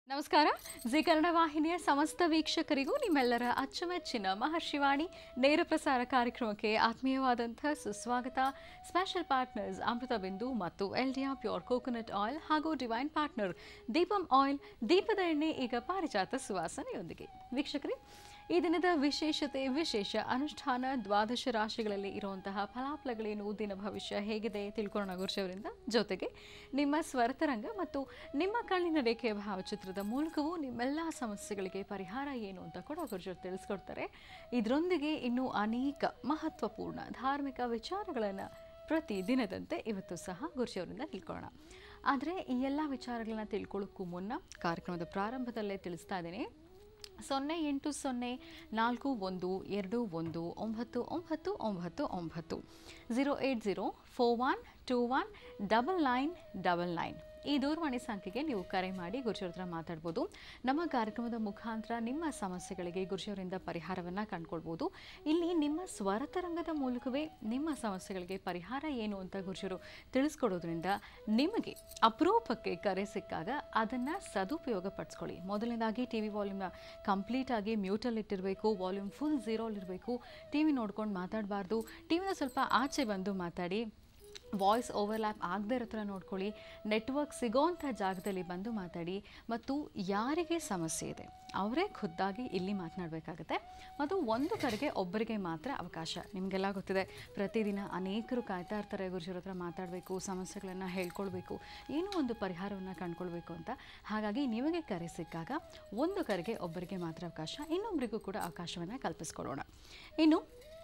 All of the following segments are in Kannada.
ನಮಸ್ಕಾರ ಜಿ ಕನ್ನಡ ವಾಹಿನಿಯ ಸಮಸ್ತ ವೀಕ್ಷಕರಿಗೂ ನಿಮ್ಮೆಲ್ಲರ ಅಚ್ಚುಮೆಚ್ಚಿನ ಮಹರ್ಷಿವಾಣಿ ನೇರ ಪ್ರಸಾರ ಕಾರ್ಯಕ್ರಮಕ್ಕೆ ಆತ್ಮೀಯವಾದಂಥ ಸುಸ್ವಾಗತ ಸ್ಪೆಷಲ್ ಪಾರ್ಟ್ನರ್ಸ್ ಅಮೃತ ಬಿಂದು ಮತ್ತು ಎಲ್ಡಿಯಾ ಪ್ಯೂರ್ ಕೋಕೋನಟ್ ಆಯಿಲ್ ಹಾಗೂ ಡಿವೈನ್ ಪಾರ್ಟ್ನರ್ ದೀಪಂ ಆಯಿಲ್ ದೀಪದ ಎಣ್ಣೆ ಈಗ ಪಾರಿಜಾತ ಸುವಾಸನೆಯೊಂದಿಗೆ ವೀಕ್ಷಕರೇ ಈ ದಿನದ ವಿಶೇಷತೆ ವಿಶೇಷ ಅನುಷ್ಠಾನ ದ್ವಾದಶ ರಾಶಿಗಳಲ್ಲಿ ಇರುವಂತಹ ಫಲಾಫಲಗಳೇನು ದಿನ ಭವಿಷ್ಯ ಹೇಗಿದೆ ತಿಳ್ಕೊಳ್ಳೋಣ ಗುರುಜವರಿಂದ ಜೊತೆಗೆ ನಿಮ್ಮ ಸ್ವರತರಂಗ ಮತ್ತು ನಿಮ್ಮ ಕಣ್ಣಿನ ರೇಖೆಯ ಭಾವಚಿತ್ರದ ಮೂಲಕವೂ ನಿಮ್ಮೆಲ್ಲ ಸಮಸ್ಯೆಗಳಿಗೆ ಪರಿಹಾರ ಏನು ಅಂತ ಕೂಡ ಗುರುಜರು ತಿಳಿಸ್ಕೊಡ್ತಾರೆ ಇದರೊಂದಿಗೆ ಇನ್ನೂ ಅನೇಕ ಮಹತ್ವಪೂರ್ಣ ಧಾರ್ಮಿಕ ವಿಚಾರಗಳನ್ನು ಪ್ರತಿ ದಿನದಂತೆ ಇವತ್ತು ಸಹ ಗುರುಜಿಯವರಿಂದ ತಿಳ್ಕೊಳ್ಳೋಣ ಆದರೆ ಈ ಎಲ್ಲ ವಿಚಾರಗಳನ್ನ ತಿಳ್ಕೊಳ್ಳೋಕ್ಕೂ ಮುನ್ನ ಕಾರ್ಯಕ್ರಮದ ಪ್ರಾರಂಭದಲ್ಲೇ ತಿಳಿಸ್ತಾ ಇದ್ದೀನಿ ಸೊನ್ನೆ ಎಂಟು ಸೊನ್ನೆ ನಾಲ್ಕು ಒಂದು ಎರಡು ಒಂದು ಒಂಬತ್ತು ಒಂಬತ್ತು ಒಂಬತ್ತು ಒಂಬತ್ತು zero eight zero four one two one double nine double nine ಈ ದೂರವಾಣಿ ಸಂಖ್ಯೆಗೆ ನೀವು ಕರೆ ಮಾಡಿ ಗುರುಜಿಯವ್ರ ಹತ್ರ ಮಾತಾಡ್ಬೋದು ನಮ್ಮ ಕಾರ್ಯಕ್ರಮದ ಮುಖಾಂತರ ನಿಮ್ಮ ಸಮಸ್ಯೆಗಳಿಗೆ ಗುರುಜಿಯವರಿಂದ ಪರಿಹಾರವನ್ನು ಕಂಡುಕೊಳ್ಬೋದು ಇಲ್ಲಿ ನಿಮ್ಮ ಸ್ವರತರಂಗದ ಮೂಲಕವೇ ನಿಮ್ಮ ಸಮಸ್ಯೆಗಳಿಗೆ ಪರಿಹಾರ ಏನು ಅಂತ ಗುರುಜಿಯವರು ತಿಳಿಸ್ಕೊಡೋದ್ರಿಂದ ನಿಮಗೆ ಅಪರೂಪಕ್ಕೆ ಕರೆ ಸಿಕ್ಕಾಗ ಅದನ್ನು ಸದುಪಯೋಗ ಪಡಿಸ್ಕೊಳ್ಳಿ ಮೊದಲನೇದಾಗಿ ಟಿ ವಿ ವಾಲ್ಯೂಮ್ನ ಕಂಪ್ಲೀಟ್ ಆಗಿ ಮ್ಯೂಟಲ್ಲಿ ಇಟ್ಟಿರಬೇಕು ವಾಲ್ಯೂಮ್ ಫುಲ್ ಝೀರೋಲಿರಬೇಕು ಟಿ ವಿ ನೋಡ್ಕೊಂಡು ಮಾತಾಡಬಾರ್ದು ಟಿ ವಿನ ಸ್ವಲ್ಪ ಆಚೆ ಬಂದು ಮಾತಾಡಿ ವಾಯ್ಸ್ ಓವರ್ಲ್ಯಾಪ್ ಆಗದೇ ಇರೋ ಥರ ನೋಡ್ಕೊಳ್ಳಿ ನೆಟ್ವರ್ಕ್ ಸಿಗೋವಂಥ ಜಾಗದಲ್ಲಿ ಬಂದು ಮಾತಾಡಿ ಮತ್ತು ಯಾರಿಗೆ ಸಮಸ್ಯೆ ಇದೆ ಅವರೇ ಖುದ್ದಾಗಿ ಇಲ್ಲಿ ಮಾತನಾಡಬೇಕಾಗತ್ತೆ ಮತ್ತು ಒಂದು ಕಡೆಗೆ ಒಬ್ಬರಿಗೆ ಮಾತ್ರ ಅವಕಾಶ ನಿಮಗೆಲ್ಲ ಗೊತ್ತಿದೆ ಪ್ರತಿದಿನ ಅನೇಕರು ಕಾಯ್ತಾ ಇರ್ತಾರೆ ಗುರುಜಿರ ಹತ್ರ ಮಾತಾಡಬೇಕು ಸಮಸ್ಯೆಗಳನ್ನು ಹೇಳ್ಕೊಳ್ಬೇಕು ಏನೋ ಒಂದು ಪರಿಹಾರವನ್ನು ಕಂಡುಕೊಳ್ಬೇಕು ಅಂತ ಹಾಗಾಗಿ ನಿಮಗೆ ಕರೆ ಸಿಕ್ಕಾಗ ಒಂದು ಕರೆಗೆ ಒಬ್ಬರಿಗೆ ಮಾತ್ರ ಅವಕಾಶ ಇನ್ನೊಬ್ಬರಿಗೂ ಕೂಡ ಅವಕಾಶವನ್ನು ಕಲ್ಪಿಸ್ಕೊಳ್ಳೋಣ ಇನ್ನು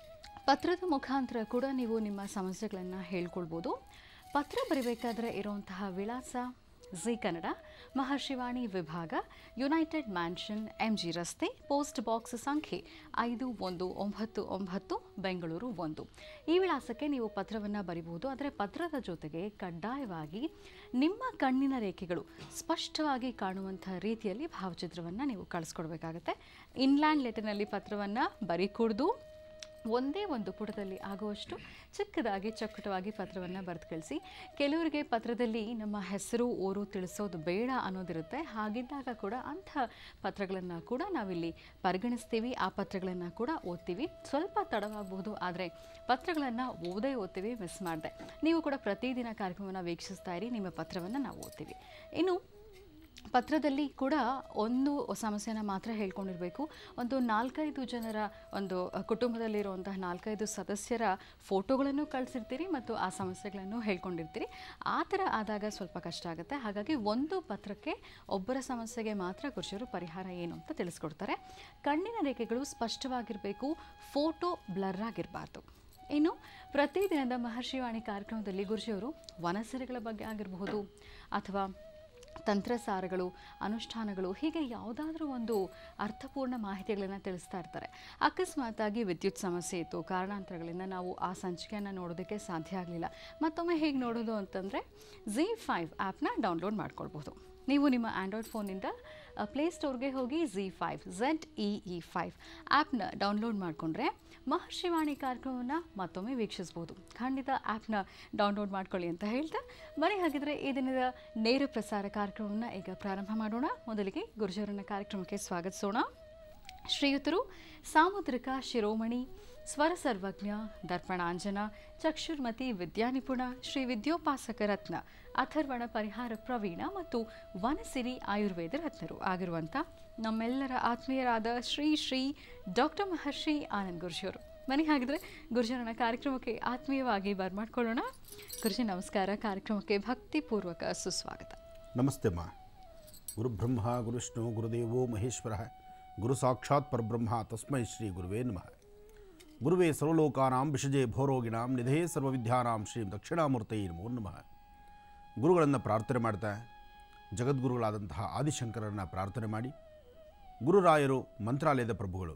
ಪತ್ರದ ಮುಖಾಂತರ ಕೂಡ ನೀವು ನಿಮ್ಮ ಸಮಸ್ಯೆಗಳನ್ನು ಹೇಳ್ಕೊಳ್ಬೋದು ಪತ್ರ ಬರೀಬೇಕಾದ್ರೆ ಇರುವಂತಹ ವಿಳಾಸ ಜಿ ಕನ್ನಡ ಮಹರ್ಷಿವಾಣಿ ವಿಭಾಗ ಯುನೈಟೆಡ್ ಮ್ಯಾನ್ಷನ್ ಎಂ ಜಿ ರಸ್ತೆ ಪೋಸ್ಟ್ ಬಾಕ್ಸ್ ಸಂಖ್ಯೆ ಐದು ಒಂದು ಒಂಬತ್ತು ಒಂಬತ್ತು ಬೆಂಗಳೂರು ಒಂದು ಈ ವಿಳಾಸಕ್ಕೆ ನೀವು ಪತ್ರವನ್ನು ಬರಿಬಹುದು ಆದರೆ ಪತ್ರದ ಜೊತೆಗೆ ಕಡ್ಡಾಯವಾಗಿ ನಿಮ್ಮ ಕಣ್ಣಿನ ರೇಖೆಗಳು ಸ್ಪಷ್ಟವಾಗಿ ಕಾಣುವಂಥ ರೀತಿಯಲ್ಲಿ ಭಾವಚಿತ್ರವನ್ನು ನೀವು ಕಳಿಸ್ಕೊಡ್ಬೇಕಾಗತ್ತೆ ಇನ್ಲ್ಯಾಂಡ್ ಲೆಟರ್ನಲ್ಲಿ ಪತ್ರವನ್ನು ಬರೀಕೂಡ್ದು ಒಂದೇ ಒಂದು ಪುಟದಲ್ಲಿ ಆಗುವಷ್ಟು ಚಿಕ್ಕದಾಗಿ ಚಕ್ಕಟವಾಗಿ ಪತ್ರವನ್ನು ಬರೆದು ಕಳಿಸಿ ಕೆಲವರಿಗೆ ಪತ್ರದಲ್ಲಿ ನಮ್ಮ ಹೆಸರು ಊರು ತಿಳಿಸೋದು ಬೇಡ ಅನ್ನೋದಿರುತ್ತೆ ಹಾಗಿದ್ದಾಗ ಕೂಡ ಅಂಥ ಪತ್ರಗಳನ್ನು ಕೂಡ ನಾವಿಲ್ಲಿ ಪರಿಗಣಿಸ್ತೀವಿ ಆ ಪತ್ರಗಳನ್ನು ಕೂಡ ಓದ್ತೀವಿ ಸ್ವಲ್ಪ ತಡವಾಗಬಹುದು ಆದರೆ ಪತ್ರಗಳನ್ನು ಓದೇ ಓದ್ತೀವಿ ಮಿಸ್ ಮಾಡಿದೆ ನೀವು ಕೂಡ ಪ್ರತಿದಿನ ಕಾರ್ಯಕ್ರಮವನ್ನು ವೀಕ್ಷಿಸ್ತಾ ಇರಿ ನಿಮ್ಮ ಪತ್ರವನ್ನು ನಾವು ಓದ್ತೀವಿ ಇನ್ನು ಪತ್ರದಲ್ಲಿ ಕೂಡ ಒಂದು ಸಮಸ್ಯೆನ ಮಾತ್ರ ಹೇಳ್ಕೊಂಡಿರಬೇಕು ಒಂದು ನಾಲ್ಕೈದು ಜನರ ಒಂದು ಕುಟುಂಬದಲ್ಲಿರುವಂತಹ ನಾಲ್ಕೈದು ಸದಸ್ಯರ ಫೋಟೋಗಳನ್ನು ಕಳಿಸಿರ್ತೀರಿ ಮತ್ತು ಆ ಸಮಸ್ಯೆಗಳನ್ನು ಹೇಳ್ಕೊಂಡಿರ್ತೀರಿ ಆ ಥರ ಆದಾಗ ಸ್ವಲ್ಪ ಕಷ್ಟ ಆಗುತ್ತೆ ಹಾಗಾಗಿ ಒಂದು ಪತ್ರಕ್ಕೆ ಒಬ್ಬರ ಸಮಸ್ಯೆಗೆ ಮಾತ್ರ ಗುರುಜಿಯವರು ಪರಿಹಾರ ಏನು ಅಂತ ತಿಳಿಸ್ಕೊಡ್ತಾರೆ ಕಣ್ಣಿನ ರೇಖೆಗಳು ಸ್ಪಷ್ಟವಾಗಿರಬೇಕು ಫೋಟೋ ಬ್ಲರ್ ಆಗಿರಬಾರ್ದು ಇನ್ನು ಪ್ರತಿದಿನದ ಮಹರ್ಷಿವಾಣಿ ಕಾರ್ಯಕ್ರಮದಲ್ಲಿ ಗುರುಜಿಯವರು ವನಸರಿಗಳ ಬಗ್ಗೆ ಆಗಿರಬಹುದು ಅಥವಾ ತಂತ್ರಸಾರಗಳು ಅನುಷ್ಠಾನಗಳು ಹೀಗೆ ಯಾವುದಾದ್ರೂ ಒಂದು ಅರ್ಥಪೂರ್ಣ ಮಾಹಿತಿಗಳನ್ನು ತಿಳಿಸ್ತಾ ಇರ್ತಾರೆ ಅಕಸ್ಮಾತಾಗಿ ವಿದ್ಯುತ್ ಸಮಸ್ಯೆ ಇತ್ತು ಕಾರಣಾಂತರಗಳಿಂದ ನಾವು ಆ ಸಂಚಿಕೆಯನ್ನು ನೋಡೋದಕ್ಕೆ ಸಾಧ್ಯ ಆಗಲಿಲ್ಲ ಮತ್ತೊಮ್ಮೆ ಹೇಗೆ ನೋಡೋದು ಅಂತಂದರೆ ಝಿ ಫೈವ್ ಆ್ಯಪ್ನ ಡೌನ್ಲೋಡ್ ಮಾಡ್ಕೊಳ್ಬೋದು ನೀವು ನಿಮ್ಮ ಆ್ಯಂಡ್ರಾಯ್ಡ್ ಫೋನಿಂದ ಪ್ಲೇಸ್ಟೋರ್ಗೆ ಹೋಗಿ Zee five Z E E five ಆ್ಯಪ್ನ ಡೌನ್ಲೋಡ್ ಮಾಡಿಕೊಂಡ್ರೆ ಮಹರ್ಷಿವಾಣಿ ಕಾರ್ಯಕ್ರಮವನ್ನು ಮತ್ತೊಮ್ಮೆ ವೀಕ್ಷಿಸ್ಬೋದು ಖಂಡಿತ ಆ್ಯಪ್ನ ಡೌನ್ಲೋಡ್ ಮಾಡ್ಕೊಳ್ಳಿ ಅಂತ ಹೇಳ್ತಾ ಬರೀ ಹಾಗಿದ್ರೆ ಈ ದಿನದ ನೇರ ಪ್ರಸಾರ ಕಾರ್ಯಕ್ರಮವನ್ನು ಈಗ ಪ್ರಾರಂಭ ಮಾಡೋಣ ಮೊದಲಿಗೆ ಗುರುಜವರನ್ನ ಕಾರ್ಯಕ್ರಮಕ್ಕೆ ಸ್ವಾಗತಿಸೋಣ ಶ್ರೀಯುತರು ಸಾಮುದ್ರಿಕ ಶಿರೋಮಣಿ ಸ್ವರ ಸರ್ವಜ್ಞ ದರ್ಪಣಾಂಜನ ಚಕ್ಷುರ್ಮತಿ ವಿದ್ಯಾನಿಪುಣ ಶ್ರೀ ವಿದ್ಯೋಪಾಸಕ ರತ್ನ ಅಥರ್ವಣ ಪರಿಹಾರ ಪ್ರವೀಣ ಮತ್ತು ವನಸಿರಿ ಆಯುರ್ವೇದ ರತ್ನರು ಆಗಿರುವಂಥ ನಮ್ಮೆಲ್ಲರ ಆತ್ಮೀಯರಾದ ಶ್ರೀ ಶ್ರೀ ಡಾಕ್ಟರ್ ಮಹರ್ಷಿ ಆನಂದ್ ಗುರುಜಿಯವರು ಮನೆ ಹಾಗಿದ್ರೆ ಗುರುಜನನ ಕಾರ್ಯಕ್ರಮಕ್ಕೆ ಆತ್ಮೀಯವಾಗಿ ಬರ್ಮಾಡ್ಕೊಳ್ಳೋಣ ಗುರುಜಿ ನಮಸ್ಕಾರ ಕಾರ್ಯಕ್ರಮಕ್ಕೆ ಭಕ್ತಿಪೂರ್ವಕ ಸುಸ್ವಾಗತ ನಮಸ್ತೆ ಮಾ ಗುರುಬ್ರಹ್ಮ ಗುರುಷ್ಣು ಗುರುದೇವೋ ಮಹೇಶ್ವರ ಗುರು ಸಾಕ್ಷಾತ್ ಪರಬ್ರಹ್ಮ ತಸ್ಮೈ ಶ್ರೀ ಗುರುವೇ ನಮಃ ಗುರುವೇ ಸರ್ವಲೋಕಾನಾಂ ವಿಷಜೆ ಭೋರೋಗಿಣಾಂ ನಿಧೇ ಸರ್ವವಿದ್ಯಾನಾಂ ಶ್ರೀ ದಕ್ಷಿಣಾಮೂರ್ತೈ ನಮೋ ನಮಃ ಗುರುಗಳನ್ನು ಪ್ರಾರ್ಥನೆ ಮಾಡ್ತಾ ಜಗದ್ಗುರುಗಳಾದಂತಹ ಆದಿಶಂಕರನ್ನು ಪ್ರಾರ್ಥನೆ ಮಾಡಿ ಗುರುರಾಯರು ಮಂತ್ರಾಲಯದ ಪ್ರಭುಗಳು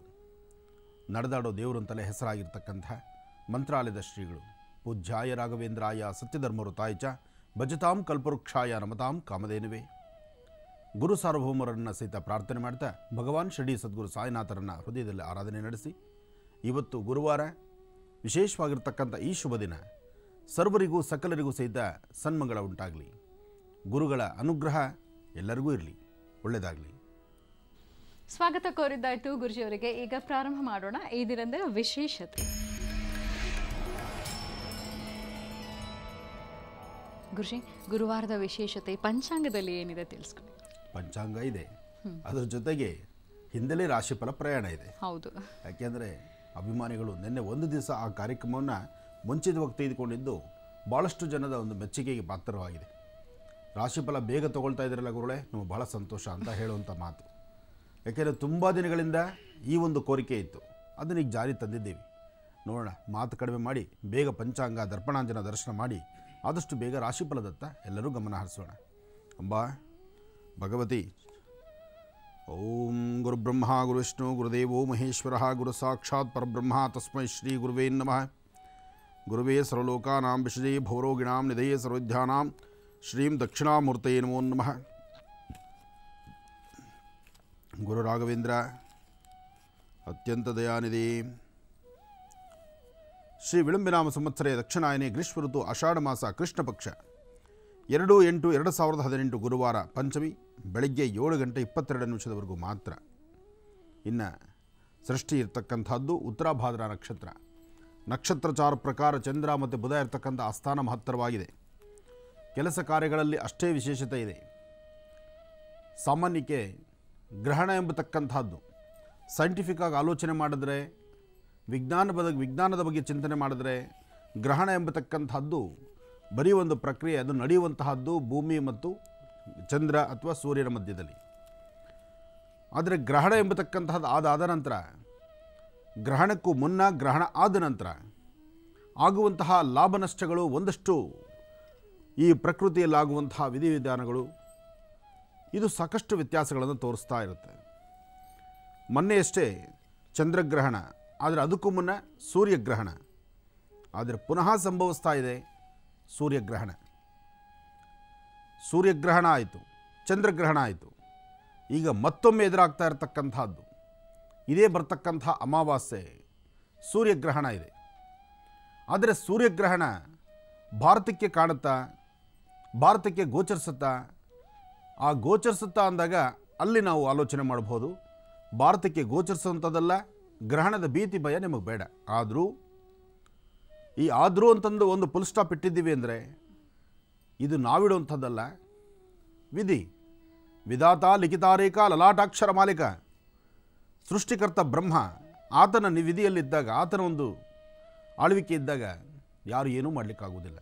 ನಡೆದಾಡೋ ದೇವರು ಅಂತಲೇ ಹೆಸರಾಗಿರ್ತಕ್ಕಂಥ ಮಂತ್ರಾಲಯದ ಶ್ರೀಗಳು ಪೂಜ್ಯಾಯ ರಾಘವೇಂದ್ರಾಯ ಸತ್ಯಧರ್ಮರು ಚ ಭಜತಾಂ ಕಲ್ಪವೃಕ್ಷಾಯ ನಮತಾಂ ಕಾಮಧೇನುವೆ ಗುರು ಸಾರ್ವಭೌಮರನ್ನು ಸಹಿತ ಪ್ರಾರ್ಥನೆ ಮಾಡ್ತಾ ಭಗವಾನ್ ಶಿರಡಿ ಸದ್ಗುರು ಸಾಯಿನಾಥರನ್ನು ಹೃದಯದಲ್ಲಿ ಆರಾಧನೆ ನಡೆಸಿ ಇವತ್ತು ಗುರುವಾರ ವಿಶೇಷವಾಗಿರ್ತಕ್ಕಂಥ ಈ ಶುಭ ದಿನ ಸರ್ವರಿಗೂ ಸಕಲರಿಗೂ ಸಹಿತ ಸನ್ಮಂಗಳ ಉಂಟಾಗಲಿ ಗುರುಗಳ ಅನುಗ್ರಹ ಎಲ್ಲರಿಗೂ ಇರಲಿ ಒಳ್ಳೆಯದಾಗಲಿ ಸ್ವಾಗತ ಕೋರಿದ್ದಾಯ್ತು ಗುರುಜಿಯವರಿಗೆ ಈಗ ಪ್ರಾರಂಭ ಮಾಡೋಣ ಈ ದಿನದ ವಿಶೇಷತೆ ಗುರುಜಿ ಗುರುವಾರದ ವಿಶೇಷತೆ ಪಂಚಾಂಗದಲ್ಲಿ ಏನಿದೆ ತಿಳಿಸ್ಕೊಳ್ಳಿ ಪಂಚಾಂಗ ಇದೆ ಅದರ ಜೊತೆಗೆ ಹಿಂದಲೇ ರಾಶಿಫಲ ಪ್ರಯಾಣ ಇದೆ ಹೌದು ಯಾಕೆಂದರೆ ಅಭಿಮಾನಿಗಳು ನಿನ್ನೆ ಒಂದು ದಿವಸ ಆ ಕಾರ್ಯಕ್ರಮವನ್ನು ಮುಂಚಿತವಾಗಿ ತೆಗೆದುಕೊಂಡಿದ್ದು ಭಾಳಷ್ಟು ಜನದ ಒಂದು ಮೆಚ್ಚುಗೆಗೆ ಪಾತ್ರವಾಗಿದೆ ರಾಶಿಫಲ ಬೇಗ ತಗೊಳ್ತಾ ಇದ್ದೀರಲ್ಲ ಗುರುಗಳೇ ನಮಗೆ ಭಾಳ ಸಂತೋಷ ಅಂತ ಹೇಳುವಂಥ ಮಾತು ಯಾಕೆಂದರೆ ತುಂಬ ದಿನಗಳಿಂದ ಈ ಒಂದು ಕೋರಿಕೆ ಇತ್ತು ಅದನ್ನ ಈಗ ಜಾರಿ ತಂದಿದ್ದೀವಿ ನೋಡೋಣ ಮಾತು ಕಡಿಮೆ ಮಾಡಿ ಬೇಗ ಪಂಚಾಂಗ ದರ್ಪಣಾಂಜನ ದರ್ಶನ ಮಾಡಿ ಆದಷ್ಟು ಬೇಗ ರಾಶಿಫಲದತ್ತ ಎಲ್ಲರೂ ಗಮನ ಹರಿಸೋಣ ಅಂಬಾ ಭಗವತಿ ಓಂ ಗುರುಬ್ರಹ್ಮ ಗುರುವಿಷ್ಣು ಗುರುದೇವೋ ಮಹೇಶ್ವರ ಗುರು ಸಾಕ್ಷಾತ್ ಪರಬ್ರಹ್ಮ ತಸ್ಮೈ ಶ್ರೀ ಗುರುವೇ ನಮಃ ಗುರುವೇ ಸರ್ವಲೋಕಾನಾಂ ವಿಷಜೇ ಭೌರೋಗಿಣಾಂ ನಿಧಯೇ ಸರ್ವಧ್ಯಾನಾಂ ಶ್ರೀಂ ದಕ್ಷಿಣಾಮೂರ್ತಯೇ ನಮೋ ನಮಃ ಗುರು ರಾಘವೇಂದ್ರ ಅತ್ಯಂತ ದಯಾನಿಧಿ ಶ್ರೀ ವಿಳಂಬಿನಾಮ ಸಂವತ್ಸರೆ ದಕ್ಷಿಣಾಯನೆ ಗ್ರೀಷ್ಮ ಋತು ಆಷಾಢ ಮಾಸ ಕೃಷ್ಣ ಪಕ್ಷ ಎರಡು ಎಂಟು ಎರಡು ಸಾವಿರದ ಹದಿನೆಂಟು ಗುರುವಾರ ಪಂಚಮಿ ಬೆಳಗ್ಗೆ ಏಳು ಗಂಟೆ ಇಪ್ಪತ್ತೆರಡು ನಿಮಿಷದವರೆಗೂ ಮಾತ್ರ ಇನ್ನು ಸೃಷ್ಟಿ ಇರ್ತಕ್ಕಂಥದ್ದು ಉತ್ತರಾಭಾದ್ರ ನಕ್ಷತ್ರ ನಕ್ಷತ್ರಚಾರ ಪ್ರಕಾರ ಚಂದ್ರ ಮತ್ತು ಬುಧ ಇರ್ತಕ್ಕಂಥ ಆಸ್ಥಾನ ಮಹತ್ತರವಾಗಿದೆ ಕೆಲಸ ಕಾರ್ಯಗಳಲ್ಲಿ ಅಷ್ಟೇ ವಿಶೇಷತೆ ಇದೆ ಸಾಮಾನ್ಯಕ್ಕೆ ಗ್ರಹಣ ಎಂಬತಕ್ಕಂಥದ್ದು ಸೈಂಟಿಫಿಕ್ ಆಗಿ ಆಲೋಚನೆ ಮಾಡಿದ್ರೆ ವಿಜ್ಞಾನ ಬದ ವಿಜ್ಞಾನದ ಬಗ್ಗೆ ಚಿಂತನೆ ಮಾಡಿದ್ರೆ ಗ್ರಹಣ ಎಂಬತಕ್ಕಂಥದ್ದು ಬರೀ ಒಂದು ಪ್ರಕ್ರಿಯೆ ಅದು ನಡೆಯುವಂತಹದ್ದು ಭೂಮಿ ಮತ್ತು ಚಂದ್ರ ಅಥವಾ ಸೂರ್ಯನ ಮಧ್ಯದಲ್ಲಿ ಆದರೆ ಗ್ರಹಣ ಎಂಬತಕ್ಕಂತಹದ್ದು ಆದಾದ ನಂತರ ಗ್ರಹಣಕ್ಕೂ ಮುನ್ನ ಗ್ರಹಣ ಆದ ನಂತರ ಆಗುವಂತಹ ಲಾಭ ನಷ್ಟಗಳು ಒಂದಷ್ಟು ಈ ಪ್ರಕೃತಿಯಲ್ಲಾಗುವಂತಹ ವಿಧಿವಿಧಾನಗಳು ಇದು ಸಾಕಷ್ಟು ವ್ಯತ್ಯಾಸಗಳನ್ನು ತೋರಿಸ್ತಾ ಇರುತ್ತೆ ಮೊನ್ನೆಯಷ್ಟೇ ಚಂದ್ರಗ್ರಹಣ ಆದರೆ ಅದಕ್ಕೂ ಮುನ್ನ ಸೂರ್ಯಗ್ರಹಣ ಆದರೆ ಪುನಃ ಸಂಭವಿಸ್ತಾ ಇದೆ ಸೂರ್ಯಗ್ರಹಣ ಸೂರ್ಯಗ್ರಹಣ ಆಯಿತು ಚಂದ್ರಗ್ರಹಣ ಆಯಿತು ಈಗ ಮತ್ತೊಮ್ಮೆ ಎದುರಾಗ್ತಾ ಇರತಕ್ಕಂಥದ್ದು ಇದೇ ಬರ್ತಕ್ಕಂಥ ಅಮಾವಾಸ್ಯೆ ಸೂರ್ಯಗ್ರಹಣ ಇದೆ ಆದರೆ ಸೂರ್ಯಗ್ರಹಣ ಭಾರತಕ್ಕೆ ಕಾಣುತ್ತಾ ಭಾರತಕ್ಕೆ ಗೋಚರಿಸುತ್ತಾ ಆ ಗೋಚರಿಸುತ್ತಾ ಅಂದಾಗ ಅಲ್ಲಿ ನಾವು ಆಲೋಚನೆ ಮಾಡ್ಬೋದು ಭಾರತಕ್ಕೆ ಗೋಚರಿಸುವಂಥದ್ದಲ್ಲ ಗ್ರಹಣದ ಭೀತಿ ಭಯ ನಿಮಗೆ ಬೇಡ ಆದರೂ ಈ ಆದರೂ ಅಂತಂದು ಒಂದು ಫುಲ್ ಸ್ಟಾಪ್ ಇಟ್ಟಿದ್ದೀವಿ ಅಂದರೆ ಇದು ನಾವಿಡುವಂಥದ್ದಲ್ಲ ವಿಧಿ ವಿಧಾತ ಲಿಖಿತಾರೇಕ ಲಲಾಟಾಕ್ಷರ ಮಾಲಿಕ ಸೃಷ್ಟಿಕರ್ತ ಬ್ರಹ್ಮ ಆತನ ನಿ- ವಿಧಿಯಲ್ಲಿದ್ದಾಗ ಆತನ ಒಂದು ಆಳ್ವಿಕೆ ಇದ್ದಾಗ ಯಾರು ಏನೂ ಮಾಡಲಿಕ್ಕಾಗುವುದಿಲ್ಲ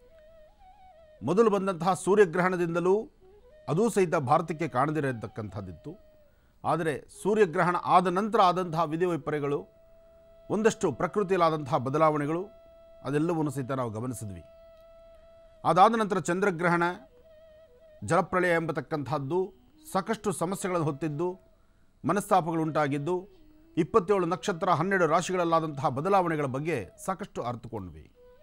ಮೊದಲು ಬಂದಂತಹ ಸೂರ್ಯಗ್ರಹಣದಿಂದಲೂ ಅದೂ ಸಹಿತ ಭಾರತಕ್ಕೆ ಕಾಣದಿರತಕ್ಕಂಥದ್ದಿತ್ತು ಆದರೆ ಸೂರ್ಯಗ್ರಹಣ ಆದ ನಂತರ ಆದಂತಹ ವಿಧಿ ವೈಪರ್ಯಗಳು ಒಂದಷ್ಟು ಪ್ರಕೃತಿಯಲ್ಲಾದಂತಹ ಬದಲಾವಣೆಗಳು ಅದೆಲ್ಲವನ್ನು ಸಹಿತ ನಾವು ಗಮನಿಸಿದ್ವಿ ಅದಾದ ನಂತರ ಚಂದ್ರಗ್ರಹಣ ಜಲಪ್ರಳಯ ಎಂಬತಕ್ಕಂಥದ್ದು ಸಾಕಷ್ಟು ಸಮಸ್ಯೆಗಳನ್ನು ಹೊತ್ತಿದ್ದು ಮನಸ್ತಾಪಗಳು ಉಂಟಾಗಿದ್ದು ಇಪ್ಪತ್ತೇಳು ನಕ್ಷತ್ರ ಹನ್ನೆರಡು ರಾಶಿಗಳಲ್ಲಾದಂತಹ ಬದಲಾವಣೆಗಳ ಬಗ್ಗೆ ಸಾಕಷ್ಟು ಅರ್ಥಕೊಂಡ್ವಿ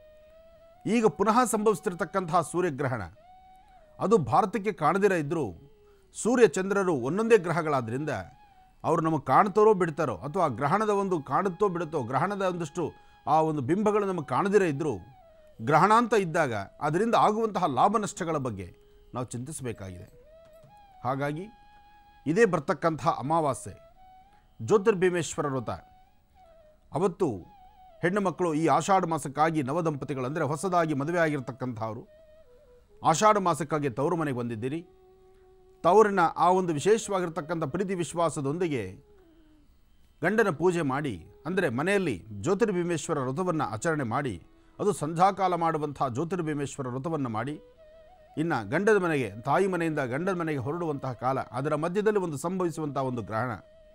ಈಗ ಪುನಃ ಸಂಭವಿಸ್ತಿರ್ತಕ್ಕಂತಹ ಸೂರ್ಯಗ್ರಹಣ ಅದು ಭಾರತಕ್ಕೆ ಕಾಣದಿರ ಇದ್ದರೂ ಸೂರ್ಯ ಚಂದ್ರರು ಒಂದೊಂದೇ ಗ್ರಹಗಳಾದ್ದರಿಂದ ಅವರು ನಮಗೆ ಕಾಣ್ತಾರೋ ಬಿಡ್ತಾರೋ ಅಥವಾ ಗ್ರಹಣದ ಒಂದು ಕಾಣುತ್ತೋ ಬಿಡುತ್ತೋ ಗ್ರಹಣದ ಒಂದಷ್ಟು ಆ ಒಂದು ಬಿಂಬಗಳು ನಮಗೆ ಕಾಣದಿರ ಇದ್ದರೂ ಗ್ರಹಣ ಅಂತ ಇದ್ದಾಗ ಅದರಿಂದ ಆಗುವಂತಹ ಲಾಭ ನಷ್ಟಗಳ ಬಗ್ಗೆ ನಾವು ಚಿಂತಿಸಬೇಕಾಗಿದೆ ಹಾಗಾಗಿ ಇದೇ ಬರ್ತಕ್ಕಂತಹ ಅಮಾವಾಸ್ಯೆ ಜ್ಯೋತಿರ್ಭೀಮೇಶ್ವರ ವ್ರತ ಅವತ್ತು ಹೆಣ್ಣು ಮಕ್ಕಳು ಈ ಆಷಾಢ ಮಾಸಕ್ಕಾಗಿ ನವದಂಪತಿಗಳು ಅಂದರೆ ಹೊಸದಾಗಿ ಮದುವೆ ಆಗಿರ್ತಕ್ಕಂಥವರು ಆಷಾಢ ಮಾಸಕ್ಕಾಗಿ ತವರು ಮನೆಗೆ ಬಂದಿದ್ದೀರಿ ತವರಿನ ಆ ಒಂದು ವಿಶೇಷವಾಗಿರ್ತಕ್ಕಂಥ ಪ್ರೀತಿ ವಿಶ್ವಾಸದೊಂದಿಗೆ ಗಂಡನ ಪೂಜೆ ಮಾಡಿ ಅಂದರೆ ಮನೆಯಲ್ಲಿ ಜ್ಯೋತಿರ್ಭೀಮೇಶ್ವರ ವ್ರತವನ್ನು ಆಚರಣೆ ಮಾಡಿ ಅದು ಸಂಧ್ಯಾಕಾಲ ಮಾಡುವಂಥ ಜ್ಯೋತಿರ್ಭೀಮೇಶ್ವರ ವ್ರತವನ್ನು ಮಾಡಿ ಇನ್ನು ಗಂಡದ ಮನೆಗೆ ತಾಯಿ ಮನೆಯಿಂದ ಗಂಡನ ಮನೆಗೆ ಹೊರಡುವಂತಹ ಕಾಲ ಅದರ ಮಧ್ಯದಲ್ಲಿ ಒಂದು ಸಂಭವಿಸುವಂಥ ಒಂದು ಗ್ರಹಣ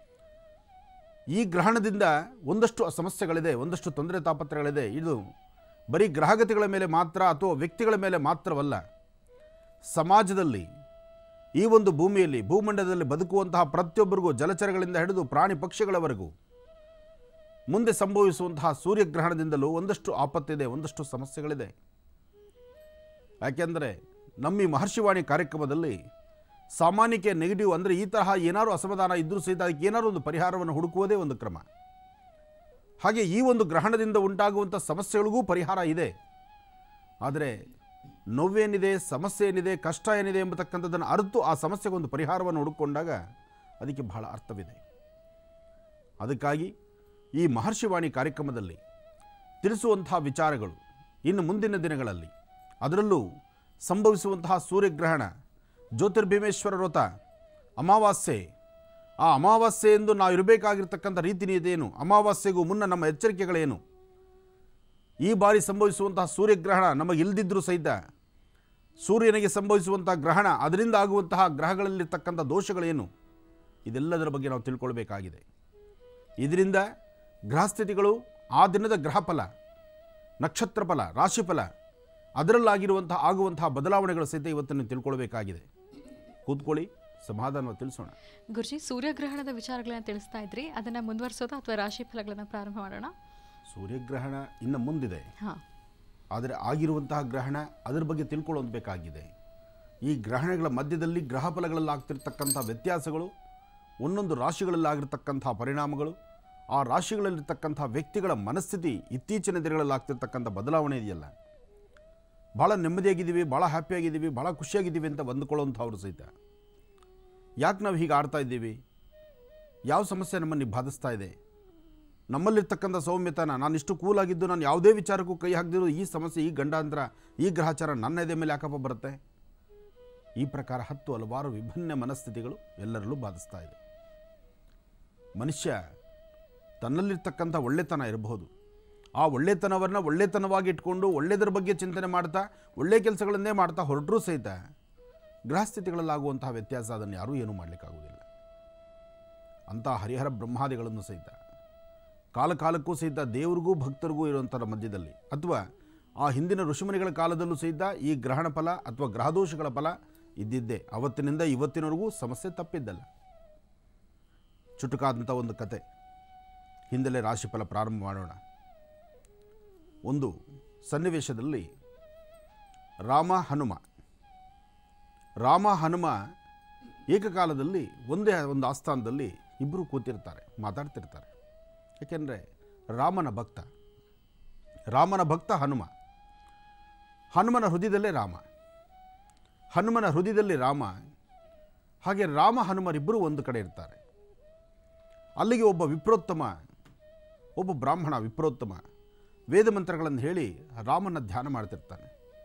ಈ ಗ್ರಹಣದಿಂದ ಒಂದಷ್ಟು ಸಮಸ್ಯೆಗಳಿದೆ ಒಂದಷ್ಟು ತೊಂದರೆ ತಾಪತ್ರಗಳಿದೆ ಇದು ಬರೀ ಗ್ರಹಗತಿಗಳ ಮೇಲೆ ಮಾತ್ರ ಅಥವಾ ವ್ಯಕ್ತಿಗಳ ಮೇಲೆ ಮಾತ್ರವಲ್ಲ ಸಮಾಜದಲ್ಲಿ ಈ ಒಂದು ಭೂಮಿಯಲ್ಲಿ ಭೂಮಂಡಲದಲ್ಲಿ ಬದುಕುವಂತಹ ಪ್ರತಿಯೊಬ್ಬರಿಗೂ ಜಲಚರಗಳಿಂದ ಹಿಡಿದು ಪ್ರಾಣಿ ಪಕ್ಷಿಗಳವರೆಗೂ ಮುಂದೆ ಸಂಭವಿಸುವಂತಹ ಸೂರ್ಯಗ್ರಹಣದಿಂದಲೂ ಒಂದಷ್ಟು ಆಪತ್ತಿದೆ ಒಂದಷ್ಟು ಸಮಸ್ಯೆಗಳಿದೆ ಯಾಕೆಂದರೆ ನಮ್ಮ ಈ ಮಹರ್ಷಿವಾಣಿ ಕಾರ್ಯಕ್ರಮದಲ್ಲಿ ಸಾಮಾನ್ಯಕ್ಕೆ ನೆಗೆಟಿವ್ ಅಂದರೆ ಈ ತರಹ ಏನಾದರೂ ಅಸಮಾಧಾನ ಇದ್ದರೂ ಸಹಿತ ಅದಕ್ಕೆ ಏನಾದರೂ ಒಂದು ಪರಿಹಾರವನ್ನು ಹುಡುಕುವುದೇ ಒಂದು ಕ್ರಮ ಹಾಗೆ ಈ ಒಂದು ಗ್ರಹಣದಿಂದ ಉಂಟಾಗುವಂಥ ಸಮಸ್ಯೆಗಳಿಗೂ ಪರಿಹಾರ ಇದೆ ಆದರೆ ನೋವೇನಿದೆ ಸಮಸ್ಯೆ ಏನಿದೆ ಕಷ್ಟ ಏನಿದೆ ಎಂಬತಕ್ಕಂಥದ್ದನ್ನು ಅರಿತು ಆ ಸಮಸ್ಯೆಗೆ ಒಂದು ಪರಿಹಾರವನ್ನು ಹುಡುಕೊಂಡಾಗ ಅದಕ್ಕೆ ಬಹಳ ಅರ್ಥವಿದೆ ಅದಕ್ಕಾಗಿ ಈ ಮಹರ್ಷಿವಾಣಿ ಕಾರ್ಯಕ್ರಮದಲ್ಲಿ ತಿಳಿಸುವಂತಹ ವಿಚಾರಗಳು ಇನ್ನು ಮುಂದಿನ ದಿನಗಳಲ್ಲಿ ಅದರಲ್ಲೂ ಸಂಭವಿಸುವಂತಹ ಸೂರ್ಯಗ್ರಹಣ ಜ್ಯೋತಿರ್ಭೀಮೇಶ್ವರ ವ್ರತ ಅಮಾವಾಸ್ಯೆ ಆ ಅಮಾವಾಸ್ಯೆ ಎಂದು ನಾವು ಇರಬೇಕಾಗಿರ್ತಕ್ಕಂಥ ರೀತಿ ನೀತಿಯೇನು ಅಮಾವಾಸ್ಯೆಗೂ ಮುನ್ನ ನಮ್ಮ ಎಚ್ಚರಿಕೆಗಳೇನು ಈ ಬಾರಿ ಸಂಭವಿಸುವಂತಹ ಸೂರ್ಯಗ್ರಹಣ ನಮಗಿಲ್ದಿದ್ರೂ ಸಹಿತ ಸೂರ್ಯನಿಗೆ ಸಂಭವಿಸುವಂತಹ ಗ್ರಹಣ ಅದರಿಂದ ಆಗುವಂತಹ ಗ್ರಹಗಳಲ್ಲಿರ್ತಕ್ಕಂಥ ದೋಷಗಳೇನು ಇದೆಲ್ಲದರ ಬಗ್ಗೆ ನಾವು ತಿಳ್ಕೊಳ್ಬೇಕಾಗಿದೆ ಇದರಿಂದ ಗ್ರಹಸ್ಥಿತಿಗಳು ಆ ದಿನದ ಗ್ರಹಫಲ ನಕ್ಷತ್ರ ಫಲ ರಾಶಿಫಲ ಅದರಲ್ಲಾಗಿರುವಂತಹ ಆಗುವಂತಹ ಬದಲಾವಣೆಗಳು ಸಹಿತ ಇವತ್ತನ್ನು ತಿಳ್ಕೊಳ್ಬೇಕಾಗಿದೆ ಕೂತ್ಕೊಳ್ಳಿ ಸಮಾಧಾನ ತಿಳಿಸೋಣ ಗುರುಜಿ ಸೂರ್ಯಗ್ರಹಣದ ವಿಚಾರಗಳನ್ನ ತಿಳಿಸ್ತಾ ಇದ್ರಿ ಅದನ್ನ ಮುಂದುವರಿಸೋದಾ ಅಥವಾ ರಾಶಿ ಫಲಗಳನ್ನ ಪ್ರಾರಂಭ ಮಾಡೋಣ ಸೂರ್ಯಗ್ರಹಣ ಇನ್ನು ಮುಂದಿದೆ ಹಾ ಆದರೆ ಆಗಿರುವಂತಹ ಗ್ರಹಣ ಅದರ ಬಗ್ಗೆ ತಿಳ್ಕೊಳ್ಳೋದು ಬೇಕಾಗಿದೆ ಈ ಗ್ರಹಣಗಳ ಮಧ್ಯದಲ್ಲಿ ಗ್ರಹ ಫಲಗಳಲ್ಲಿ ಆಗ್ತಿರ್ತಕ್ಕಂಥ ವ್ಯತ್ಯಾಸಗಳು ಒಂದೊಂದು ರಾಶಿಗಳಲ್ಲಾಗಿರ್ತಕ್ಕಂಥ ಪರಿಣಾಮಗಳು ಆ ರಾಶಿಗಳಲ್ಲಿರ್ತಕ್ಕಂಥ ವ್ಯಕ್ತಿಗಳ ಮನಸ್ಥಿತಿ ಇತ್ತೀಚಿನ ದಿನಗಳಲ್ಲಿ ಆಗ್ತಿರ್ತಕ್ಕಂಥ ಬದಲಾವಣೆ ಇದೆಯಲ್ಲ ಭಾಳ ನೆಮ್ಮದಿಯಾಗಿದ್ದೀವಿ ಭಾಳ ಹ್ಯಾಪಿಯಾಗಿದ್ದೀವಿ ಭಾಳ ಖುಷಿಯಾಗಿದ್ದೀವಿ ಅಂತ ಬಂದುಕೊಳ್ಳುವಂಥವ್ರು ಸಹಿತ ಯಾಕೆ ನಾವು ಹೀಗೆ ಆಡ್ತಾ ಇದ್ದೀವಿ ಯಾವ ಸಮಸ್ಯೆ ನಮ್ಮನ್ನು ಬಾಧಿಸ್ತಾ ಇದೆ ನಮ್ಮಲ್ಲಿರ್ತಕ್ಕಂಥ ಸೌಮ್ಯತನ ನಾನು ಇಷ್ಟು ಕೂಲಾಗಿದ್ದು ನಾನು ಯಾವುದೇ ವಿಚಾರಕ್ಕೂ ಕೈ ಹಾಕದಿರೋ ಈ ಸಮಸ್ಯೆ ಈ ಗಂಡಾಂತರ ಈ ಗ್ರಹಚಾರ ನನ್ನ ಎದೆ ಮೇಲೆ ಯಾಕಪ್ಪ ಬರುತ್ತೆ ಈ ಪ್ರಕಾರ ಹತ್ತು ಹಲವಾರು ವಿಭಿನ್ನ ಮನಸ್ಥಿತಿಗಳು ಎಲ್ಲರಲ್ಲೂ ಬಾಧಿಸ್ತಾ ಇದೆ ಮನುಷ್ಯ ತನ್ನಲ್ಲಿರ್ತಕ್ಕಂಥ ಒಳ್ಳೆತನ ಇರಬಹುದು ಆ ಒಳ್ಳೆತನವನ್ನು ಒಳ್ಳೆತನವಾಗಿ ಇಟ್ಕೊಂಡು ಒಳ್ಳೆಯದರ ಬಗ್ಗೆ ಚಿಂತನೆ ಮಾಡ್ತಾ ಒಳ್ಳೆ ಕೆಲಸಗಳನ್ನೇ ಮಾಡ್ತಾ ಹೊರಟರೂ ಸಹಿತ ಗ್ರಹಸ್ಥಿತಿಗಳಲ್ಲಾಗುವಂತಹ ವ್ಯತ್ಯಾಸ ಅದನ್ನು ಯಾರೂ ಏನೂ ಮಾಡಲಿಕ್ಕಾಗುವುದಿಲ್ಲ ಅಂಥ ಹರಿಹರ ಬ್ರಹ್ಮಾದಿಗಳನ್ನು ಸಹಿತ ಕಾಲ ಕಾಲಕ್ಕೂ ಸಹಿತ ದೇವರಿಗೂ ಭಕ್ತರಿಗೂ ಇರುವಂಥರ ಮಧ್ಯದಲ್ಲಿ ಅಥವಾ ಆ ಹಿಂದಿನ ಋಷಿಮುನಿಗಳ ಕಾಲದಲ್ಲೂ ಸಹಿತ ಈ ಗ್ರಹಣ ಫಲ ಅಥವಾ ಗ್ರಹದೋಷಗಳ ಫಲ ಇದ್ದಿದ್ದೇ ಅವತ್ತಿನಿಂದ ಇವತ್ತಿನವರೆಗೂ ಸಮಸ್ಯೆ ತಪ್ಪಿದ್ದಲ್ಲ ಚುಟುಕಾದಂಥ ಒಂದು ಕತೆ ಹಿಂದಲೇ ರಾಶಿಫಲ ಪ್ರಾರಂಭ ಮಾಡೋಣ ಒಂದು ಸನ್ನಿವೇಶದಲ್ಲಿ ರಾಮ ಹನುಮ ರಾಮ ಹನುಮ ಏಕಕಾಲದಲ್ಲಿ ಒಂದೇ ಒಂದು ಆಸ್ಥಾನದಲ್ಲಿ ಇಬ್ಬರು ಕೂತಿರ್ತಾರೆ ಮಾತಾಡ್ತಿರ್ತಾರೆ ಏಕೆಂದರೆ ರಾಮನ ಭಕ್ತ ರಾಮನ ಭಕ್ತ ಹನುಮ ಹನುಮನ ಹೃದಯದಲ್ಲೇ ರಾಮ ಹನುಮನ ಹೃದಯದಲ್ಲಿ ರಾಮ ಹಾಗೆ ರಾಮ ಹನುಮರಿಬ್ಬರು ಒಂದು ಕಡೆ ಇರ್ತಾರೆ ಅಲ್ಲಿಗೆ ಒಬ್ಬ ವಿಪ್ರೋತ್ತಮ ಒಬ್ಬ ಬ್ರಾಹ್ಮಣ ವಿಪ್ರೋತ್ತಮ ವೇದ ಮಂತ್ರಗಳನ್ನು ಹೇಳಿ ರಾಮನ ಧ್ಯಾನ ಮಾಡ್ತಿರ್ತಾನೆ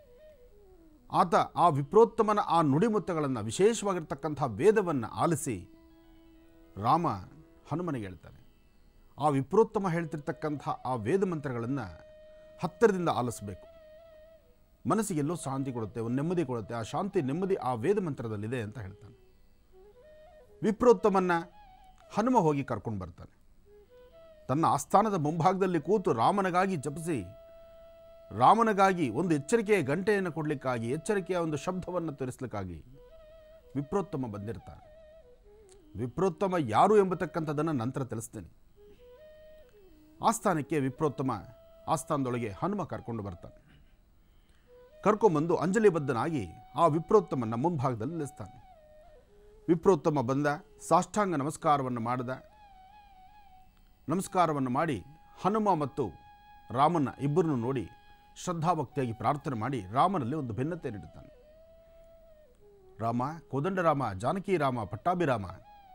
ಆತ ಆ ವಿಪ್ರೋತ್ತಮನ ಆ ನುಡಿಮುತ್ತಗಳನ್ನು ವಿಶೇಷವಾಗಿರ್ತಕ್ಕಂಥ ವೇದವನ್ನು ಆಲಿಸಿ ರಾಮ ಹನುಮನಿಗೆ ಹೇಳ್ತಾನೆ ಆ ವಿಪ್ರೋತ್ತಮ ಹೇಳ್ತಿರ್ತಕ್ಕಂಥ ಆ ವೇದ ಮಂತ್ರಗಳನ್ನು ಹತ್ತಿರದಿಂದ ಆಲಿಸಬೇಕು ಮನಸ್ಸಿಗೆಲ್ಲೋ ಶಾಂತಿ ಕೊಡುತ್ತೆ ಒಂದು ನೆಮ್ಮದಿ ಕೊಡುತ್ತೆ ಆ ಶಾಂತಿ ನೆಮ್ಮದಿ ಆ ವೇದ ಮಂತ್ರದಲ್ಲಿದೆ ಅಂತ ಹೇಳ್ತಾನೆ ವಿಪ್ರೋತ್ತಮನ್ನ ಹನುಮ ಹೋಗಿ ಕರ್ಕೊಂಡು ಬರ್ತಾನೆ ತನ್ನ ಆಸ್ಥಾನದ ಮುಂಭಾಗದಲ್ಲಿ ಕೂತು ರಾಮನಿಗಾಗಿ ಜಪಿಸಿ ರಾಮನಿಗಾಗಿ ಒಂದು ಎಚ್ಚರಿಕೆಯ ಗಂಟೆಯನ್ನು ಕೊಡಲಿಕ್ಕಾಗಿ ಎಚ್ಚರಿಕೆಯ ಒಂದು ಶಬ್ದವನ್ನು ತೋರಿಸ್ಲಿಕ್ಕಾಗಿ ವಿಪ್ರೋತ್ತಮ ಬಂದಿರ್ತಾನೆ ವಿಪ್ರೋತ್ತಮ ಯಾರು ಎಂಬತಕ್ಕಂಥದ್ದನ್ನು ನಂತರ ತಿಳಿಸ್ತೇನೆ ಆಸ್ಥಾನಕ್ಕೆ ವಿಪ್ರೋತ್ತಮ ಆಸ್ಥಾನದೊಳಗೆ ಹನುಮ ಕರ್ಕೊಂಡು ಬರ್ತಾನೆ ಕರ್ಕೊಂಬಂದು ಅಂಜಲಿಬದ್ಧನಾಗಿ ಆ ವಿಪ್ರೋತ್ತಮನ ಮುಂಭಾಗದಲ್ಲಿ ನಿಲ್ಲಿಸ್ತಾನೆ ವಿಪ್ರೋತ್ತಮ ಬಂದ ಸಾಷ್ಟಾಂಗ ನಮಸ್ಕಾರವನ್ನು ಮಾಡಿದ ನಮಸ್ಕಾರವನ್ನು ಮಾಡಿ ಹನುಮ ಮತ್ತು ರಾಮನ ಇಬ್ಬರನ್ನು ನೋಡಿ ಶ್ರದ್ಧಾಭಕ್ತಿಯಾಗಿ ಪ್ರಾರ್ಥನೆ ಮಾಡಿ ರಾಮನಲ್ಲಿ ಒಂದು ಭಿನ್ನತೆ ನೀಡುತ್ತಾನೆ ರಾಮ ಕೋದಂಡರಾಮ ಜಾನಕಿ ರಾಮ ಪಟ್ಟಾಭಿರಾಮ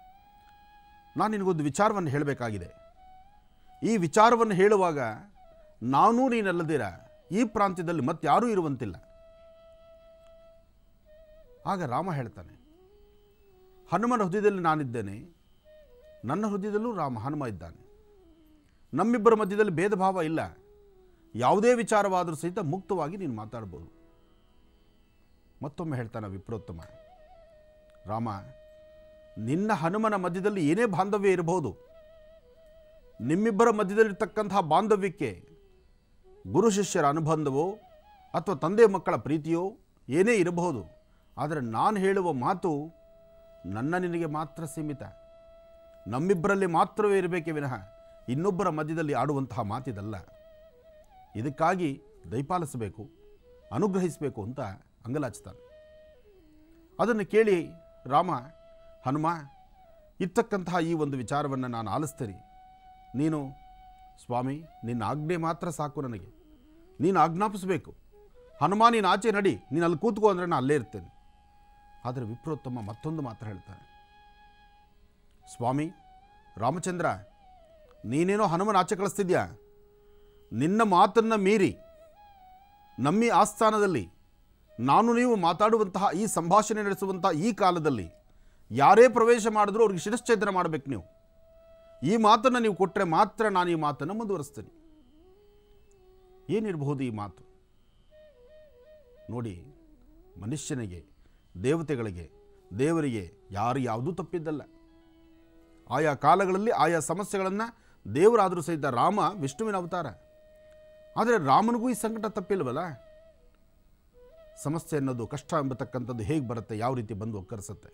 ನಾನು ನಿನಗೊಂದು ವಿಚಾರವನ್ನು ಹೇಳಬೇಕಾಗಿದೆ ಈ ವಿಚಾರವನ್ನು ಹೇಳುವಾಗ ನಾನೂ ನೀನಲ್ಲದಿರ ಈ ಪ್ರಾಂತ್ಯದಲ್ಲಿ ಮತ್ತಾರೂ ಇರುವಂತಿಲ್ಲ ಆಗ ರಾಮ ಹೇಳ್ತಾನೆ ಹನುಮನ ಹೃದಯದಲ್ಲಿ ನಾನಿದ್ದೇನೆ ನನ್ನ ಹೃದಯದಲ್ಲೂ ರಾಮ ಹನುಮ ಇದ್ದಾನೆ ನಮ್ಮಿಬ್ಬರ ಮಧ್ಯದಲ್ಲಿ ಭೇದ ಭಾವ ಇಲ್ಲ ಯಾವುದೇ ವಿಚಾರವಾದರೂ ಸಹಿತ ಮುಕ್ತವಾಗಿ ನೀನು ಮಾತಾಡ್ಬೋದು ಮತ್ತೊಮ್ಮೆ ಹೇಳ್ತಾನೆ ವಿಪ್ರೋತ್ತಮ ರಾಮ ನಿನ್ನ ಹನುಮನ ಮಧ್ಯದಲ್ಲಿ ಏನೇ ಬಾಂಧವ್ಯ ಇರಬಹುದು ನಿಮ್ಮಿಬ್ಬರ ಮಧ್ಯದಲ್ಲಿರ್ತಕ್ಕಂತಹ ಬಾಂಧವ್ಯಕ್ಕೆ ಗುರು ಶಿಷ್ಯರ ಅನುಬಂಧವೋ ಅಥವಾ ತಂದೆ ಮಕ್ಕಳ ಪ್ರೀತಿಯೋ ಏನೇ ಇರಬಹುದು ಆದರೆ ನಾನು ಹೇಳುವ ಮಾತು ನನ್ನ ನಿನಗೆ ಮಾತ್ರ ಸೀಮಿತ ನಮ್ಮಿಬ್ಬರಲ್ಲಿ ಮಾತ್ರವೇ ಇರಬೇಕೇ ವಿನಃ ಇನ್ನೊಬ್ಬರ ಮಧ್ಯದಲ್ಲಿ ಆಡುವಂತಹ ಮಾತಿದಲ್ಲ ಇದಕ್ಕಾಗಿ ದಯಪಾಲಿಸಬೇಕು ಅನುಗ್ರಹಿಸಬೇಕು ಅಂತ ಅಂಗಲಾಚ್ತಾನೆ ಅದನ್ನು ಕೇಳಿ ರಾಮ ಹನುಮ ಇರ್ತಕ್ಕಂತಹ ಈ ಒಂದು ವಿಚಾರವನ್ನು ನಾನು ಆಲಿಸ್ತೇನೆ ನೀನು ಸ್ವಾಮಿ ನಿನ್ನ ಆಜ್ಞೆ ಮಾತ್ರ ಸಾಕು ನನಗೆ ನೀನು ಆಜ್ಞಾಪಿಸಬೇಕು ಹನುಮ ನೀನು ಆಚೆ ನಡಿ ನೀನು ಅಲ್ಲಿ ಕೂತ್ಕೋ ಅಂದರೆ ನಾನು ಅಲ್ಲೇ ಇರ್ತೇನೆ ಆದರೆ ವಿಪ್ರೋತ್ತಮ ಮತ್ತೊಂದು ಮಾತ್ರ ಹೇಳ್ತಾರೆ ಸ್ವಾಮಿ ರಾಮಚಂದ್ರ ನೀನೇನೋ ಹನುಮನ ಆಚೆ ಕಳಿಸ್ತಿದ್ಯಾ ನಿನ್ನ ಮಾತನ್ನು ಮೀರಿ ನಮ್ಮಿ ಆಸ್ಥಾನದಲ್ಲಿ ನಾನು ನೀವು ಮಾತಾಡುವಂತಹ ಈ ಸಂಭಾಷಣೆ ನಡೆಸುವಂತಹ ಈ ಕಾಲದಲ್ಲಿ ಯಾರೇ ಪ್ರವೇಶ ಮಾಡಿದ್ರೂ ಅವ್ರಿಗೆ ಶಿರಶ್ಛೇದನ ಮಾಡಬೇಕು ನೀವು ಈ ಮಾತನ್ನು ನೀವು ಕೊಟ್ಟರೆ ಮಾತ್ರ ನಾನು ಈ ಮಾತನ್ನು ಮುಂದುವರಿಸ್ತೇನೆ ಏನಿರಬಹುದು ಈ ಮಾತು ನೋಡಿ ಮನುಷ್ಯನಿಗೆ ದೇವತೆಗಳಿಗೆ ದೇವರಿಗೆ ಯಾರು ಯಾವುದೂ ತಪ್ಪಿದ್ದಲ್ಲ ಆಯಾ ಕಾಲಗಳಲ್ಲಿ ಆಯಾ ಸಮಸ್ಯೆಗಳನ್ನು ದೇವರಾದರೂ ಸಹಿತ ರಾಮ ವಿಷ್ಣುವಿನ ಅವತಾರ ಆದರೆ ರಾಮನಿಗೂ ಈ ಸಂಕಟ ತಪ್ಪಿಲ್ವಲ್ಲ ಸಮಸ್ಯೆ ಅನ್ನೋದು ಕಷ್ಟ ಎಂಬತಕ್ಕಂಥದ್ದು ಹೇಗೆ ಬರುತ್ತೆ ಯಾವ ರೀತಿ ಬಂದು ಒಕ್ಕರಿಸುತ್ತೆ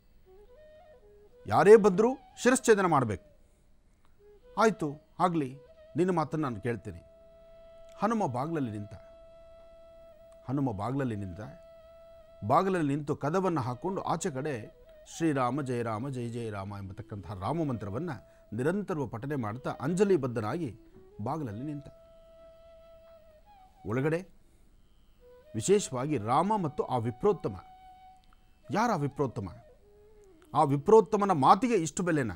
ಯಾರೇ ಬಂದರೂ ಶಿರಶ್ಛೇದನ ಮಾಡಬೇಕು ಆಯಿತು ಆಗಲಿ ನಿನ್ನ ಮಾತನ್ನು ನಾನು ಕೇಳ್ತೀನಿ ಹನುಮ ಬಾಗಿಲಲ್ಲಿ ನಿಂತ ಹನುಮ ಬಾಗಿಲಲ್ಲಿ ನಿಂತ ಬಾಗಿಲಲ್ಲಿ ನಿಂತು ಕದವನ್ನು ಹಾಕ್ಕೊಂಡು ಆಚೆ ಕಡೆ ಶ್ರೀರಾಮ ಜಯರಾಮ ಜಯ ಜಯ ರಾಮ ಎಂಬತಕ್ಕಂತಹ ರಾಮ ಮಂತ್ರವನ್ನು ನಿರಂತರವ ಪಠನೆ ಮಾಡ್ತಾ ಅಂಜಲಿಬದ್ಧನಾಗಿ ಬಾಗಿಲಲ್ಲಿ ನಿಂತ ಒಳಗಡೆ ವಿಶೇಷವಾಗಿ ರಾಮ ಮತ್ತು ಆ ವಿಪ್ರೋತ್ತಮ ಯಾರ ಆ ವಿಪ್ರೋತ್ತಮ ಆ ವಿಪ್ರೋತ್ತಮನ ಮಾತಿಗೆ ಇಷ್ಟು ಬೆಲೆನ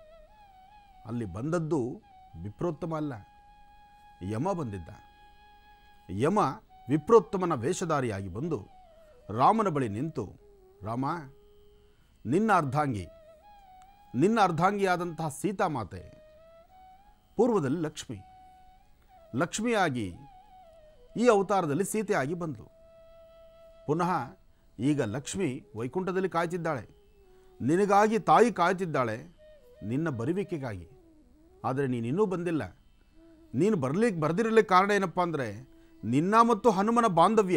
ಅಲ್ಲಿ ಬಂದದ್ದು ವಿಪ್ರೋತ್ತಮ ಅಲ್ಲ ಯಮ ಬಂದಿದ್ದ ಯಮ ವಿಪ್ರೋತ್ತಮನ ವೇಷಧಾರಿಯಾಗಿ ಬಂದು ರಾಮನ ಬಳಿ ನಿಂತು ರಾಮ ನಿನ್ನ ಅರ್ಧಾಂಗಿ ನಿನ್ನ ಅರ್ಧಾಂಗಿಯಾದಂತಹ ಸೀತಾಮಾತೆ ಪೂರ್ವದಲ್ಲಿ ಲಕ್ಷ್ಮಿ ಲಕ್ಷ್ಮಿಯಾಗಿ ಈ ಅವತಾರದಲ್ಲಿ ಸೀತೆಯಾಗಿ ಬಂದಳು ಪುನಃ ಈಗ ಲಕ್ಷ್ಮಿ ವೈಕುಂಠದಲ್ಲಿ ಕಾಯ್ತಿದ್ದಾಳೆ ನಿನಗಾಗಿ ತಾಯಿ ಕಾಯ್ತಿದ್ದಾಳೆ ನಿನ್ನ ಬರುವಿಕೆಗಾಗಿ ಆದರೆ ನೀನು ಇನ್ನೂ ಬಂದಿಲ್ಲ ನೀನು ಬರಲಿಕ್ಕೆ ಬರೆದಿರಲಿಕ್ಕೆ ಕಾರಣ ಏನಪ್ಪ ಅಂದರೆ ನಿನ್ನ ಮತ್ತು ಹನುಮನ ಬಾಂಧವ್ಯ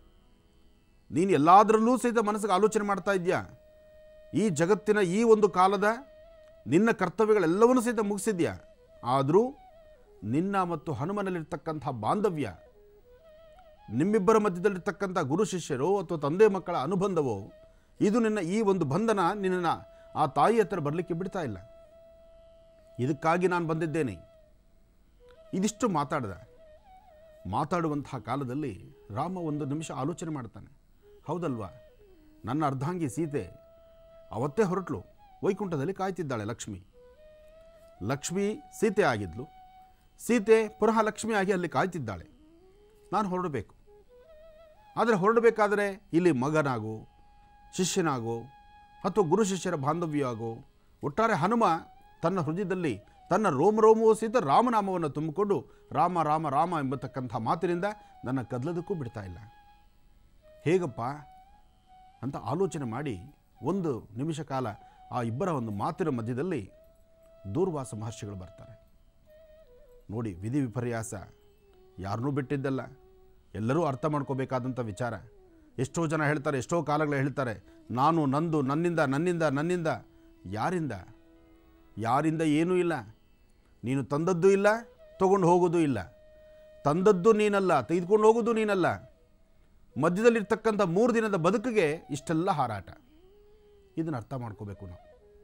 ನೀನು ಎಲ್ಲದರಲ್ಲೂ ಸಹಿತ ಮನಸ್ಸಿಗೆ ಆಲೋಚನೆ ಮಾಡ್ತಾ ಇದೆಯಾ ಈ ಜಗತ್ತಿನ ಈ ಒಂದು ಕಾಲದ ನಿನ್ನ ಕರ್ತವ್ಯಗಳೆಲ್ಲವನ್ನೂ ಸಹಿತ ಮುಗಿಸಿದ್ಯಾ ಆದರೂ ನಿನ್ನ ಮತ್ತು ಹನುಮನಲ್ಲಿರ್ತಕ್ಕಂಥ ಬಾಂಧವ್ಯ ನಿಮ್ಮಿಬ್ಬರ ಮಧ್ಯದಲ್ಲಿರ್ತಕ್ಕಂಥ ಗುರು ಶಿಷ್ಯರು ಅಥವಾ ತಂದೆ ಮಕ್ಕಳ ಅನುಬಂಧವೋ ಇದು ನಿನ್ನ ಈ ಒಂದು ಬಂಧನ ನಿನ್ನನ್ನು ಆ ತಾಯಿ ಹತ್ರ ಬರಲಿಕ್ಕೆ ಬಿಡ್ತಾ ಇಲ್ಲ ಇದಕ್ಕಾಗಿ ನಾನು ಬಂದಿದ್ದೇನೆ ಇದಿಷ್ಟು ಮಾತಾಡಿದ ಮಾತಾಡುವಂತಹ ಕಾಲದಲ್ಲಿ ರಾಮ ಒಂದು ನಿಮಿಷ ಆಲೋಚನೆ ಮಾಡ್ತಾನೆ ಹೌದಲ್ವಾ ನನ್ನ ಅರ್ಧಾಂಗಿ ಸೀತೆ ಅವತ್ತೇ ಹೊರಟಳು ವೈಕುಂಠದಲ್ಲಿ ಕಾಯ್ತಿದ್ದಾಳೆ ಲಕ್ಷ್ಮಿ ಲಕ್ಷ್ಮಿ ಸೀತೆ ಆಗಿದ್ಲು ಸೀತೆ ಪುನಃ ಲಕ್ಷ್ಮಿಯಾಗಿ ಅಲ್ಲಿ ಕಾಯ್ತಿದ್ದಾಳೆ ನಾನು ಹೊರಡಬೇಕು ಆದರೆ ಹೊರಡಬೇಕಾದರೆ ಇಲ್ಲಿ ಮಗನಾಗೋ ಶಿಷ್ಯನಾಗೋ ಅಥವಾ ಗುರು ಶಿಷ್ಯರ ಬಾಂಧವ್ಯ ಆಗೋ ಒಟ್ಟಾರೆ ಹನುಮ ತನ್ನ ಹೃದಯದಲ್ಲಿ ತನ್ನ ರೋಮ ರೋಮವೂ ಸಹಿತ ರಾಮನಾಮವನ್ನು ತುಂಬಿಕೊಂಡು ರಾಮ ರಾಮ ರಾಮ ಎಂಬತಕ್ಕಂಥ ಮಾತಿನಿಂದ ನನ್ನ ಕದಲೋದಕ್ಕೂ ಬಿಡ್ತಾ ಇಲ್ಲ ಹೇಗಪ್ಪ ಅಂತ ಆಲೋಚನೆ ಮಾಡಿ ಒಂದು ನಿಮಿಷ ಕಾಲ ಆ ಇಬ್ಬರ ಒಂದು ಮಾತಿನ ಮಧ್ಯದಲ್ಲಿ ದೂರ್ವಾಸ ಮಹರ್ಷಿಗಳು ಬರ್ತಾರೆ ನೋಡಿ ವಿಧಿ ವಿಪರ್ಯಾಸ ಯಾರನ್ನೂ ಬಿಟ್ಟಿದ್ದಲ್ಲ ಎಲ್ಲರೂ ಅರ್ಥ ಮಾಡ್ಕೋಬೇಕಾದಂಥ ವಿಚಾರ ಎಷ್ಟೋ ಜನ ಹೇಳ್ತಾರೆ ಎಷ್ಟೋ ಕಾಲಗಳು ಹೇಳ್ತಾರೆ ನಾನು ನಂದು ನನ್ನಿಂದ ನನ್ನಿಂದ ನನ್ನಿಂದ ಯಾರಿಂದ ಯಾರಿಂದ ಏನೂ ಇಲ್ಲ ನೀನು ತಂದದ್ದು ಇಲ್ಲ ತಗೊಂಡು ಹೋಗೋದು ಇಲ್ಲ ತಂದದ್ದು ನೀನಲ್ಲ ತೆಗೆದುಕೊಂಡು ಹೋಗೋದು ನೀನಲ್ಲ ಮಧ್ಯದಲ್ಲಿರ್ತಕ್ಕಂಥ ಮೂರು ದಿನದ ಬದುಕಿಗೆ ಇಷ್ಟೆಲ್ಲ ಹಾರಾಟ ಇದನ್ನು ಅರ್ಥ ಮಾಡ್ಕೋಬೇಕು ನಾವು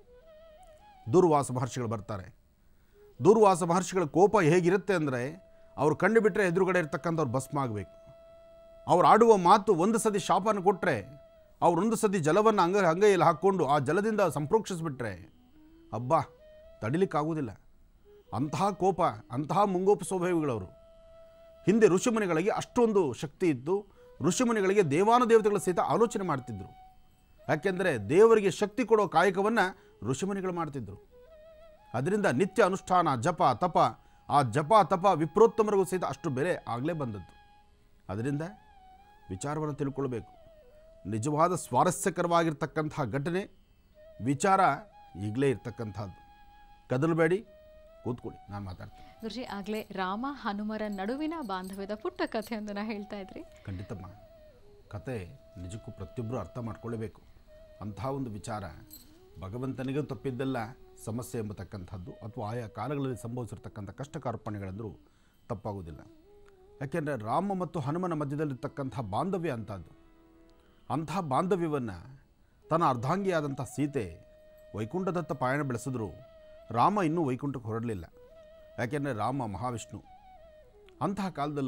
ದೂರ್ವಾಸ ಮಹರ್ಷಿಗಳು ಬರ್ತಾರೆ ದೂರ್ವಾಸ ಮಹರ್ಷಿಗಳ ಕೋಪ ಹೇಗಿರುತ್ತೆ ಅಂದರೆ ಅವ್ರು ಕಂಡು ಬಿಟ್ಟರೆ ಎದುರುಗಡೆ ಇರ್ತಕ್ಕಂಥವ್ರು ಭಸ್ಮ ಆಗಬೇಕು ಅವ್ರು ಆಡುವ ಮಾತು ಒಂದು ಸತಿ ಶಾಪನ ಕೊಟ್ಟರೆ ಅವರೊಂದು ಸತಿ ಜಲವನ್ನು ಅಂಗ ಅಂಗೈಯಲ್ಲಿ ಹಾಕ್ಕೊಂಡು ಆ ಜಲದಿಂದ ಸಂಪ್ರೋಕ್ಷಿಸ್ಬಿಟ್ರೆ ಅಬ್ಬಾ ತಡಿಲಿಕ್ಕಾಗೋದಿಲ್ಲ ಅಂತಹ ಕೋಪ ಅಂತಹ ಮುಂಗೋಪ ಸ್ವಭಾವಿಗಳವರು ಹಿಂದೆ ಋಷಿಮುನಿಗಳಿಗೆ ಅಷ್ಟೊಂದು ಶಕ್ತಿ ಇತ್ತು ಋಷಿಮುನಿಗಳಿಗೆ ದೇವಾನು ದೇವತೆಗಳ ಸಹಿತ ಆಲೋಚನೆ ಮಾಡ್ತಿದ್ರು ಯಾಕೆಂದರೆ ದೇವರಿಗೆ ಶಕ್ತಿ ಕೊಡೋ ಕಾಯಕವನ್ನು ಋಷಿಮುನಿಗಳು ಮಾಡ್ತಿದ್ರು ಅದರಿಂದ ನಿತ್ಯ ಅನುಷ್ಠಾನ ಜಪ ತಪ ಆ ಜಪ ತಪ ವಿಪ್ರೋತ್ತಮರಿಗೂ ಸಹಿತ ಅಷ್ಟು ಬೆಲೆ ಆಗಲೇ ಬಂದದ್ದು ಅದರಿಂದ ವಿಚಾರವನ್ನು ತಿಳ್ಕೊಳ್ಬೇಕು ನಿಜವಾದ ಸ್ವಾರಸ್ಯಕರವಾಗಿರ್ತಕ್ಕಂತಹ ಘಟನೆ ವಿಚಾರ ಈಗಲೇ ಇರ್ತಕ್ಕಂಥದ್ದು ಕದಲಬೇಡಿ ಕೂತ್ಕೊಳ್ಳಿ ನಾನು ಮಾತಾಡ್ತೀನಿ ಗುರುಜಿ ಆಗ್ಲೇ ರಾಮ ಹನುಮರ ನಡುವಿನ ಬಾಂಧವ್ಯದ ಪುಟ್ಟ ಕಥೆಯೊಂದನ್ನ ಹೇಳ್ತಾ ಇದ್ರಿ ಖಂಡಿತಮ್ಮ ಕತೆ ನಿಜಕ್ಕೂ ಪ್ರತಿಯೊಬ್ಬರು ಅರ್ಥ ಮಾಡ್ಕೊಳ್ಳಬೇಕು ಅಂತಹ ಒಂದು ವಿಚಾರ ಭಗವಂತನಿಗೂ ತಪ್ಪಿದ್ದಲ್ಲ ಸಮಸ್ಯೆ ಎಂಬತಕ್ಕಂಥದ್ದು ಅಥವಾ ಆಯಾ ಕಾಲಗಳಲ್ಲಿ ಸಂಭವಿಸಿರ್ತಕ್ಕಂಥ ಕಷ್ಟ ಕಾರ್ಪಣ್ಯಗಳಂದರೂ ತಪ್ಪಾಗೋದಿಲ್ಲ ಯಾಕೆಂದರೆ ರಾಮ ಮತ್ತು ಹನುಮನ ಮಧ್ಯದಲ್ಲಿರ್ತಕ್ಕಂಥ ಬಾಂಧವ್ಯ ಅಂಥದ್ದು ಅಂತಹ ಬಾಂಧವ್ಯವನ್ನು ತನ್ನ ಅರ್ಧಾಂಗಿಯಾದಂಥ ಸೀತೆ ವೈಕುಂಠದತ್ತ ಪಯಣ ಬೆಳೆಸಿದ್ರು ರಾಮ ಇನ್ನೂ ವೈಕುಂಠಕ್ಕೆ ಹೊರಡಲಿಲ್ಲ ಯಾಕೆಂದರೆ ರಾಮ ಮಹಾವಿಷ್ಣು ಅಂತಹ ಕಾಲದಲ್ಲಿ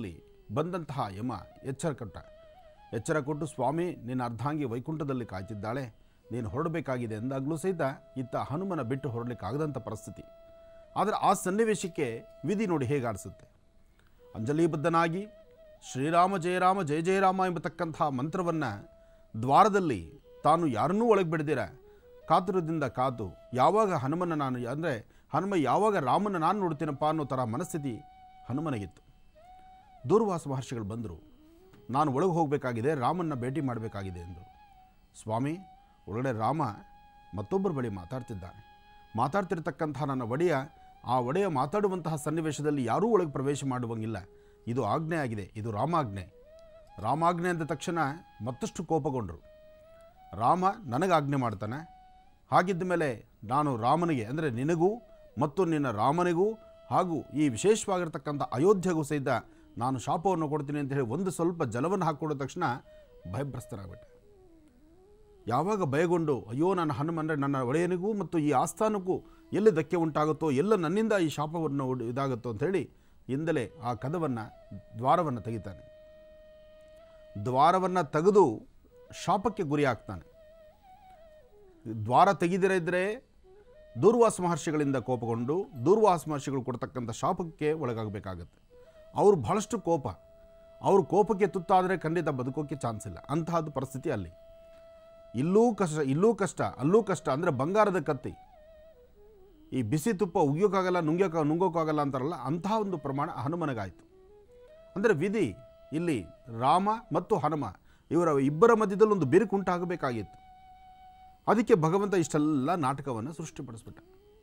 ಬಂದಂತಹ ಯಮ ಎಚ್ಚರ ಕೊಟ್ಟ ಎಚ್ಚರ ಕೊಟ್ಟು ಸ್ವಾಮಿ ನಿನ್ನ ಅರ್ಧಾಂಗಿ ವೈಕುಂಠದಲ್ಲಿ ಕಾಯ್ತಿದ್ದಾಳೆ ನೀನು ಹೊರಡಬೇಕಾಗಿದೆ ಎಂದಾಗಲೂ ಸಹಿತ ಇತ್ತ ಹನುಮನ ಬಿಟ್ಟು ಹೊರಡಲಿಕ್ಕಾಗದಂಥ ಪರಿಸ್ಥಿತಿ ಆದರೆ ಆ ಸನ್ನಿವೇಶಕ್ಕೆ ವಿಧಿ ನೋಡಿ ಹೇಗೆ ಆಡಿಸುತ್ತೆ ಅಂಜಲಿಬದ್ಧನಾಗಿ ಶ್ರೀರಾಮ ಜಯರಾಮ ಜಯ ಜಯರಾಮ ಎಂಬತಕ್ಕಂಥ ಮಂತ್ರವನ್ನು ದ್ವಾರದಲ್ಲಿ ತಾನು ಯಾರನ್ನೂ ಒಳಗೆ ಬಿಡದಿರ ಕಾತುರದಿಂದ ಕಾತು ಯಾವಾಗ ಹನುಮನ ನಾನು ಅಂದರೆ ಹನುಮ ಯಾವಾಗ ರಾಮನ ನಾನು ನೋಡ್ತೀನಪ್ಪ ಅನ್ನೋ ಥರ ಮನಸ್ಥಿತಿ ಹನುಮನಿಗಿತ್ತು ದೂರ್ವಾಸ ಮಹರ್ಷಿಗಳು ಬಂದರು ನಾನು ಒಳಗೆ ಹೋಗಬೇಕಾಗಿದೆ ರಾಮನ್ನ ಭೇಟಿ ಮಾಡಬೇಕಾಗಿದೆ ಎಂದು ಸ್ವಾಮಿ ಒಳಗಡೆ ರಾಮ ಮತ್ತೊಬ್ಬರ ಬಳಿ ಮಾತಾಡ್ತಿದ್ದಾನೆ ಮಾತಾಡ್ತಿರ್ತಕ್ಕಂಥ ನನ್ನ ಒಡೆಯ ಆ ಒಡೆಯ ಮಾತಾಡುವಂತಹ ಸನ್ನಿವೇಶದಲ್ಲಿ ಯಾರೂ ಒಳಗೆ ಪ್ರವೇಶ ಮಾಡುವಂಗಿಲ್ಲ ಇದು ಆಜ್ಞೆ ಆಗಿದೆ ಇದು ರಾಮಾಜ್ಞೆ ರಾಮಾಜ್ಞೆ ಅಂದ ತಕ್ಷಣ ಮತ್ತಷ್ಟು ಕೋಪಗೊಂಡರು ರಾಮ ನನಗೆ ಆಜ್ಞೆ ಮಾಡ್ತಾನೆ ಹಾಗಿದ್ದ ಮೇಲೆ ನಾನು ರಾಮನಿಗೆ ಅಂದರೆ ನಿನಗೂ ಮತ್ತು ನಿನ್ನ ರಾಮನಿಗೂ ಹಾಗೂ ಈ ವಿಶೇಷವಾಗಿರ್ತಕ್ಕಂಥ ಅಯೋಧ್ಯೆಗೂ ಸಹಿತ ನಾನು ಶಾಪವನ್ನು ಕೊಡ್ತೀನಿ ಅಂತ ಹೇಳಿ ಒಂದು ಸ್ವಲ್ಪ ಜಲವನ್ನು ಹಾಕ್ಕೊಡೋ ತಕ್ಷಣ ಭಯಭ್ರಸ್ತರಾಗ್ಬಿಟ್ಟೆ ಯಾವಾಗ ಭಯಗೊಂಡು ಅಯ್ಯೋ ನನ್ನ ಹನುಮಂದ್ರೆ ನನ್ನ ಒಡೆಯನಿಗೂ ಮತ್ತು ಈ ಆಸ್ಥಾನಕ್ಕೂ ಎಲ್ಲಿ ಧಕ್ಕೆ ಉಂಟಾಗುತ್ತೋ ಎಲ್ಲ ನನ್ನಿಂದ ಈ ಶಾಪವನ್ನು ಉಡ್- ಇದಾಗುತ್ತೋ ಅಂಥೇಳಿ ಇಂದಲೇ ಆ ಕದವನ್ನು ದ್ವಾರವನ್ನು ತೆಗಿತಾನೆ ದ್ವಾರವನ್ನು ತೆಗೆದು ಶಾಪಕ್ಕೆ ಗುರಿ ಆಗ್ತಾನೆ ದ್ವಾರ ತೆಗೆದಿರ ಇದ್ದರೆ ದೂರ್ವಾಸ ಮಹರ್ಷಿಗಳಿಂದ ಕೋಪಗೊಂಡು ದೂರ್ವಾಸ ಮಹರ್ಷಿಗಳು ಕೊಡ್ತಕ್ಕಂಥ ಶಾಪಕ್ಕೆ ಒಳಗಾಗಬೇಕಾಗತ್ತೆ ಅವರು ಬಹಳಷ್ಟು ಕೋಪ ಅವ್ರ ಕೋಪಕ್ಕೆ ತುತ್ತಾದರೆ ಖಂಡಿತ ಬದುಕೋಕ್ಕೆ ಚಾನ್ಸ್ ಇಲ್ಲ ಅಂತಹದ್ದು ಪರಿಸ್ಥಿತಿ ಅಲ್ಲಿ ಇಲ್ಲೂ ಕಷ್ಟ ಇಲ್ಲೂ ಕಷ್ಟ ಅಲ್ಲೂ ಕಷ್ಟ ಅಂದರೆ ಬಂಗಾರದ ಕತ್ತಿ ಈ ಬಿಸಿ ತುಪ್ಪ ಉಗಿಯೋಕ್ಕಾಗಲ್ಲ ನುಂಗ್ಯೋಕ ನುಂಗೋಕ್ಕಾಗಲ್ಲ ಅಂತಾರಲ್ಲ ಅಂತಹ ಒಂದು ಪ್ರಮಾಣ ಹನುಮನಿಗಾಯಿತು ಅಂದರೆ ವಿಧಿ ಇಲ್ಲಿ ರಾಮ ಮತ್ತು ಹನುಮ ಇವರ ಇಬ್ಬರ ಮಧ್ಯದಲ್ಲಿ ಒಂದು ಬಿರುಕುಂಟಾಗಬೇಕಾಗಿತ್ತು ಅದಕ್ಕೆ ಭಗವಂತ ಇಷ್ಟೆಲ್ಲ ನಾಟಕವನ್ನು ಸೃಷ್ಟಿಪಡಿಸ್ಬಿಟ್ಟ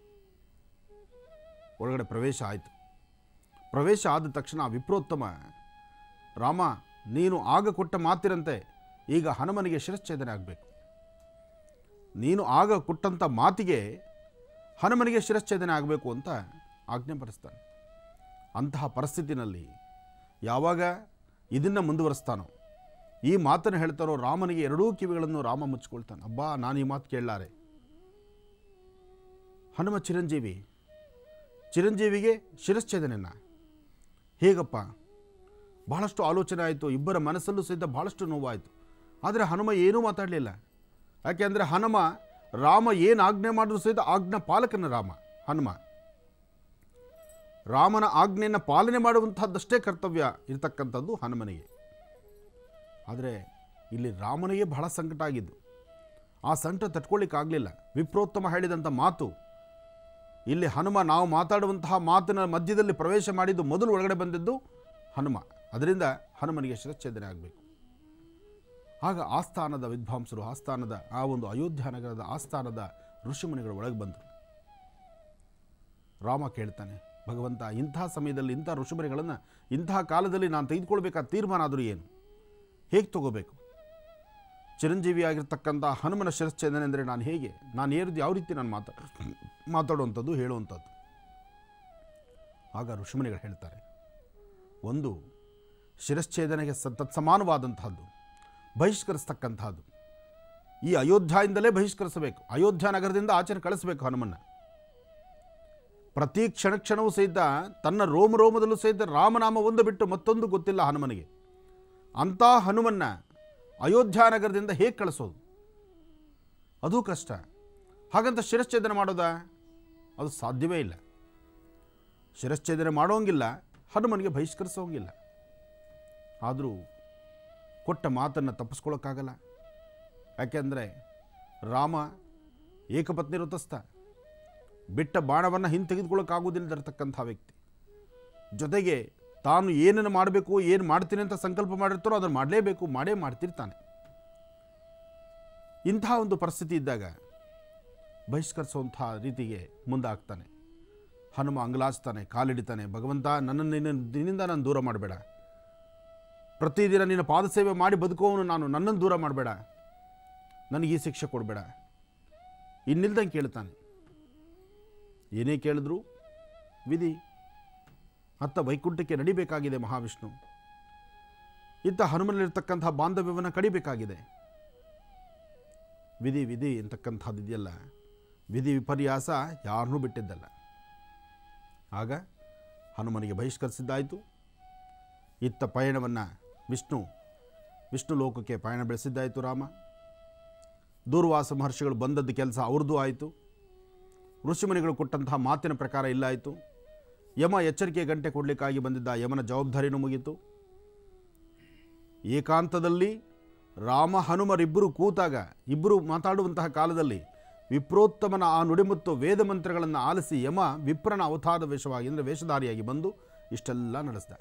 ಒಳಗಡೆ ಪ್ರವೇಶ ಆಯಿತು ಪ್ರವೇಶ ಆದ ತಕ್ಷಣ ಆ ವಿಪ್ರೋತ್ತಮ ರಾಮ ನೀನು ಆಗ ಕೊಟ್ಟ ಮಾತಿರಂತೆ ಈಗ ಹನುಮನಿಗೆ ಶಿರಚ್ಛೇದನೆ ಆಗಬೇಕು ನೀನು ಆಗ ಕೊಟ್ಟಂಥ ಮಾತಿಗೆ ಹನುಮನಿಗೆ ಶಿರಚ್ಛೇದನೆ ಆಗಬೇಕು ಅಂತ ಆಜ್ಞಾಪಡಿಸ್ತಾನೆ ಅಂತಹ ಪರಿಸ್ಥಿತಿನಲ್ಲಿ ಯಾವಾಗ ಇದನ್ನು ಮುಂದುವರಿಸ್ತಾನೋ ಈ ಮಾತನ್ನು ಹೇಳ್ತಾರೋ ರಾಮನಿಗೆ ಎರಡೂ ಕಿವಿಗಳನ್ನು ರಾಮ ಮುಚ್ಚಿಕೊಳ್ತಾನೆ ಅಬ್ಬಾ ನಾನು ಈ ಮಾತು ಕೇಳಲಾರೆ ಹನುಮ ಚಿರಂಜೀವಿ ಚಿರಂಜೀವಿಗೆ ಶಿರಚ್ಛೇದನೆನ ಹೇಗಪ್ಪ ಬಹಳಷ್ಟು ಆಲೋಚನೆ ಆಯಿತು ಇಬ್ಬರ ಮನಸ್ಸಲ್ಲೂ ಸಹಿತ ಬಹಳಷ್ಟು ನೋವಾಯಿತು ಆದರೆ ಹನುಮ ಏನೂ ಮಾತಾಡಲಿಲ್ಲ ಯಾಕೆಂದರೆ ಹನುಮ ರಾಮ ಏನು ಆಜ್ಞೆ ಮಾಡಿದ್ರು ಸಹಿತ ಆಜ್ಞಾ ಪಾಲಕನ ರಾಮ ಹನುಮ ರಾಮನ ಆಜ್ಞೆಯನ್ನು ಪಾಲನೆ ಮಾಡುವಂಥದ್ದಷ್ಟೇ ಕರ್ತವ್ಯ ಇರತಕ್ಕಂಥದ್ದು ಹನುಮನಿಗೆ ಆದರೆ ಇಲ್ಲಿ ರಾಮನಿಗೆ ಬಹಳ ಸಂಕಟ ಆಗಿದ್ದು ಆ ಸಂಕಟ ತಟ್ಕೊಳ್ಳಿಕ್ಕಾಗಲಿಲ್ಲ ವಿಪ್ರೋತ್ತಮ ಹೇಳಿದಂಥ ಮಾತು ಇಲ್ಲಿ ಹನುಮ ನಾವು ಮಾತಾಡುವಂತಹ ಮಾತಿನ ಮಧ್ಯದಲ್ಲಿ ಪ್ರವೇಶ ಮಾಡಿದ್ದು ಮೊದಲು ಒಳಗಡೆ ಬಂದಿದ್ದು ಹನುಮ ಅದರಿಂದ ಹನುಮನಿಗೆ ಶಿರಚ್ಛೇದನೆ ಆಗಬೇಕು ಆಗ ಆಸ್ಥಾನದ ವಿದ್ವಾಂಸರು ಆಸ್ಥಾನದ ಆ ಒಂದು ಅಯೋಧ್ಯ ನಗರದ ಆಸ್ಥಾನದ ಋಷಿಮುನಿಗಳು ಒಳಗೆ ಬಂದರು ರಾಮ ಕೇಳ್ತಾನೆ ಭಗವಂತ ಇಂತಹ ಸಮಯದಲ್ಲಿ ಇಂಥ ಋಷಿಮುನಿಗಳನ್ನು ಇಂತಹ ಕಾಲದಲ್ಲಿ ನಾನು ತೆಗೆದುಕೊಳ್ಬೇಕಾದ ತೀರ್ಮಾನ ಆದರೂ ಏನು ಹೇಗೆ ತಗೋಬೇಕು ಚಿರಂಜೀವಿಯಾಗಿರ್ತಕ್ಕಂಥ ಹನುಮನ ಶಿರಚ್ಛೇದನೆ ಅಂದರೆ ನಾನು ಹೇಗೆ ನಾನು ಏನು ಯಾವ ರೀತಿ ನಾನು ಮಾತಾ ಮಾತಾಡುವಂಥದ್ದು ಹೇಳುವಂಥದ್ದು ಆಗ ಋಷಿಮುನಿಗಳು ಹೇಳ್ತಾರೆ ಒಂದು ಶಿರಚ್ಛೇದನೆಗೆ ಸ ತತ್ಸಮಾನವಾದಂತಹದ್ದು ಬಹಿಷ್ಕರಿಸ್ತಕ್ಕಂತಹದ್ದು ಈ ಅಯೋಧ್ಯೆಯಿಂದಲೇ ಬಹಿಷ್ಕರಿಸಬೇಕು ಅಯೋಧ್ಯ ನಗರದಿಂದ ಆಚೆ ಕಳಿಸಬೇಕು ಹನುಮನ್ನ ಪ್ರತಿ ಕ್ಷಣ ಕ್ಷಣವೂ ಸಹಿತ ತನ್ನ ರೋಮ ರೋಮದಲ್ಲೂ ಸಹಿತ ರಾಮನಾಮ ಒಂದು ಬಿಟ್ಟು ಮತ್ತೊಂದು ಗೊತ್ತಿಲ್ಲ ಹನುಮನಿಗೆ ಅಂಥ ಹನುಮನ್ನ ಅಯೋಧ್ಯ ನಗರದಿಂದ ಹೇಗೆ ಕಳಿಸೋದು ಅದು ಕಷ್ಟ ಹಾಗಂತ ಶಿರಚ್ಛೇದನೆ ಮಾಡೋದಾ ಅದು ಸಾಧ್ಯವೇ ಇಲ್ಲ ಶಿರಚ್ಛೇದನೆ ಮಾಡೋಂಗಿಲ್ಲ ಹನುಮನಿಗೆ ಬಹಿಷ್ಕರಿಸೋಂಗಿಲ್ಲ ಆದರೂ ಕೊಟ್ಟ ಮಾತನ್ನು ತಪ್ಪಿಸ್ಕೊಳ್ಳೋಕ್ಕಾಗಲ್ಲ ಯಾಕೆಂದರೆ ರಾಮ ಏಕಪತ್ನಿ ವೃತಸ್ಥ ಬಿಟ್ಟ ಬಾಣವನ್ನು ಹಿಂತೆಗೆದುಕೊಳ್ಳೋಕ್ಕಾಗೋದಿಲ್ಲದಿರತಕ್ಕಂಥ ವ್ಯಕ್ತಿ ಜೊತೆಗೆ ತಾನು ಏನನ್ನು ಮಾಡಬೇಕು ಏನು ಮಾಡ್ತೀನಿ ಅಂತ ಸಂಕಲ್ಪ ಮಾಡಿರ್ತಾರೋ ಅದನ್ನು ಮಾಡಲೇಬೇಕು ಮಾಡೇ ಮಾಡ್ತಿರ್ತಾನೆ ಇಂಥ ಒಂದು ಪರಿಸ್ಥಿತಿ ಇದ್ದಾಗ ಬಹಿಷ್ಕರಿಸುವಂಥ ರೀತಿಗೆ ಮುಂದಾಗ್ತಾನೆ ಹನುಮ ಅಂಗಲಾಚ್ತಾನೆ ಕಾಲಿಡಿತಾನೆ ಭಗವಂತ ನನ್ನನ್ನು ನಿನ್ನ ನಿನ್ನಿಂದ ನಾನು ದೂರ ಮಾಡಬೇಡ ಪ್ರತಿದಿನ ನಿನ್ನ ಪಾದಸೇವೆ ಮಾಡಿ ಬದುಕೋವನು ನಾನು ನನ್ನನ್ನು ದೂರ ಮಾಡಬೇಡ ನನಗೆ ಈ ಶಿಕ್ಷೆ ಕೊಡಬೇಡ ಇನ್ನಿಲ್ದಂಗೆ ಕೇಳ್ತಾನೆ ಏನೇ ಕೇಳಿದ್ರು ವಿಧಿ ಅತ್ತ ವೈಕುಂಠಕ್ಕೆ ನಡಿಬೇಕಾಗಿದೆ ಮಹಾವಿಷ್ಣು ಇತ್ತ ಹನುಮನಲ್ಲಿರ್ತಕ್ಕಂಥ ಬಾಂಧವ್ಯವನ್ನು ಕಡಿಬೇಕಾಗಿದೆ ವಿಧಿ ವಿಧಿ ಅಂತಕ್ಕಂಥದ್ದು ಇದೆಯಲ್ಲ ವಿಧಿ ವಿಪರ್ಯಾಸ ಯಾರನ್ನೂ ಬಿಟ್ಟಿದ್ದಲ್ಲ ಆಗ ಹನುಮನಿಗೆ ಬಹಿಷ್ಕರಿಸಿದ್ದಾಯಿತು ಇತ್ತ ಪಯಣವನ್ನು ವಿಷ್ಣು ವಿಷ್ಣು ಲೋಕಕ್ಕೆ ಪಯಣ ಬೆಳೆಸಿದ್ದಾಯಿತು ರಾಮ ದೂರ್ವಾಸ ಮಹರ್ಷಿಗಳು ಬಂದದ್ದು ಕೆಲಸ ಅವ್ರದ್ದು ಆಯಿತು ಋಷಿಮುನಿಗಳು ಕೊಟ್ಟಂತಹ ಮಾತಿನ ಪ್ರಕಾರ ಇಲ್ಲ ಆಯಿತು ಯಮ ಎಚ್ಚರಿಕೆ ಗಂಟೆ ಕೊಡಲಿಕ್ಕಾಗಿ ಬಂದಿದ್ದ ಯಮನ ಜವಾಬ್ದಾರಿನೂ ಮುಗೀತು ಏಕಾಂತದಲ್ಲಿ ರಾಮ ಹನುಮರಿಬ್ಬರು ಕೂತಾಗ ಇಬ್ಬರು ಮಾತಾಡುವಂತಹ ಕಾಲದಲ್ಲಿ ವಿಪ್ರೋತ್ತಮನ ಆ ನುಡಿಮುತ್ತು ವೇದ ಮಂತ್ರಗಳನ್ನು ಆಲಿಸಿ ಯಮ ವಿಪ್ರನ ಅವತಾರದ ವೇಷವಾಗಿ ಅಂದರೆ ವೇಷಧಾರಿಯಾಗಿ ಬಂದು ಇಷ್ಟೆಲ್ಲ ನಡೆಸ್ದ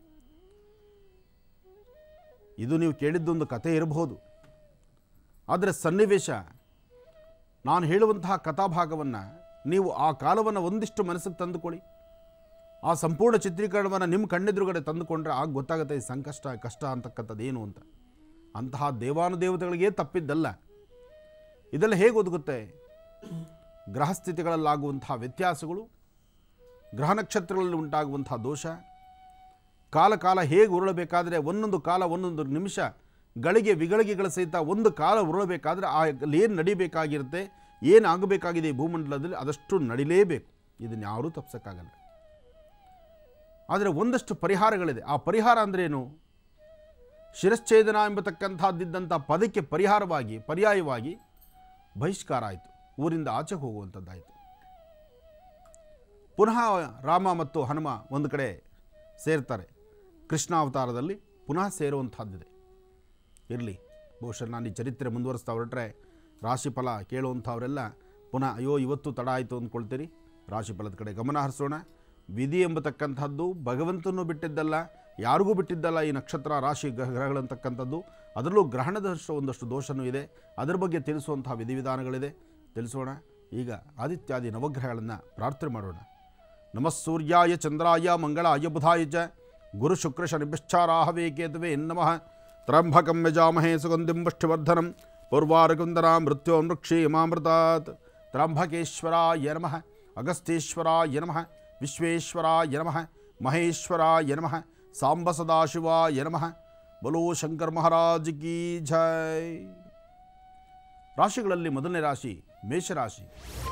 ಇದು ನೀವು ಕೇಳಿದ್ದೊಂದು ಕಥೆ ಇರಬಹುದು ಆದರೆ ಸನ್ನಿವೇಶ ನಾನು ಹೇಳುವಂತಹ ಕಥಾಭಾಗವನ್ನು ನೀವು ಆ ಕಾಲವನ್ನು ಒಂದಿಷ್ಟು ಮನಸ್ಸಿಗೆ ತಂದುಕೊಳ್ಳಿ ಆ ಸಂಪೂರ್ಣ ಚಿತ್ರೀಕರಣವನ್ನು ನಿಮ್ಮ ಕಣ್ಣೆದುರುಗಡೆ ತಂದುಕೊಂಡ್ರೆ ಆಗ ಗೊತ್ತಾಗುತ್ತೆ ಈ ಸಂಕಷ್ಟ ಕಷ್ಟ ಅಂತಕ್ಕಂಥದ್ದು ಏನು ಅಂತ ಅಂತಹ ದೇವಾನುದೇವತೆಗಳಿಗೆ ತಪ್ಪಿದ್ದಲ್ಲ ಇದೆಲ್ಲ ಹೇಗೆ ಒದಗುತ್ತೆ ಗ್ರಹಸ್ಥಿತಿಗಳಲ್ಲಾಗುವಂತಹ ವ್ಯತ್ಯಾಸಗಳು ಗ್ರಹ ನಕ್ಷತ್ರಗಳಲ್ಲಿ ಉಂಟಾಗುವಂತಹ ದೋಷ ಕಾಲ ಕಾಲ ಹೇಗೆ ಉರುಳಬೇಕಾದ್ರೆ ಒಂದೊಂದು ಕಾಲ ಒಂದೊಂದು ನಿಮಿಷ ಗಳಿಗೆ ವಿಗಳಿಗೆಗಳ ಸಹಿತ ಒಂದು ಕಾಲ ಉರುಳಬೇಕಾದ್ರೆ ಆ ಏನು ನಡಿಬೇಕಾಗಿರುತ್ತೆ ಏನು ಆಗಬೇಕಾಗಿದೆ ಈ ಭೂಮಂಡಲದಲ್ಲಿ ಅದಷ್ಟು ನಡಿಲೇಬೇಕು ಇದನ್ನು ಯಾರೂ ತಪ್ಸೋಕ್ಕಾಗಲ್ಲ ಆದರೆ ಒಂದಷ್ಟು ಪರಿಹಾರಗಳಿದೆ ಆ ಪರಿಹಾರ ಅಂದ್ರೇನು ಶಿರಶ್ಛೇದನ ಎಂಬತಕ್ಕಂಥದ್ದಿದ್ದಂಥ ಪದಕ್ಕೆ ಪರಿಹಾರವಾಗಿ ಪರ್ಯಾಯವಾಗಿ ಬಹಿಷ್ಕಾರ ಆಯಿತು ಊರಿಂದ ಆಚೆ ಹೋಗುವಂಥದ್ದಾಯಿತು ಪುನಃ ರಾಮ ಮತ್ತು ಹನುಮ ಒಂದು ಕಡೆ ಸೇರ್ತಾರೆ ಕೃಷ್ಣಾವತಾರದಲ್ಲಿ ಪುನಃ ಸೇರುವಂಥದ್ದಿದೆ ಇರಲಿ ಬಹುಶಃ ನಾನು ಈ ಚರಿತ್ರೆ ಮುಂದುವರಿಸ್ತಾ ಹೊರಟ್ರೆ ರಾಶಿಫಲ ಕೇಳುವಂಥವರೆಲ್ಲ ಪುನಃ ಅಯ್ಯೋ ಇವತ್ತು ತಡ ಆಯಿತು ಅಂದ್ಕೊಳ್ತೀರಿ ರಾಶಿಫಲದ ಕಡೆ ಗಮನ ಹರಿಸೋಣ ವಿಧಿ ಎಂಬತಕ್ಕಂಥದ್ದು ಭಗವಂತನೂ ಬಿಟ್ಟಿದ್ದಲ್ಲ ಯಾರಿಗೂ ಬಿಟ್ಟಿದ್ದಲ್ಲ ಈ ನಕ್ಷತ್ರ ರಾಶಿ ಗ್ರಹ ಗ್ರಹಗಳಂತಕ್ಕಂಥದ್ದು ಅದರಲ್ಲೂ ಗ್ರಹಣದ ಒಂದಷ್ಟು ದೋಷನೂ ಇದೆ ಅದರ ಬಗ್ಗೆ ತಿಳಿಸುವಂತಹ ವಿಧಿವಿಧಾನಗಳಿದೆ ತಿಳಿಸೋಣ ಈಗ ಆದಿತ್ಯಾದಿ ನವಗ್ರಹಗಳನ್ನು ಪ್ರಾರ್ಥನೆ ಮಾಡೋಣ ನಮಃ ಸೂರ್ಯಾಯ ಚಂದ್ರಾಯ ಮಂಗಳಾಯ ಬುಧಾಯ ಚ ಗುರು ಶುಕ್ರ ಶನಿಭಿಶ್ಚಾರಾಹವೇ ಕೇತವೇ ನಮಃ ತ್ರಂಭಕಂ ಯಜಾಮಹೇ ಸುಗಂಧಿಂ ಪುಷ್ಟಿವರ್ಧನಂ ಪೂರ್ವಾರಕುಂದರ ಮೃತ್ಯೋ ಮೃಕ್ಷೇಮಾಮೃತಾತ್ ತ್ರಂಭಕೇಶ್ವರಾಯ ನಮಃ ಅಗಸ್ತ್ಯೇಶ್ವರಾಯ ನಮಃ ವಿಶ್ವೇಶ್ವರಾಯ ನಮಃ ಮಹೇಶ್ವರಾಯ ನಮಃ ಸಾಂಬ ಸದಾಶಿವಾಯ ನಮಃ ಬಲೋ ಶಂಕರ್ ಮಹಾರಾಜ್ ಕೀ ಜೈ ರಾಶಿಗಳಲ್ಲಿ ಮೊದಲನೇ ರಾಶಿ ಮೇಷರಾಶಿ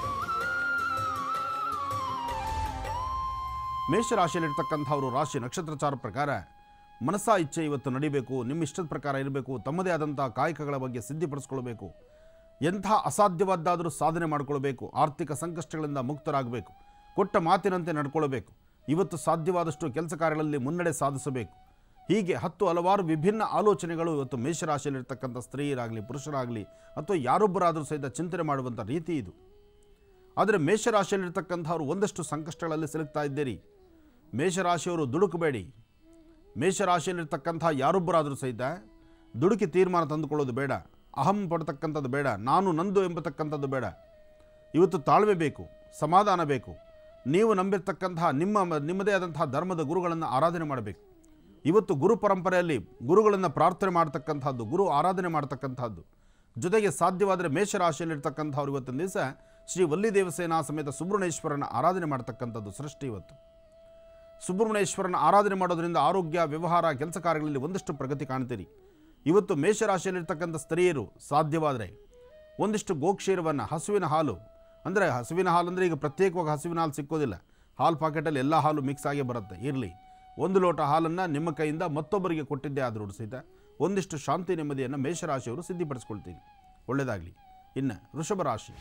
ಮೇಷರಾಶಿಯಲ್ಲಿರ್ತಕ್ಕಂಥವರು ರಾಶಿ ನಕ್ಷತ್ರಚಾರ ಪ್ರಕಾರ ಮನಸ್ಸ ಇಚ್ಛೆ ಇವತ್ತು ನಡಿಬೇಕು ನಿಮ್ಮ ಇಷ್ಟದ ಪ್ರಕಾರ ಇರಬೇಕು ತಮ್ಮದೇ ಆದಂಥ ಕಾಯಕಗಳ ಬಗ್ಗೆ ಸಿದ್ಧಿಪಡಿಸ್ಕೊಳ್ಬೇಕು ಎಂಥ ಅಸಾಧ್ಯವಾದ್ದಾದರೂ ಸಾಧನೆ ಮಾಡಿಕೊಳ್ಬೇಕು ಆರ್ಥಿಕ ಸಂಕಷ್ಟಗಳಿಂದ ಮುಕ್ತರಾಗಬೇಕು ಕೊಟ್ಟ ಮಾತಿನಂತೆ ನಡ್ಕೊಳ್ಬೇಕು ಇವತ್ತು ಸಾಧ್ಯವಾದಷ್ಟು ಕೆಲಸ ಕಾರ್ಯಗಳಲ್ಲಿ ಮುನ್ನಡೆ ಸಾಧಿಸಬೇಕು ಹೀಗೆ ಹತ್ತು ಹಲವಾರು ವಿಭಿನ್ನ ಆಲೋಚನೆಗಳು ಇವತ್ತು ಮೇಷರಾಶಿಯಲ್ಲಿರ್ತಕ್ಕಂಥ ಸ್ತ್ರೀಯರಾಗಲಿ ಪುರುಷರಾಗಲಿ ಅಥವಾ ಯಾರೊಬ್ಬರಾದರೂ ಸಹಿತ ಚಿಂತನೆ ಮಾಡುವಂಥ ರೀತಿ ಇದು ಆದರೆ ಮೇಷರಾಶಿಯಲ್ಲಿರ್ತಕ್ಕಂಥವ್ರು ಒಂದಷ್ಟು ಸಂಕಷ್ಟಗಳಲ್ಲಿ ಸಿಲುಕ್ತಾ ಇದ್ದೀರಿ ಮೇಷರಾಶಿಯವರು ದುಡುಕಬೇಡಿ ಮೇಷರಾಶಿಯಲ್ಲಿರ್ತಕ್ಕಂಥ ಯಾರೊಬ್ಬರಾದರೂ ಸಹಿತ ದುಡುಕಿ ತೀರ್ಮಾನ ತಂದುಕೊಳ್ಳೋದು ಬೇಡ ಅಹಂ ಪಡ್ತಕ್ಕಂಥದ್ದು ಬೇಡ ನಾನು ನಂದು ಎಂಬತಕ್ಕಂಥದ್ದು ಬೇಡ ಇವತ್ತು ತಾಳ್ಮೆ ಬೇಕು ಸಮಾಧಾನ ಬೇಕು ನೀವು ನಂಬಿರ್ತಕ್ಕಂತಹ ನಿಮ್ಮ ನಿಮ್ಮದೇ ಆದಂತಹ ಧರ್ಮದ ಗುರುಗಳನ್ನು ಆರಾಧನೆ ಮಾಡಬೇಕು ಇವತ್ತು ಗುರು ಪರಂಪರೆಯಲ್ಲಿ ಗುರುಗಳನ್ನು ಪ್ರಾರ್ಥನೆ ಮಾಡ್ತಕ್ಕಂಥದ್ದು ಗುರು ಆರಾಧನೆ ಮಾಡ್ತಕ್ಕಂಥದ್ದು ಜೊತೆಗೆ ಸಾಧ್ಯವಾದರೆ ಮೇಷರಾಶಿಯಲ್ಲಿರ್ತಕ್ಕಂಥವ್ರು ಇವತ್ತಿನ ದಿವಸ ಶ್ರೀ ವಲ್ಲಿ ದೇವಸೇನಾ ಸಮೇತ ಸುಬ್ರಹ್ಮಣ್ಯೇಶ್ವರನ ಆರಾಧನೆ ಮಾಡ್ತಕ್ಕಂಥದ್ದು ಸೃಷ್ಟಿ ಇವತ್ತು ಸುಬ್ರಹ್ಮಣ್ಯೇಶ್ವರನ ಆರಾಧನೆ ಮಾಡೋದರಿಂದ ಆರೋಗ್ಯ ವ್ಯವಹಾರ ಕೆಲಸ ಕಾರ್ಯಗಳಲ್ಲಿ ಒಂದಷ್ಟು ಪ್ರಗತಿ ಕಾಣ್ತೀರಿ ಇವತ್ತು ಮೇಷರಾಶಿಯಲ್ಲಿರ್ತಕ್ಕಂಥ ಸ್ತ್ರೀಯರು ಸಾಧ್ಯವಾದರೆ ಒಂದಿಷ್ಟು ಗೋಕ್ಷೀರವನ್ನು ಹಸುವಿನ ಹಾಲು ಅಂದರೆ ಹಸುವಿನ ಹಾಲು ಅಂದರೆ ಈಗ ಪ್ರತ್ಯೇಕವಾಗಿ ಹಸುವಿನ ಹಾಲು ಸಿಕ್ಕೋದಿಲ್ಲ ಹಾಲು ಪಾಕೆಟಲ್ಲಿ ಎಲ್ಲ ಹಾಲು ಮಿಕ್ಸ್ ಆಗೇ ಬರುತ್ತೆ ಇರಲಿ ಒಂದು ಲೋಟ ಹಾಲನ್ನು ನಿಮ್ಮ ಕೈಯಿಂದ ಮತ್ತೊಬ್ಬರಿಗೆ ಕೊಟ್ಟಿದ್ದೇ ಆದರೂ ಸಹಿತ ಒಂದಿಷ್ಟು ಶಾಂತಿ ನೆಮ್ಮದಿಯನ್ನು ಮೇಷರಾಶಿಯವರು ಸಿದ್ಧಿಪಡಿಸ್ಕೊಳ್ತೀನಿ ಒಳ್ಳೆಯದಾಗಲಿ ಇನ್ನು ವೃಷಭ ರಾಶಿ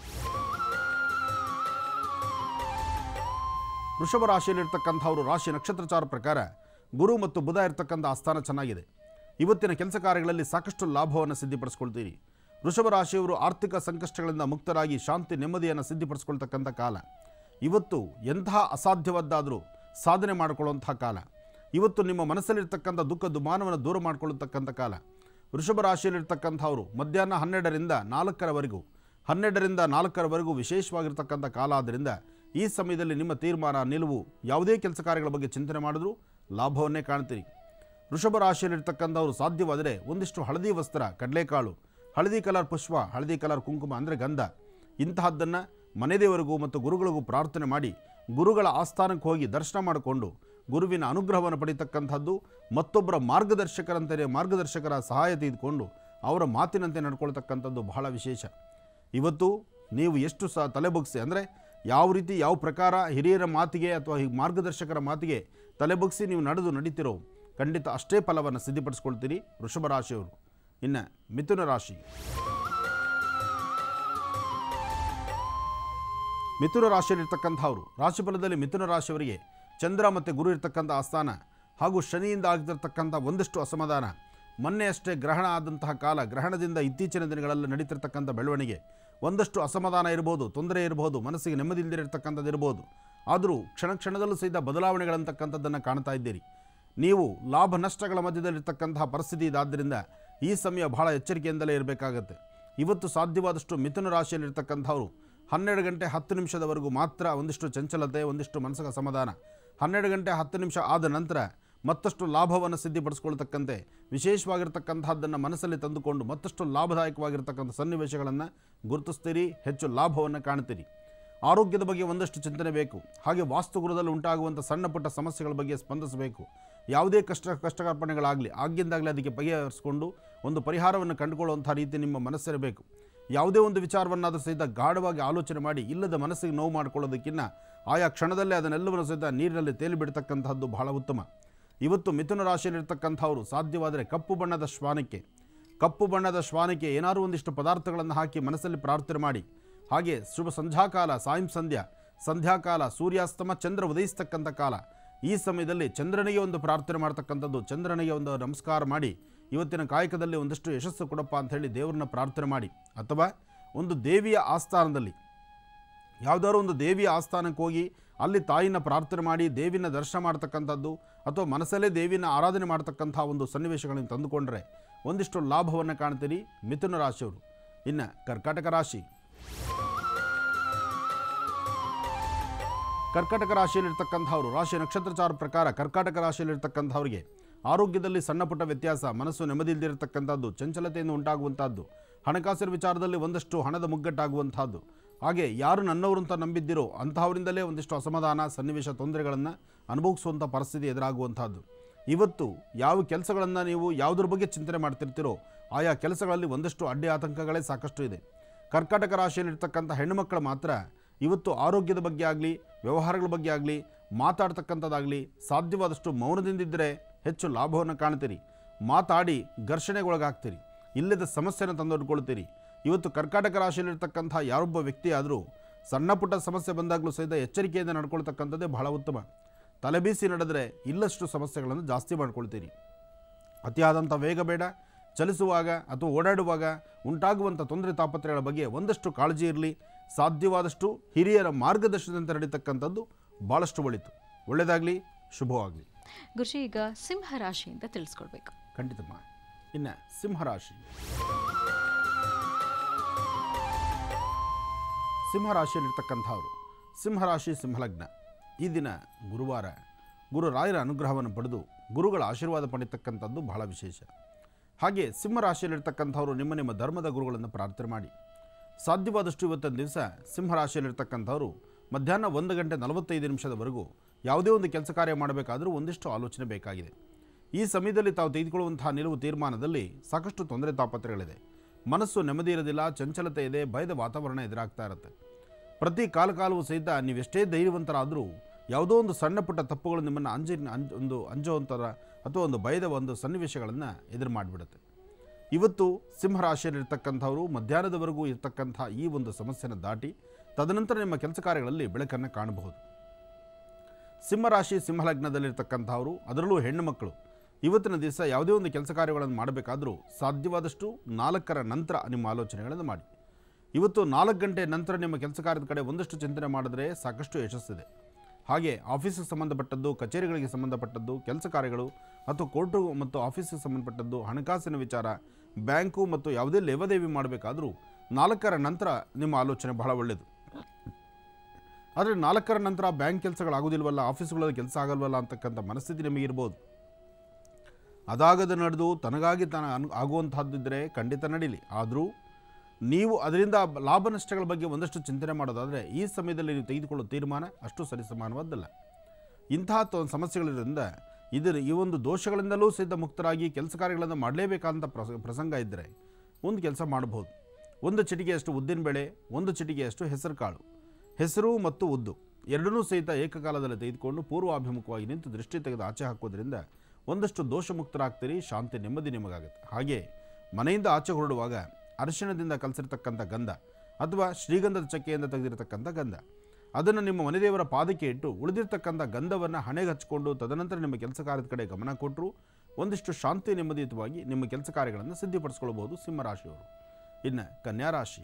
ವೃಷಭ ರಾಶಿಯಲ್ಲಿರ್ತಕ್ಕಂಥವರು ರಾಶಿ ನಕ್ಷತ್ರಚಾರ ಪ್ರಕಾರ ಗುರು ಮತ್ತು ಬುಧ ಇರ್ತಕ್ಕಂಥ ಆಸ್ಥಾನ ಚೆನ್ನಾಗಿದೆ ಇವತ್ತಿನ ಕೆಲಸ ಕಾರ್ಯಗಳಲ್ಲಿ ಸಾಕಷ್ಟು ಲಾಭವನ್ನು ಸಿದ್ಧಿಪಡಿಸ್ಕೊಳ್ತೀರಿ ವೃಷಭ ರಾಶಿಯವರು ಆರ್ಥಿಕ ಸಂಕಷ್ಟಗಳಿಂದ ಮುಕ್ತರಾಗಿ ಶಾಂತಿ ನೆಮ್ಮದಿಯನ್ನು ಸಿದ್ಧಿಪಡಿಸ್ಕೊಳ್ತಕ್ಕಂಥ ಕಾಲ ಇವತ್ತು ಎಂತಹ ಅಸಾಧ್ಯವಾದ್ದಾದರೂ ಸಾಧನೆ ಮಾಡಿಕೊಳ್ಳುವಂತಹ ಕಾಲ ಇವತ್ತು ನಿಮ್ಮ ಮನಸ್ಸಲ್ಲಿರ್ತಕ್ಕಂಥ ದುಃಖ ದುಮಾನವನ್ನು ದೂರ ಮಾಡಿಕೊಳ್ಳತಕ್ಕಂಥ ಕಾಲ ವೃಷಭ ರಾಶಿಯಲ್ಲಿರ್ತಕ್ಕಂಥವರು ಮಧ್ಯಾಹ್ನ ಹನ್ನೆರಡರಿಂದ ನಾಲ್ಕರವರೆಗೂ ಹನ್ನೆರಡರಿಂದ ನಾಲ್ಕರವರೆಗೂ ವಿಶೇಷವಾಗಿರ್ತಕ್ಕಂಥ ಕಾಲ ಆದ್ದರಿಂದ ಈ ಸಮಯದಲ್ಲಿ ನಿಮ್ಮ ತೀರ್ಮಾನ ನಿಲುವು ಯಾವುದೇ ಕೆಲಸ ಕಾರ್ಯಗಳ ಬಗ್ಗೆ ಚಿಂತನೆ ಮಾಡಿದ್ರೂ ಲಾಭವನ್ನೇ ಕಾಣ್ತೀರಿ ವೃಷಭ ರಾಶಿಯಲ್ಲಿರ್ತಕ್ಕಂಥವ್ರು ಸಾಧ್ಯವಾದರೆ ಒಂದಿಷ್ಟು ಹಳದಿ ವಸ್ತ್ರ ಕಡಲೆಕಾಳು ಹಳದಿ ಕಲರ್ ಪುಷ್ಪ ಹಳದಿ ಕಲರ್ ಕುಂಕುಮ ಅಂದರೆ ಗಂಧ ಇಂತಹದ್ದನ್ನು ಮನೆದೇವರಿಗೂ ಮತ್ತು ಗುರುಗಳಿಗೂ ಪ್ರಾರ್ಥನೆ ಮಾಡಿ ಗುರುಗಳ ಆಸ್ಥಾನಕ್ಕೆ ಹೋಗಿ ದರ್ಶನ ಮಾಡಿಕೊಂಡು ಗುರುವಿನ ಅನುಗ್ರಹವನ್ನು ಪಡಿತಕ್ಕಂಥದ್ದು ಮತ್ತೊಬ್ಬರ ಮಾರ್ಗದರ್ಶಕರಂತೆ ಮಾರ್ಗದರ್ಶಕರ ಸಹಾಯ ತೆಗೆದುಕೊಂಡು ಅವರ ಮಾತಿನಂತೆ ನಡ್ಕೊಳ್ತಕ್ಕಂಥದ್ದು ಬಹಳ ವಿಶೇಷ ಇವತ್ತು ನೀವು ಎಷ್ಟು ಸಹ ತಲೆಬಗ್ಸಿ ಅಂದರೆ ಯಾವ ರೀತಿ ಯಾವ ಪ್ರಕಾರ ಹಿರಿಯರ ಮಾತಿಗೆ ಅಥವಾ ಈ ಮಾರ್ಗದರ್ಶಕರ ಮಾತಿಗೆ ತಲೆಬಗ್ಸಿ ನೀವು ನಡೆದು ನಡೀತಿರೋ ಖಂಡಿತ ಅಷ್ಟೇ ಫಲವನ್ನು ಸಿದ್ಧಿಪಡಿಸ್ಕೊಳ್ತೀರಿ ವೃಷಭ ರಾಶಿಯವರು ಇನ್ನು ಮಿಥುನ ರಾಶಿ ಮಿಥುನ ರಾಶಿಯಲ್ಲಿರ್ತಕ್ಕಂಥವ್ರು ರಾಶಿಫಲದಲ್ಲಿ ಮಿಥುನ ರಾಶಿಯವರಿಗೆ ಚಂದ್ರ ಮತ್ತು ಗುರು ಇರ್ತಕ್ಕಂಥ ಆಸ್ಥಾನ ಹಾಗೂ ಶನಿಯಿಂದ ಆಗಿರ್ತಕ್ಕಂಥ ಒಂದಷ್ಟು ಅಸಮಾಧಾನ ಮೊನ್ನೆ ಅಷ್ಟೇ ಗ್ರಹಣ ಆದಂತಹ ಕಾಲ ಗ್ರಹಣದಿಂದ ಇತ್ತೀಚಿನ ದಿನಗಳಲ್ಲಿ ನಡೀತಿರ್ತಕ್ಕಂಥ ಬೆಳವಣಿಗೆ ಒಂದಷ್ಟು ಅಸಮಾಧಾನ ಇರ್ಬೋದು ತೊಂದರೆ ಇರ್ಬೋದು ಮನಸ್ಸಿಗೆ ನೆಮ್ಮದಿ ಇಲ್ದಿರತಕ್ಕಂಥದ್ದು ಇರ್ಬೋದು ಆದರೂ ಕ್ಷಣ ಕ್ಷಣದಲ್ಲೂ ಸಹಿತ ಬದಲಾವಣೆಗಳಂತಕ್ಕಂಥದ್ದನ್ನು ಕಾಣ್ತಾ ಇದ್ದೀರಿ ನೀವು ಲಾಭ ನಷ್ಟಗಳ ಮಧ್ಯದಲ್ಲಿರ್ತಕ್ಕಂತಹ ಪರಿಸ್ಥಿತಿ ಇದಾದ್ದರಿಂದ ಈ ಸಮಯ ಬಹಳ ಎಚ್ಚರಿಕೆಯಿಂದಲೇ ಇರಬೇಕಾಗತ್ತೆ ಇವತ್ತು ಸಾಧ್ಯವಾದಷ್ಟು ಮಿಥುನ ರಾಶಿಯಲ್ಲಿರ್ತಕ್ಕಂಥವ್ರು ಹನ್ನೆರಡು ಗಂಟೆ ಹತ್ತು ನಿಮಿಷದವರೆಗೂ ಮಾತ್ರ ಒಂದಿಷ್ಟು ಚಂಚಲತೆ ಒಂದಿಷ್ಟು ಮನಸ್ಸಿಗೆ ಸಮಾಧಾನ ಹನ್ನೆರಡು ಗಂಟೆ ಹತ್ತು ನಿಮಿಷ ಆದ ನಂತರ ಮತ್ತಷ್ಟು ಲಾಭವನ್ನು ಸಿದ್ಧಿಪಡಿಸ್ಕೊಳ್ತಕ್ಕಂತೆ ವಿಶೇಷವಾಗಿರ್ತಕ್ಕಂಥದ್ದನ್ನು ಮನಸ್ಸಲ್ಲಿ ತಂದುಕೊಂಡು ಮತ್ತಷ್ಟು ಲಾಭದಾಯಕವಾಗಿರ್ತಕ್ಕಂಥ ಸನ್ನಿವೇಶಗಳನ್ನು ಗುರುತಿಸ್ತೀರಿ ಹೆಚ್ಚು ಲಾಭವನ್ನು ಕಾಣ್ತೀರಿ ಆರೋಗ್ಯದ ಬಗ್ಗೆ ಒಂದಷ್ಟು ಚಿಂತನೆ ಬೇಕು ಹಾಗೆ ವಾಸ್ತುಗೃಹದಲ್ಲಿ ಉಂಟಾಗುವಂಥ ಸಣ್ಣ ಪುಟ್ಟ ಸಮಸ್ಯೆಗಳ ಬಗ್ಗೆ ಸ್ಪಂದಿಸಬೇಕು ಯಾವುದೇ ಕಷ್ಟ ಕಷ್ಟಕರ್ಪಣೆಗಳಾಗಲಿ ಆಗಿಂದಾಗಲೇ ಅದಕ್ಕೆ ಬಗೆಹರಿಸಿಕೊಂಡು ಒಂದು ಪರಿಹಾರವನ್ನು ಕಂಡುಕೊಳ್ಳುವಂಥ ರೀತಿ ನಿಮ್ಮ ಮನಸ್ಸಿರಬೇಕು ಯಾವುದೇ ಒಂದು ವಿಚಾರವನ್ನಾದರೂ ಸಹಿತ ಗಾಢವಾಗಿ ಆಲೋಚನೆ ಮಾಡಿ ಇಲ್ಲದ ಮನಸ್ಸಿಗೆ ನೋವು ಮಾಡ್ಕೊಳ್ಳೋದಕ್ಕಿಂತ ಆಯಾ ಕ್ಷಣದಲ್ಲೇ ಅದನ್ನೆಲ್ಲವನ್ನು ಸಹಿತ ನೀರಿನಲ್ಲಿ ತೇಲಿ ಬಿಡ್ತಕ್ಕಂತಹದ್ದು ಬಹಳ ಉತ್ತಮ ಇವತ್ತು ಮಿಥುನ ರಾಶಿಯಲ್ಲಿರ್ತಕ್ಕಂಥವರು ಸಾಧ್ಯವಾದರೆ ಕಪ್ಪು ಬಣ್ಣದ ಶ್ವಾನಕ್ಕೆ ಕಪ್ಪು ಬಣ್ಣದ ಶ್ವಾನಕ್ಕೆ ಏನಾದರೂ ಒಂದಿಷ್ಟು ಪದಾರ್ಥಗಳನ್ನು ಹಾಕಿ ಮನಸ್ಸಲ್ಲಿ ಪ್ರಾರ್ಥನೆ ಮಾಡಿ ಹಾಗೆ ಶುಭ ಸಂಧ್ಯಾಕಾಲ ಸಾಯಂ ಸಂಧ್ಯಾ ಸಂಧ್ಯಾಕಾಲ ಸೂರ್ಯಾಸ್ತಮ ಚಂದ್ರ ಉದಯಿಸ್ತಕ್ಕಂಥ ಕಾಲ ಈ ಸಮಯದಲ್ಲಿ ಚಂದ್ರನಿಗೆ ಒಂದು ಪ್ರಾರ್ಥನೆ ಮಾಡ್ತಕ್ಕಂಥದ್ದು ಚಂದ್ರನಿಗೆ ಒಂದು ನಮಸ್ಕಾರ ಮಾಡಿ ಇವತ್ತಿನ ಕಾಯಕದಲ್ಲಿ ಒಂದಷ್ಟು ಯಶಸ್ಸು ಕೊಡಪ್ಪ ಅಂತ ಹೇಳಿ ದೇವರನ್ನ ಪ್ರಾರ್ಥನೆ ಮಾಡಿ ಅಥವಾ ಒಂದು ದೇವಿಯ ಆಸ್ಥಾನದಲ್ಲಿ ಯಾವುದಾದ್ರು ಒಂದು ದೇವಿಯ ಆಸ್ಥಾನಕ್ಕೆ ಹೋಗಿ ಅಲ್ಲಿ ತಾಯಿನ ಪ್ರಾರ್ಥನೆ ಮಾಡಿ ದೇವಿನ ದರ್ಶನ ಮಾಡ್ತಕ್ಕಂಥದ್ದು ಅಥವಾ ಮನಸ್ಸಲ್ಲೇ ದೇವಿನ ಆರಾಧನೆ ಮಾಡ್ತಕ್ಕಂಥ ಒಂದು ಸನ್ನಿವೇಶಗಳನ್ನು ತಂದುಕೊಂಡ್ರೆ ಒಂದಿಷ್ಟು ಲಾಭವನ್ನು ಕಾಣ್ತೀರಿ ಮಿಥುನ ರಾಶಿಯವರು ಇನ್ನು ಕರ್ಕಾಟಕ ರಾಶಿ ಕರ್ಕಾಟಕ ರಾಶಿಯಲ್ಲಿರ್ತಕ್ಕಂಥವ್ರು ರಾಶಿ ನಕ್ಷತ್ರಚಾರ ಪ್ರಕಾರ ಕರ್ಕಾಟಕ ರಾಶಿಯಲ್ಲಿರ್ತಕ್ಕಂಥವ್ರಿಗೆ ಆರೋಗ್ಯದಲ್ಲಿ ಸಣ್ಣ ಪುಟ್ಟ ವ್ಯತ್ಯಾಸ ಮನಸ್ಸು ನೆಮ್ಮದಿ ಇಲ್ದಿರತಕ್ಕಂಥದ್ದು ಚಂಚಲತೆಯಿಂದ ಉಂಟಾಗುವಂಥದ್ದು ಹಣಕಾಸಿನ ವಿಚಾರದಲ್ಲಿ ಒಂದಷ್ಟು ಹಣದ ಮುಗ್ಗಟ್ಟಾಗುವಂಥದ್ದು ಹಾಗೆ ಯಾರು ನನ್ನವರು ಅಂತ ನಂಬಿದ್ದಿರೋ ಅಂತಹವರಿಂದಲೇ ಒಂದಿಷ್ಟು ಅಸಮಾಧಾನ ಸನ್ನಿವೇಶ ತೊಂದರೆಗಳನ್ನು ಅನುಭವಿಸುವಂಥ ಪರಿಸ್ಥಿತಿ ಎದುರಾಗುವಂಥದ್ದು ಇವತ್ತು ಯಾವ ಕೆಲಸಗಳನ್ನು ನೀವು ಯಾವುದ್ರ ಬಗ್ಗೆ ಚಿಂತನೆ ಮಾಡ್ತಿರ್ತೀರೋ ಆಯಾ ಕೆಲಸಗಳಲ್ಲಿ ಒಂದಷ್ಟು ಅಡ್ಡಿ ಆತಂಕಗಳೇ ಸಾಕಷ್ಟು ಇದೆ ಕರ್ಕಾಟಕ ರಾಶಿಯಲ್ಲಿರ್ತಕ್ಕಂಥ ಹೆಣ್ಣುಮಕ್ಕಳು ಮಾತ್ರ ಇವತ್ತು ಆರೋಗ್ಯದ ಬಗ್ಗೆ ಆಗಲಿ ವ್ಯವಹಾರಗಳ ಬಗ್ಗೆ ಆಗಲಿ ಮಾತಾಡ್ತಕ್ಕಂಥದ್ದಾಗಲಿ ಸಾಧ್ಯವಾದಷ್ಟು ಮೌನದಿಂದಿದ್ದರೆ ಹೆಚ್ಚು ಲಾಭವನ್ನು ಕಾಣ್ತೀರಿ ಮಾತಾಡಿ ಘರ್ಷಣೆಗೊಳಗಾಗ್ತೀರಿ ಇಲ್ಲದ ಸಮಸ್ಯೆನ ತಂದೊಡ್ಕೊಳ್ತೀರಿ ಇವತ್ತು ಕರ್ಕಾಟಕ ರಾಶಿಯಲ್ಲಿರ್ತಕ್ಕಂಥ ಯಾರೊಬ್ಬ ವ್ಯಕ್ತಿ ಆದರೂ ಸಣ್ಣ ಪುಟ್ಟ ಸಮಸ್ಯೆ ಬಂದಾಗಲೂ ಸಹಿತ ಎಚ್ಚರಿಕೆಯಿಂದ ನಡ್ಕೊಳ್ತಕ್ಕಂಥದ್ದೇ ಬಹಳ ಉತ್ತಮ ತಲೆಬೀಸಿ ನಡೆದರೆ ಇಲ್ಲಷ್ಟು ಸಮಸ್ಯೆಗಳನ್ನು ಜಾಸ್ತಿ ಮಾಡ್ಕೊಳ್ತೀರಿ ಅತಿಯಾದಂಥ ವೇಗ ಬೇಡ ಚಲಿಸುವಾಗ ಅಥವಾ ಓಡಾಡುವಾಗ ಉಂಟಾಗುವಂಥ ತೊಂದರೆ ತಾಪತ್ರೆಗಳ ಬಗ್ಗೆ ಒಂದಷ್ಟು ಕಾಳಜಿ ಇರಲಿ ಸಾಧ್ಯವಾದಷ್ಟು ಹಿರಿಯರ ಮಾರ್ಗದರ್ಶನದಂತೆ ನಡೀತಕ್ಕಂಥದ್ದು ಭಾಳಷ್ಟು ಒಳಿತು ಒಳ್ಳೆಯದಾಗಲಿ ಶುಭವಾಗಲಿ ಗುರುಜಿ ಈಗ ಸಿಂಹ ರಾಶಿ ಅಂತ ತಿಳಿಸ್ಕೊಡ್ಬೇಕು ಖಂಡಿತಮ್ಮ ಇನ್ನು ಸಿಂಹರಾಶಿ ಸಿಂಹರಾಶಿಯಲ್ಲಿರ್ತಕ್ಕಂಥವ್ರು ಸಿಂಹರಾಶಿ ಸಿಂಹಲಗ್ನ ಈ ದಿನ ಗುರುವಾರ ಗುರು ರಾಯರ ಅನುಗ್ರಹವನ್ನು ಪಡೆದು ಗುರುಗಳ ಆಶೀರ್ವಾದ ಪಡೆಯತಕ್ಕಂಥದ್ದು ಬಹಳ ವಿಶೇಷ ಹಾಗೆ ಸಿಂಹರಾಶಿಯಲ್ಲಿರ್ತಕ್ಕಂಥವ್ರು ನಿಮ್ಮ ನಿಮ್ಮ ಧರ್ಮದ ಗುರುಗಳನ್ನು ಪ್ರಾರ್ಥನೆ ಮಾಡಿ ಸಾಧ್ಯವಾದಷ್ಟು ಇವತ್ತಿನ ದಿವಸ ಸಿಂಹರಾಶಿಯಲ್ಲಿರ್ತಕ್ಕಂಥವ್ರು ಮಧ್ಯಾಹ್ನ ಒಂದು ಗಂಟೆ ನಲವತ್ತೈದು ನಿಮಿಷದವರೆಗೂ ಯಾವುದೇ ಒಂದು ಕೆಲಸ ಕಾರ್ಯ ಮಾಡಬೇಕಾದರೂ ಒಂದಿಷ್ಟು ಆಲೋಚನೆ ಬೇಕಾಗಿದೆ ಈ ಸಮಯದಲ್ಲಿ ತಾವು ತೆಗೆದುಕೊಳ್ಳುವಂತಹ ನಿಲುವು ತೀರ್ಮಾನದಲ್ಲಿ ಸಾಕಷ್ಟು ತೊಂದರೆ ತಾಪತ್ರೆಗಳಿದೆ ಮನಸ್ಸು ನೆಮ್ಮದಿ ಇರೋದಿಲ್ಲ ಚಂಚಲತೆ ಇದೆ ಭಯದ ವಾತಾವರಣ ಎದುರಾಗ್ತಾ ಇರುತ್ತೆ ಪ್ರತಿ ಕಾಲ ಕಾಲವೂ ಸಹಿತ ನೀವೆಷ್ಟೇ ಧೈರ್ಯವಂತರಾದರೂ ಯಾವುದೋ ಒಂದು ಸಣ್ಣ ಪುಟ್ಟ ತಪ್ಪುಗಳು ನಿಮ್ಮನ್ನು ಅಂಜಿ ಅಂಜ್ ಒಂದು ಅಂಜುವಂಥರ ಅಥವಾ ಒಂದು ಭಯದ ಒಂದು ಸನ್ನಿವೇಶಗಳನ್ನು ಎದುರು ಮಾಡಿಬಿಡುತ್ತೆ ಇವತ್ತು ಸಿಂಹರಾಶಿಯಲ್ಲಿರ್ತಕ್ಕಂಥವರು ಮಧ್ಯಾಹ್ನದವರೆಗೂ ಇರ್ತಕ್ಕಂಥ ಈ ಒಂದು ಸಮಸ್ಯೆನ ದಾಟಿ ತದನಂತರ ನಿಮ್ಮ ಕೆಲಸ ಕಾರ್ಯಗಳಲ್ಲಿ ಬೆಳಕನ್ನು ಕಾಣಬಹುದು ಸಿಂಹರಾಶಿ ಸಿಂಹಲಗ್ನದಲ್ಲಿರ್ತಕ್ಕಂಥವರು ಅದರಲ್ಲೂ ಹೆಣ್ಣು ಮಕ್ಕಳು ಇವತ್ತಿನ ದಿವಸ ಯಾವುದೇ ಒಂದು ಕೆಲಸ ಕಾರ್ಯಗಳನ್ನು ಮಾಡಬೇಕಾದರೂ ಸಾಧ್ಯವಾದಷ್ಟು ನಾಲ್ಕರ ನಂತರ ನಿಮ್ಮ ಆಲೋಚನೆಗಳನ್ನು ಮಾಡಿ ಇವತ್ತು ನಾಲ್ಕು ಗಂಟೆ ನಂತರ ನಿಮ್ಮ ಕೆಲಸ ಕಾರ್ಯದ ಕಡೆ ಒಂದಷ್ಟು ಚಿಂತನೆ ಮಾಡಿದ್ರೆ ಸಾಕಷ್ಟು ಯಶಸ್ಸಿದೆ ಹಾಗೆ ಆಫೀಸಿಗೆ ಸಂಬಂಧಪಟ್ಟದ್ದು ಕಚೇರಿಗಳಿಗೆ ಸಂಬಂಧಪಟ್ಟದ್ದು ಕೆಲಸ ಕಾರ್ಯಗಳು ಅಥವಾ ಕೋರ್ಟು ಮತ್ತು ಆಫೀಸಿಗೆ ಸಂಬಂಧಪಟ್ಟದ್ದು ಹಣಕಾಸಿನ ವಿಚಾರ ಬ್ಯಾಂಕು ಮತ್ತು ಯಾವುದೇ ಲೇವಾದೇವಿ ಮಾಡಬೇಕಾದರೂ ನಾಲ್ಕರ ನಂತರ ನಿಮ್ಮ ಆಲೋಚನೆ ಬಹಳ ಒಳ್ಳೆಯದು ಆದರೆ ನಾಲ್ಕರ ನಂತರ ಬ್ಯಾಂಕ್ ಕೆಲಸಗಳಾಗೋದಿಲ್ವಲ್ಲ ಆಫೀಸ್ಗಳಲ್ಲಿ ಕೆಲಸ ಆಗಲ್ವಲ್ಲ ಅಂತಕ್ಕಂಥ ಮನಸ್ಥಿತಿ ನಿಮಗಿರ್ಬೋದು ಅದಾಗದ ನಡೆದು ತನಗಾಗಿ ತನ ಅನು ಆಗುವಂತಹದ್ದಿದ್ದರೆ ಖಂಡಿತ ನಡೀಲಿ ಆದರೂ ನೀವು ಅದರಿಂದ ಲಾಭ ನಷ್ಟಗಳ ಬಗ್ಗೆ ಒಂದಷ್ಟು ಚಿಂತನೆ ಮಾಡೋದಾದರೆ ಈ ಸಮಯದಲ್ಲಿ ನೀವು ತೆಗೆದುಕೊಳ್ಳೋ ತೀರ್ಮಾನ ಅಷ್ಟು ಸರಿಸಮಾನವಾದ್ದಲ್ಲ ಇಂತಹ ತೊ ಸಮಸ್ಯೆಗಳಿರೋದ್ರಿಂದ ಇದರ ಈ ಒಂದು ದೋಷಗಳಿಂದಲೂ ಸಹಿತ ಮುಕ್ತರಾಗಿ ಕೆಲಸ ಕಾರ್ಯಗಳನ್ನು ಮಾಡಲೇಬೇಕಾದಂಥ ಪ್ರಸ ಪ್ರಸಂಗ ಇದ್ದರೆ ಒಂದು ಕೆಲಸ ಮಾಡಬಹುದು ಒಂದು ಚಿಟಿಕೆಯಷ್ಟು ಉದ್ದಿನಬೇಳೆ ಒಂದು ಚಿಟಿಕೆಯಷ್ಟು ಹೆಸರು ಕಾಳು ಹೆಸರು ಮತ್ತು ಉದ್ದು ಎರಡನ್ನೂ ಸಹಿತ ಏಕಕಾಲದಲ್ಲಿ ತೆಗೆದುಕೊಂಡು ಪೂರ್ವಾಭಿಮುಖವಾಗಿ ನಿಂತು ದೃಷ್ಟಿ ತೆಗೆದು ಆಚೆ ಹಾಕೋದ್ರಿಂದ ಒಂದಷ್ಟು ದೋಷಮುಕ್ತರಾಗ್ತೀರಿ ಶಾಂತಿ ನೆಮ್ಮದಿ ನಿಮಗಾಗುತ್ತೆ ಹಾಗೆ ಮನೆಯಿಂದ ಆಚೆ ಹೊರಡುವಾಗ ಅರಿಶಿಣದಿಂದ ಕಲಸಿರ್ತಕ್ಕಂಥ ಗಂಧ ಅಥವಾ ಶ್ರೀಗಂಧದ ಚಕ್ಕೆಯಿಂದ ತೆಗೆದಿರತಕ್ಕಂಥ ಗಂಧ ಅದನ್ನು ನಿಮ್ಮ ಮನೆದೇವರ ಪಾದಕ್ಕೆ ಇಟ್ಟು ಉಳಿದಿರ್ತಕ್ಕಂಥ ಗಂಧವನ್ನು ಹಣೆಗೆ ಹಚ್ಕೊಂಡು ತದನಂತರ ನಿಮ್ಮ ಕೆಲಸ ಕಾರ್ಯದ ಕಡೆ ಗಮನ ಕೊಟ್ಟರು ಒಂದಿಷ್ಟು ಶಾಂತಿ ನೆಮ್ಮದಿಯುತವಾಗಿ ನಿಮ್ಮ ಕೆಲಸ ಕಾರ್ಯಗಳನ್ನು ಸಿದ್ಧಪಡಿಸ್ಕೊಳ್ಬೋದು ಸಿಂಹರಾಶಿಯವರು ಇನ್ನು ಕನ್ಯಾ ರಾಶಿ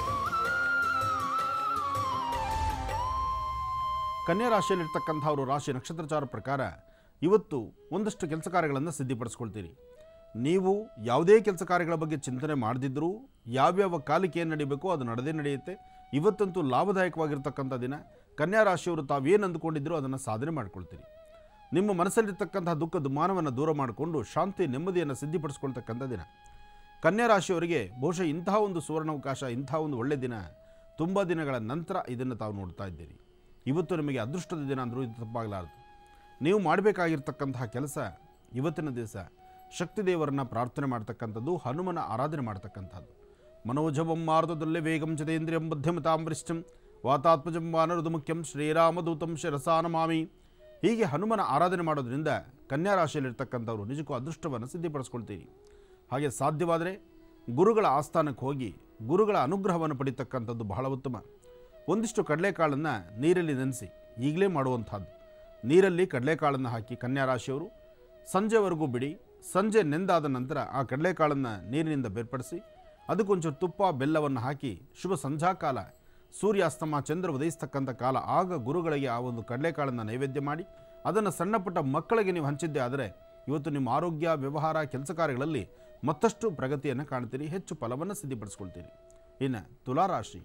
ಕನ್ಯಾ ರಾಶಿಯಲ್ಲಿರ್ತಕ್ಕಂಥವರು ರಾಶಿ ನಕ್ಷತ್ರಚಾರ ಪ್ರಕಾರ ಇವತ್ತು ಒಂದಷ್ಟು ಕೆಲಸ ಕಾರ್ಯಗಳನ್ನು ಸಿದ್ಧಪಡಿಸ್ಕೊಳ್ತೀರಿ ನೀವು ಯಾವುದೇ ಕೆಲಸ ಕಾರ್ಯಗಳ ಬಗ್ಗೆ ಚಿಂತನೆ ಮಾಡದಿದ್ದರೂ ಯಾವ್ಯಾವ ಕಾಲಕ್ಕೆ ಏನು ನಡೀಬೇಕೋ ಅದು ನಡೆದೇ ನಡೆಯುತ್ತೆ ಇವತ್ತಂತೂ ಲಾಭದಾಯಕವಾಗಿರ್ತಕ್ಕಂಥ ದಿನ ಕನ್ಯಾ ರಾಶಿಯವರು ತಾವೇನು ಅಂದುಕೊಂಡಿದ್ರೋ ಅದನ್ನು ಸಾಧನೆ ಮಾಡ್ಕೊಳ್ತೀರಿ ನಿಮ್ಮ ಮನಸ್ಸಲ್ಲಿರ್ತಕ್ಕಂತಹ ದುಃಖ ದುಮ್ಮಾನವನ್ನು ದೂರ ಮಾಡಿಕೊಂಡು ಶಾಂತಿ ನೆಮ್ಮದಿಯನ್ನು ಸಿದ್ಧಪಡಿಸ್ಕೊಳ್ತಕ್ಕಂಥ ದಿನ ಕನ್ಯಾ ರಾಶಿಯವರಿಗೆ ಬಹುಶಃ ಇಂತಹ ಒಂದು ಸುವರ್ಣಾವಕಾಶ ಇಂತಹ ಒಂದು ಒಳ್ಳೆಯ ದಿನ ತುಂಬ ದಿನಗಳ ನಂತರ ಇದನ್ನು ತಾವು ನೋಡ್ತಾ ಇದ್ದೀರಿ ಇವತ್ತು ನಿಮಗೆ ಅದೃಷ್ಟದ ದಿನ ಅಂದರೂ ಇದು ತಪ್ಪಾಗಲಾರದು ನೀವು ಮಾಡಬೇಕಾಗಿರ್ತಕ್ಕಂತಹ ಕೆಲಸ ಇವತ್ತಿನ ದಿವಸ ಶಕ್ತಿ ದೇವರನ್ನ ಪ್ರಾರ್ಥನೆ ಮಾಡ್ತಕ್ಕಂಥದ್ದು ಹನುಮನ ಆರಾಧನೆ ಮಾಡ್ತಕ್ಕಂಥದ್ದು ಮನೋಜವಂ ಮಾರ್ದದಲ್ಲೇ ವೇಗಂ ಚತೇಂದ್ರಿಯಂ ಬುದ್ಧಿಮತಾಂ ವರಿಷ್ಠಂ ವಾತಾತ್ಮಜಂ ವಾನರದು ಮುಖ್ಯಂ ಶ್ರೀರಾಮದೂತಂ ಶಿರಸಾನಮಾಮಿ ಹೀಗೆ ಹನುಮನ ಆರಾಧನೆ ಮಾಡೋದ್ರಿಂದ ಕನ್ಯಾ ರಾಶಿಯಲ್ಲಿರ್ತಕ್ಕಂಥವ್ರು ನಿಜಕ್ಕೂ ಅದೃಷ್ಟವನ್ನು ಸಿದ್ಧಪಡಿಸ್ಕೊಳ್ತೀರಿ ಹಾಗೆ ಸಾಧ್ಯವಾದರೆ ಗುರುಗಳ ಆಸ್ಥಾನಕ್ಕೆ ಹೋಗಿ ಗುರುಗಳ ಅನುಗ್ರಹವನ್ನು ಪಡಿತಕ್ಕಂಥದ್ದು ಬಹಳ ಉತ್ತಮ ಒಂದಿಷ್ಟು ಕಡಲೆಕಾಳನ್ನು ನೀರಲ್ಲಿ ನೆನೆಸಿ ಈಗಲೇ ಮಾಡುವಂಥದ್ದು ನೀರಲ್ಲಿ ಕಡಲೆಕಾಳನ್ನು ಹಾಕಿ ಕನ್ಯಾ ರಾಶಿಯವರು ಸಂಜೆವರೆಗೂ ಬಿಡಿ ಸಂಜೆ ನೆಂದಾದ ನಂತರ ಆ ಕಡಲೆಕಾಳನ್ನು ನೀರಿನಿಂದ ಬೇರ್ಪಡಿಸಿ ಅದಕ್ಕೊಂಚೂರು ತುಪ್ಪ ಬೆಲ್ಲವನ್ನು ಹಾಕಿ ಶುಭ ಸಂಧ್ಯಾಕಾಲ ಸೂರ್ಯಾಸ್ತಮ ಚಂದ್ರ ಉದಯಿಸ್ತಕ್ಕಂಥ ಕಾಲ ಆಗ ಗುರುಗಳಿಗೆ ಆ ಒಂದು ಕಡಲೆಕಾಳನ್ನು ನೈವೇದ್ಯ ಮಾಡಿ ಅದನ್ನು ಸಣ್ಣ ಪುಟ್ಟ ಮಕ್ಕಳಿಗೆ ನೀವು ಹಂಚಿದ್ದೆ ಆದರೆ ಇವತ್ತು ನಿಮ್ಮ ಆರೋಗ್ಯ ವ್ಯವಹಾರ ಕೆಲಸ ಕಾರ್ಯಗಳಲ್ಲಿ ಮತ್ತಷ್ಟು ಪ್ರಗತಿಯನ್ನು ಕಾಣ್ತೀರಿ ಹೆಚ್ಚು ಫಲವನ್ನು ಸಿದ್ಧಪಡಿಸ್ಕೊಳ್ತೀರಿ ಇನ್ನು ತುಲಾರಾಶಿ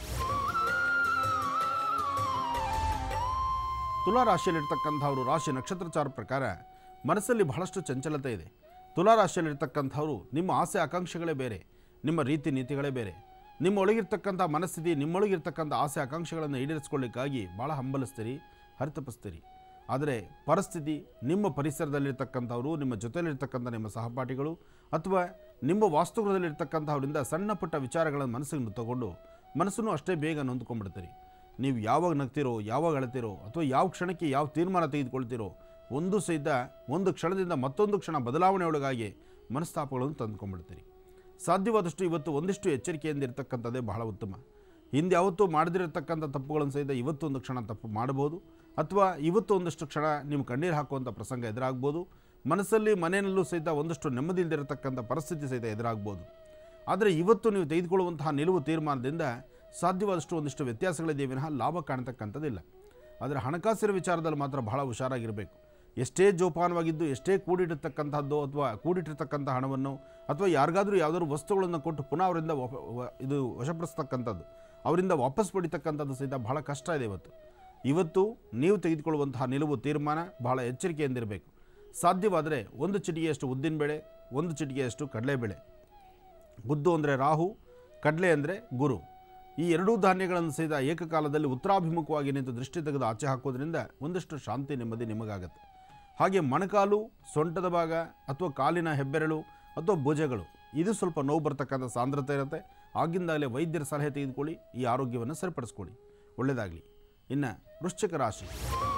ತುಲಾ ರಾಶಿಯಲ್ಲಿರ್ತಕ್ಕಂಥವರು ರಾಶಿ ನಕ್ಷತ್ರಚಾರ ಪ್ರಕಾರ ಮನಸ್ಸಲ್ಲಿ ಬಹಳಷ್ಟು ಚಂಚಲತೆ ಇದೆ ತುಲಾ ರಾಶಿಯಲ್ಲಿರ್ತಕ್ಕಂಥವರು ನಿಮ್ಮ ಆಸೆ ಆಕಾಂಕ್ಷೆಗಳೇ ಬೇರೆ ನಿಮ್ಮ ರೀತಿ ನೀತಿಗಳೇ ಬೇರೆ ನಿಮ್ಮ ಒಳಗಿರ್ತಕ್ಕಂಥ ಮನಸ್ಥಿತಿ ನಿಮ್ಮೊಳಗಿರ್ತಕ್ಕಂಥ ಆಸೆ ಆಕಾಂಕ್ಷೆಗಳನ್ನು ಈಡೇರಿಸ್ಕೊಳ್ಳಿಕ್ಕಾಗಿ ಭಾಳ ಹಂಬಲಿಸ್ತೀರಿ ಹರಿತಪಿಸ್ತೀರಿ ಆದರೆ ಪರಿಸ್ಥಿತಿ ನಿಮ್ಮ ಪರಿಸರದಲ್ಲಿರ್ತಕ್ಕಂಥವರು ನಿಮ್ಮ ಜೊತೆಯಲ್ಲಿರ್ತಕ್ಕಂಥ ನಿಮ್ಮ ಸಹಪಾಠಿಗಳು ಅಥವಾ ನಿಮ್ಮ ವಾಸ್ತುಗೃಹದಲ್ಲಿರ್ತಕ್ಕಂಥವರಿಂದ ಸಣ್ಣ ಪುಟ್ಟ ವಿಚಾರಗಳನ್ನು ಮನಸ್ಸಿಗೆ ತಗೊಂಡು ಮನಸ್ಸನ್ನು ಅಷ್ಟೇ ಬೇಗ ನೊಂದ್ಕೊಂಡ್ಬಿಡ್ತೀರಿ ನೀವು ಯಾವಾಗ ನಗ್ತಿರೋ ಯಾವಾಗ ಅಳ್ತೀರೋ ಅಥವಾ ಯಾವ ಕ್ಷಣಕ್ಕೆ ಯಾವ ತೀರ್ಮಾನ ತೆಗೆದುಕೊಳ್ತೀರೋ ಒಂದು ಸಹಿತ ಒಂದು ಕ್ಷಣದಿಂದ ಮತ್ತೊಂದು ಕ್ಷಣ ಬದಲಾವಣೆ ಒಳಗಾಗಿ ಮನಸ್ತಾಪಗಳನ್ನು ತಂದುಕೊಂಡ್ಬಿಡ್ತೀರಿ ಸಾಧ್ಯವಾದಷ್ಟು ಇವತ್ತು ಒಂದಿಷ್ಟು ಎಚ್ಚರಿಕೆಯಿಂದ ಇರತಕ್ಕಂಥದ್ದೇ ಬಹಳ ಉತ್ತಮ ಹಿಂದೆ ಯಾವತ್ತೂ ಮಾಡದಿರತಕ್ಕಂಥ ತಪ್ಪುಗಳನ್ನು ಸಹಿತ ಇವತ್ತು ಒಂದು ಕ್ಷಣ ತಪ್ಪು ಮಾಡಬಹುದು ಅಥವಾ ಇವತ್ತು ಒಂದಷ್ಟು ಕ್ಷಣ ನೀವು ಕಣ್ಣೀರು ಹಾಕುವಂಥ ಪ್ರಸಂಗ ಎದುರಾಗ್ಬೋದು ಮನಸ್ಸಲ್ಲಿ ಮನೆಯಲ್ಲೂ ಸಹಿತ ಒಂದಷ್ಟು ನೆಮ್ಮದಿ ಇಲ್ದಿರತಕ್ಕಂಥ ಪರಿಸ್ಥಿತಿ ಸಹಿತ ಎದುರಾಗ್ಬೋದು ಆದರೆ ಇವತ್ತು ನೀವು ತೆಗೆದುಕೊಳ್ಳುವಂತಹ ನಿಲುವು ತೀರ್ಮಾನದಿಂದ ಸಾಧ್ಯವಾದಷ್ಟು ಒಂದಿಷ್ಟು ವ್ಯತ್ಯಾಸಗಳಿದೆ ವಿನಃ ಲಾಭ ಕಾಣ್ತಕ್ಕಂಥದ್ದಿಲ್ಲ ಆದರೆ ಹಣಕಾಸಿನ ವಿಚಾರದಲ್ಲಿ ಮಾತ್ರ ಬಹಳ ಹುಷಾರಾಗಿರಬೇಕು ಎಷ್ಟೇ ಜೋಪಾನವಾಗಿದ್ದು ಎಷ್ಟೇ ಕೂಡಿಟ್ಟಿರ್ತಕ್ಕಂಥದ್ದು ಅಥವಾ ಕೂಡಿಟ್ಟಿರ್ತಕ್ಕಂಥ ಹಣವನ್ನು ಅಥವಾ ಯಾರಿಗಾದರೂ ಯಾವುದಾದ್ರು ವಸ್ತುಗಳನ್ನು ಕೊಟ್ಟು ಪುನಃ ಅವರಿಂದ ವಪ- ವ- ಇದು ವಶಪಡಿಸ್ತಕ್ಕಂಥದ್ದು ಅವರಿಂದ ವಾಪಸ್ ಪಡಿತಕ್ಕಂಥದ್ದು ಸಹಿತ ಬಹಳ ಕಷ್ಟ ಇದೆ ಇವತ್ತು ಇವತ್ತು ನೀವು ತೆಗೆದುಕೊಳ್ಳುವಂತಹ ನಿಲುವು ತೀರ್ಮಾನ ಬಹಳ ಎಚ್ಚರಿಕೆಯಿಂದಿರಬೇಕು ಸಾಧ್ಯವಾದರೆ ಒಂದು ಚಿಟಿಗೆಯಷ್ಟು ಉದ್ದಿನಬೇಳೆ ಒಂದು ಚಿಟಿಗೆಯಷ್ಟು ಕಡಲೆಬೇಳೆ ಗುದ್ದು ಅಂದರೆ ರಾಹು ಕಡಲೆ ಅಂದರೆ ಗುರು ಈ ಎರಡೂ ಧಾನ್ಯಗಳನ್ನು ಸಹಿತ ಏಕಕಾಲದಲ್ಲಿ ಉತ್ತರಾಭಿಮುಖವಾಗಿ ನಿಂತು ದೃಷ್ಟಿ ತೆಗೆದು ಆಚೆ ಹಾಕೋದ್ರಿಂದ ಒಂದಷ್ಟು ಶಾಂತಿ ನೆಮ್ಮದಿ ನಿಮಗಾಗತ್ತೆ ಹಾಗೆ ಮೊಣಕಾಲು ಸೊಂಟದ ಭಾಗ ಅಥವಾ ಕಾಲಿನ ಹೆಬ್ಬೆರಳು ಅಥವಾ ಭುಜಗಳು ಇದು ಸ್ವಲ್ಪ ನೋವು ಬರ್ತಕ್ಕಂಥ ಸಾಂದ್ರತೆ ಇರುತ್ತೆ ಆಗಿಂದಾಗಲೇ ವೈದ್ಯರ ಸಲಹೆ ತೆಗೆದುಕೊಳ್ಳಿ ಈ ಆರೋಗ್ಯವನ್ನು ಸರಿಪಡಿಸ್ಕೊಳ್ಳಿ ಒಳ್ಳೆಯದಾಗಲಿ ಇನ್ನು ವೃಶ್ಚಿಕ ರಾಶಿ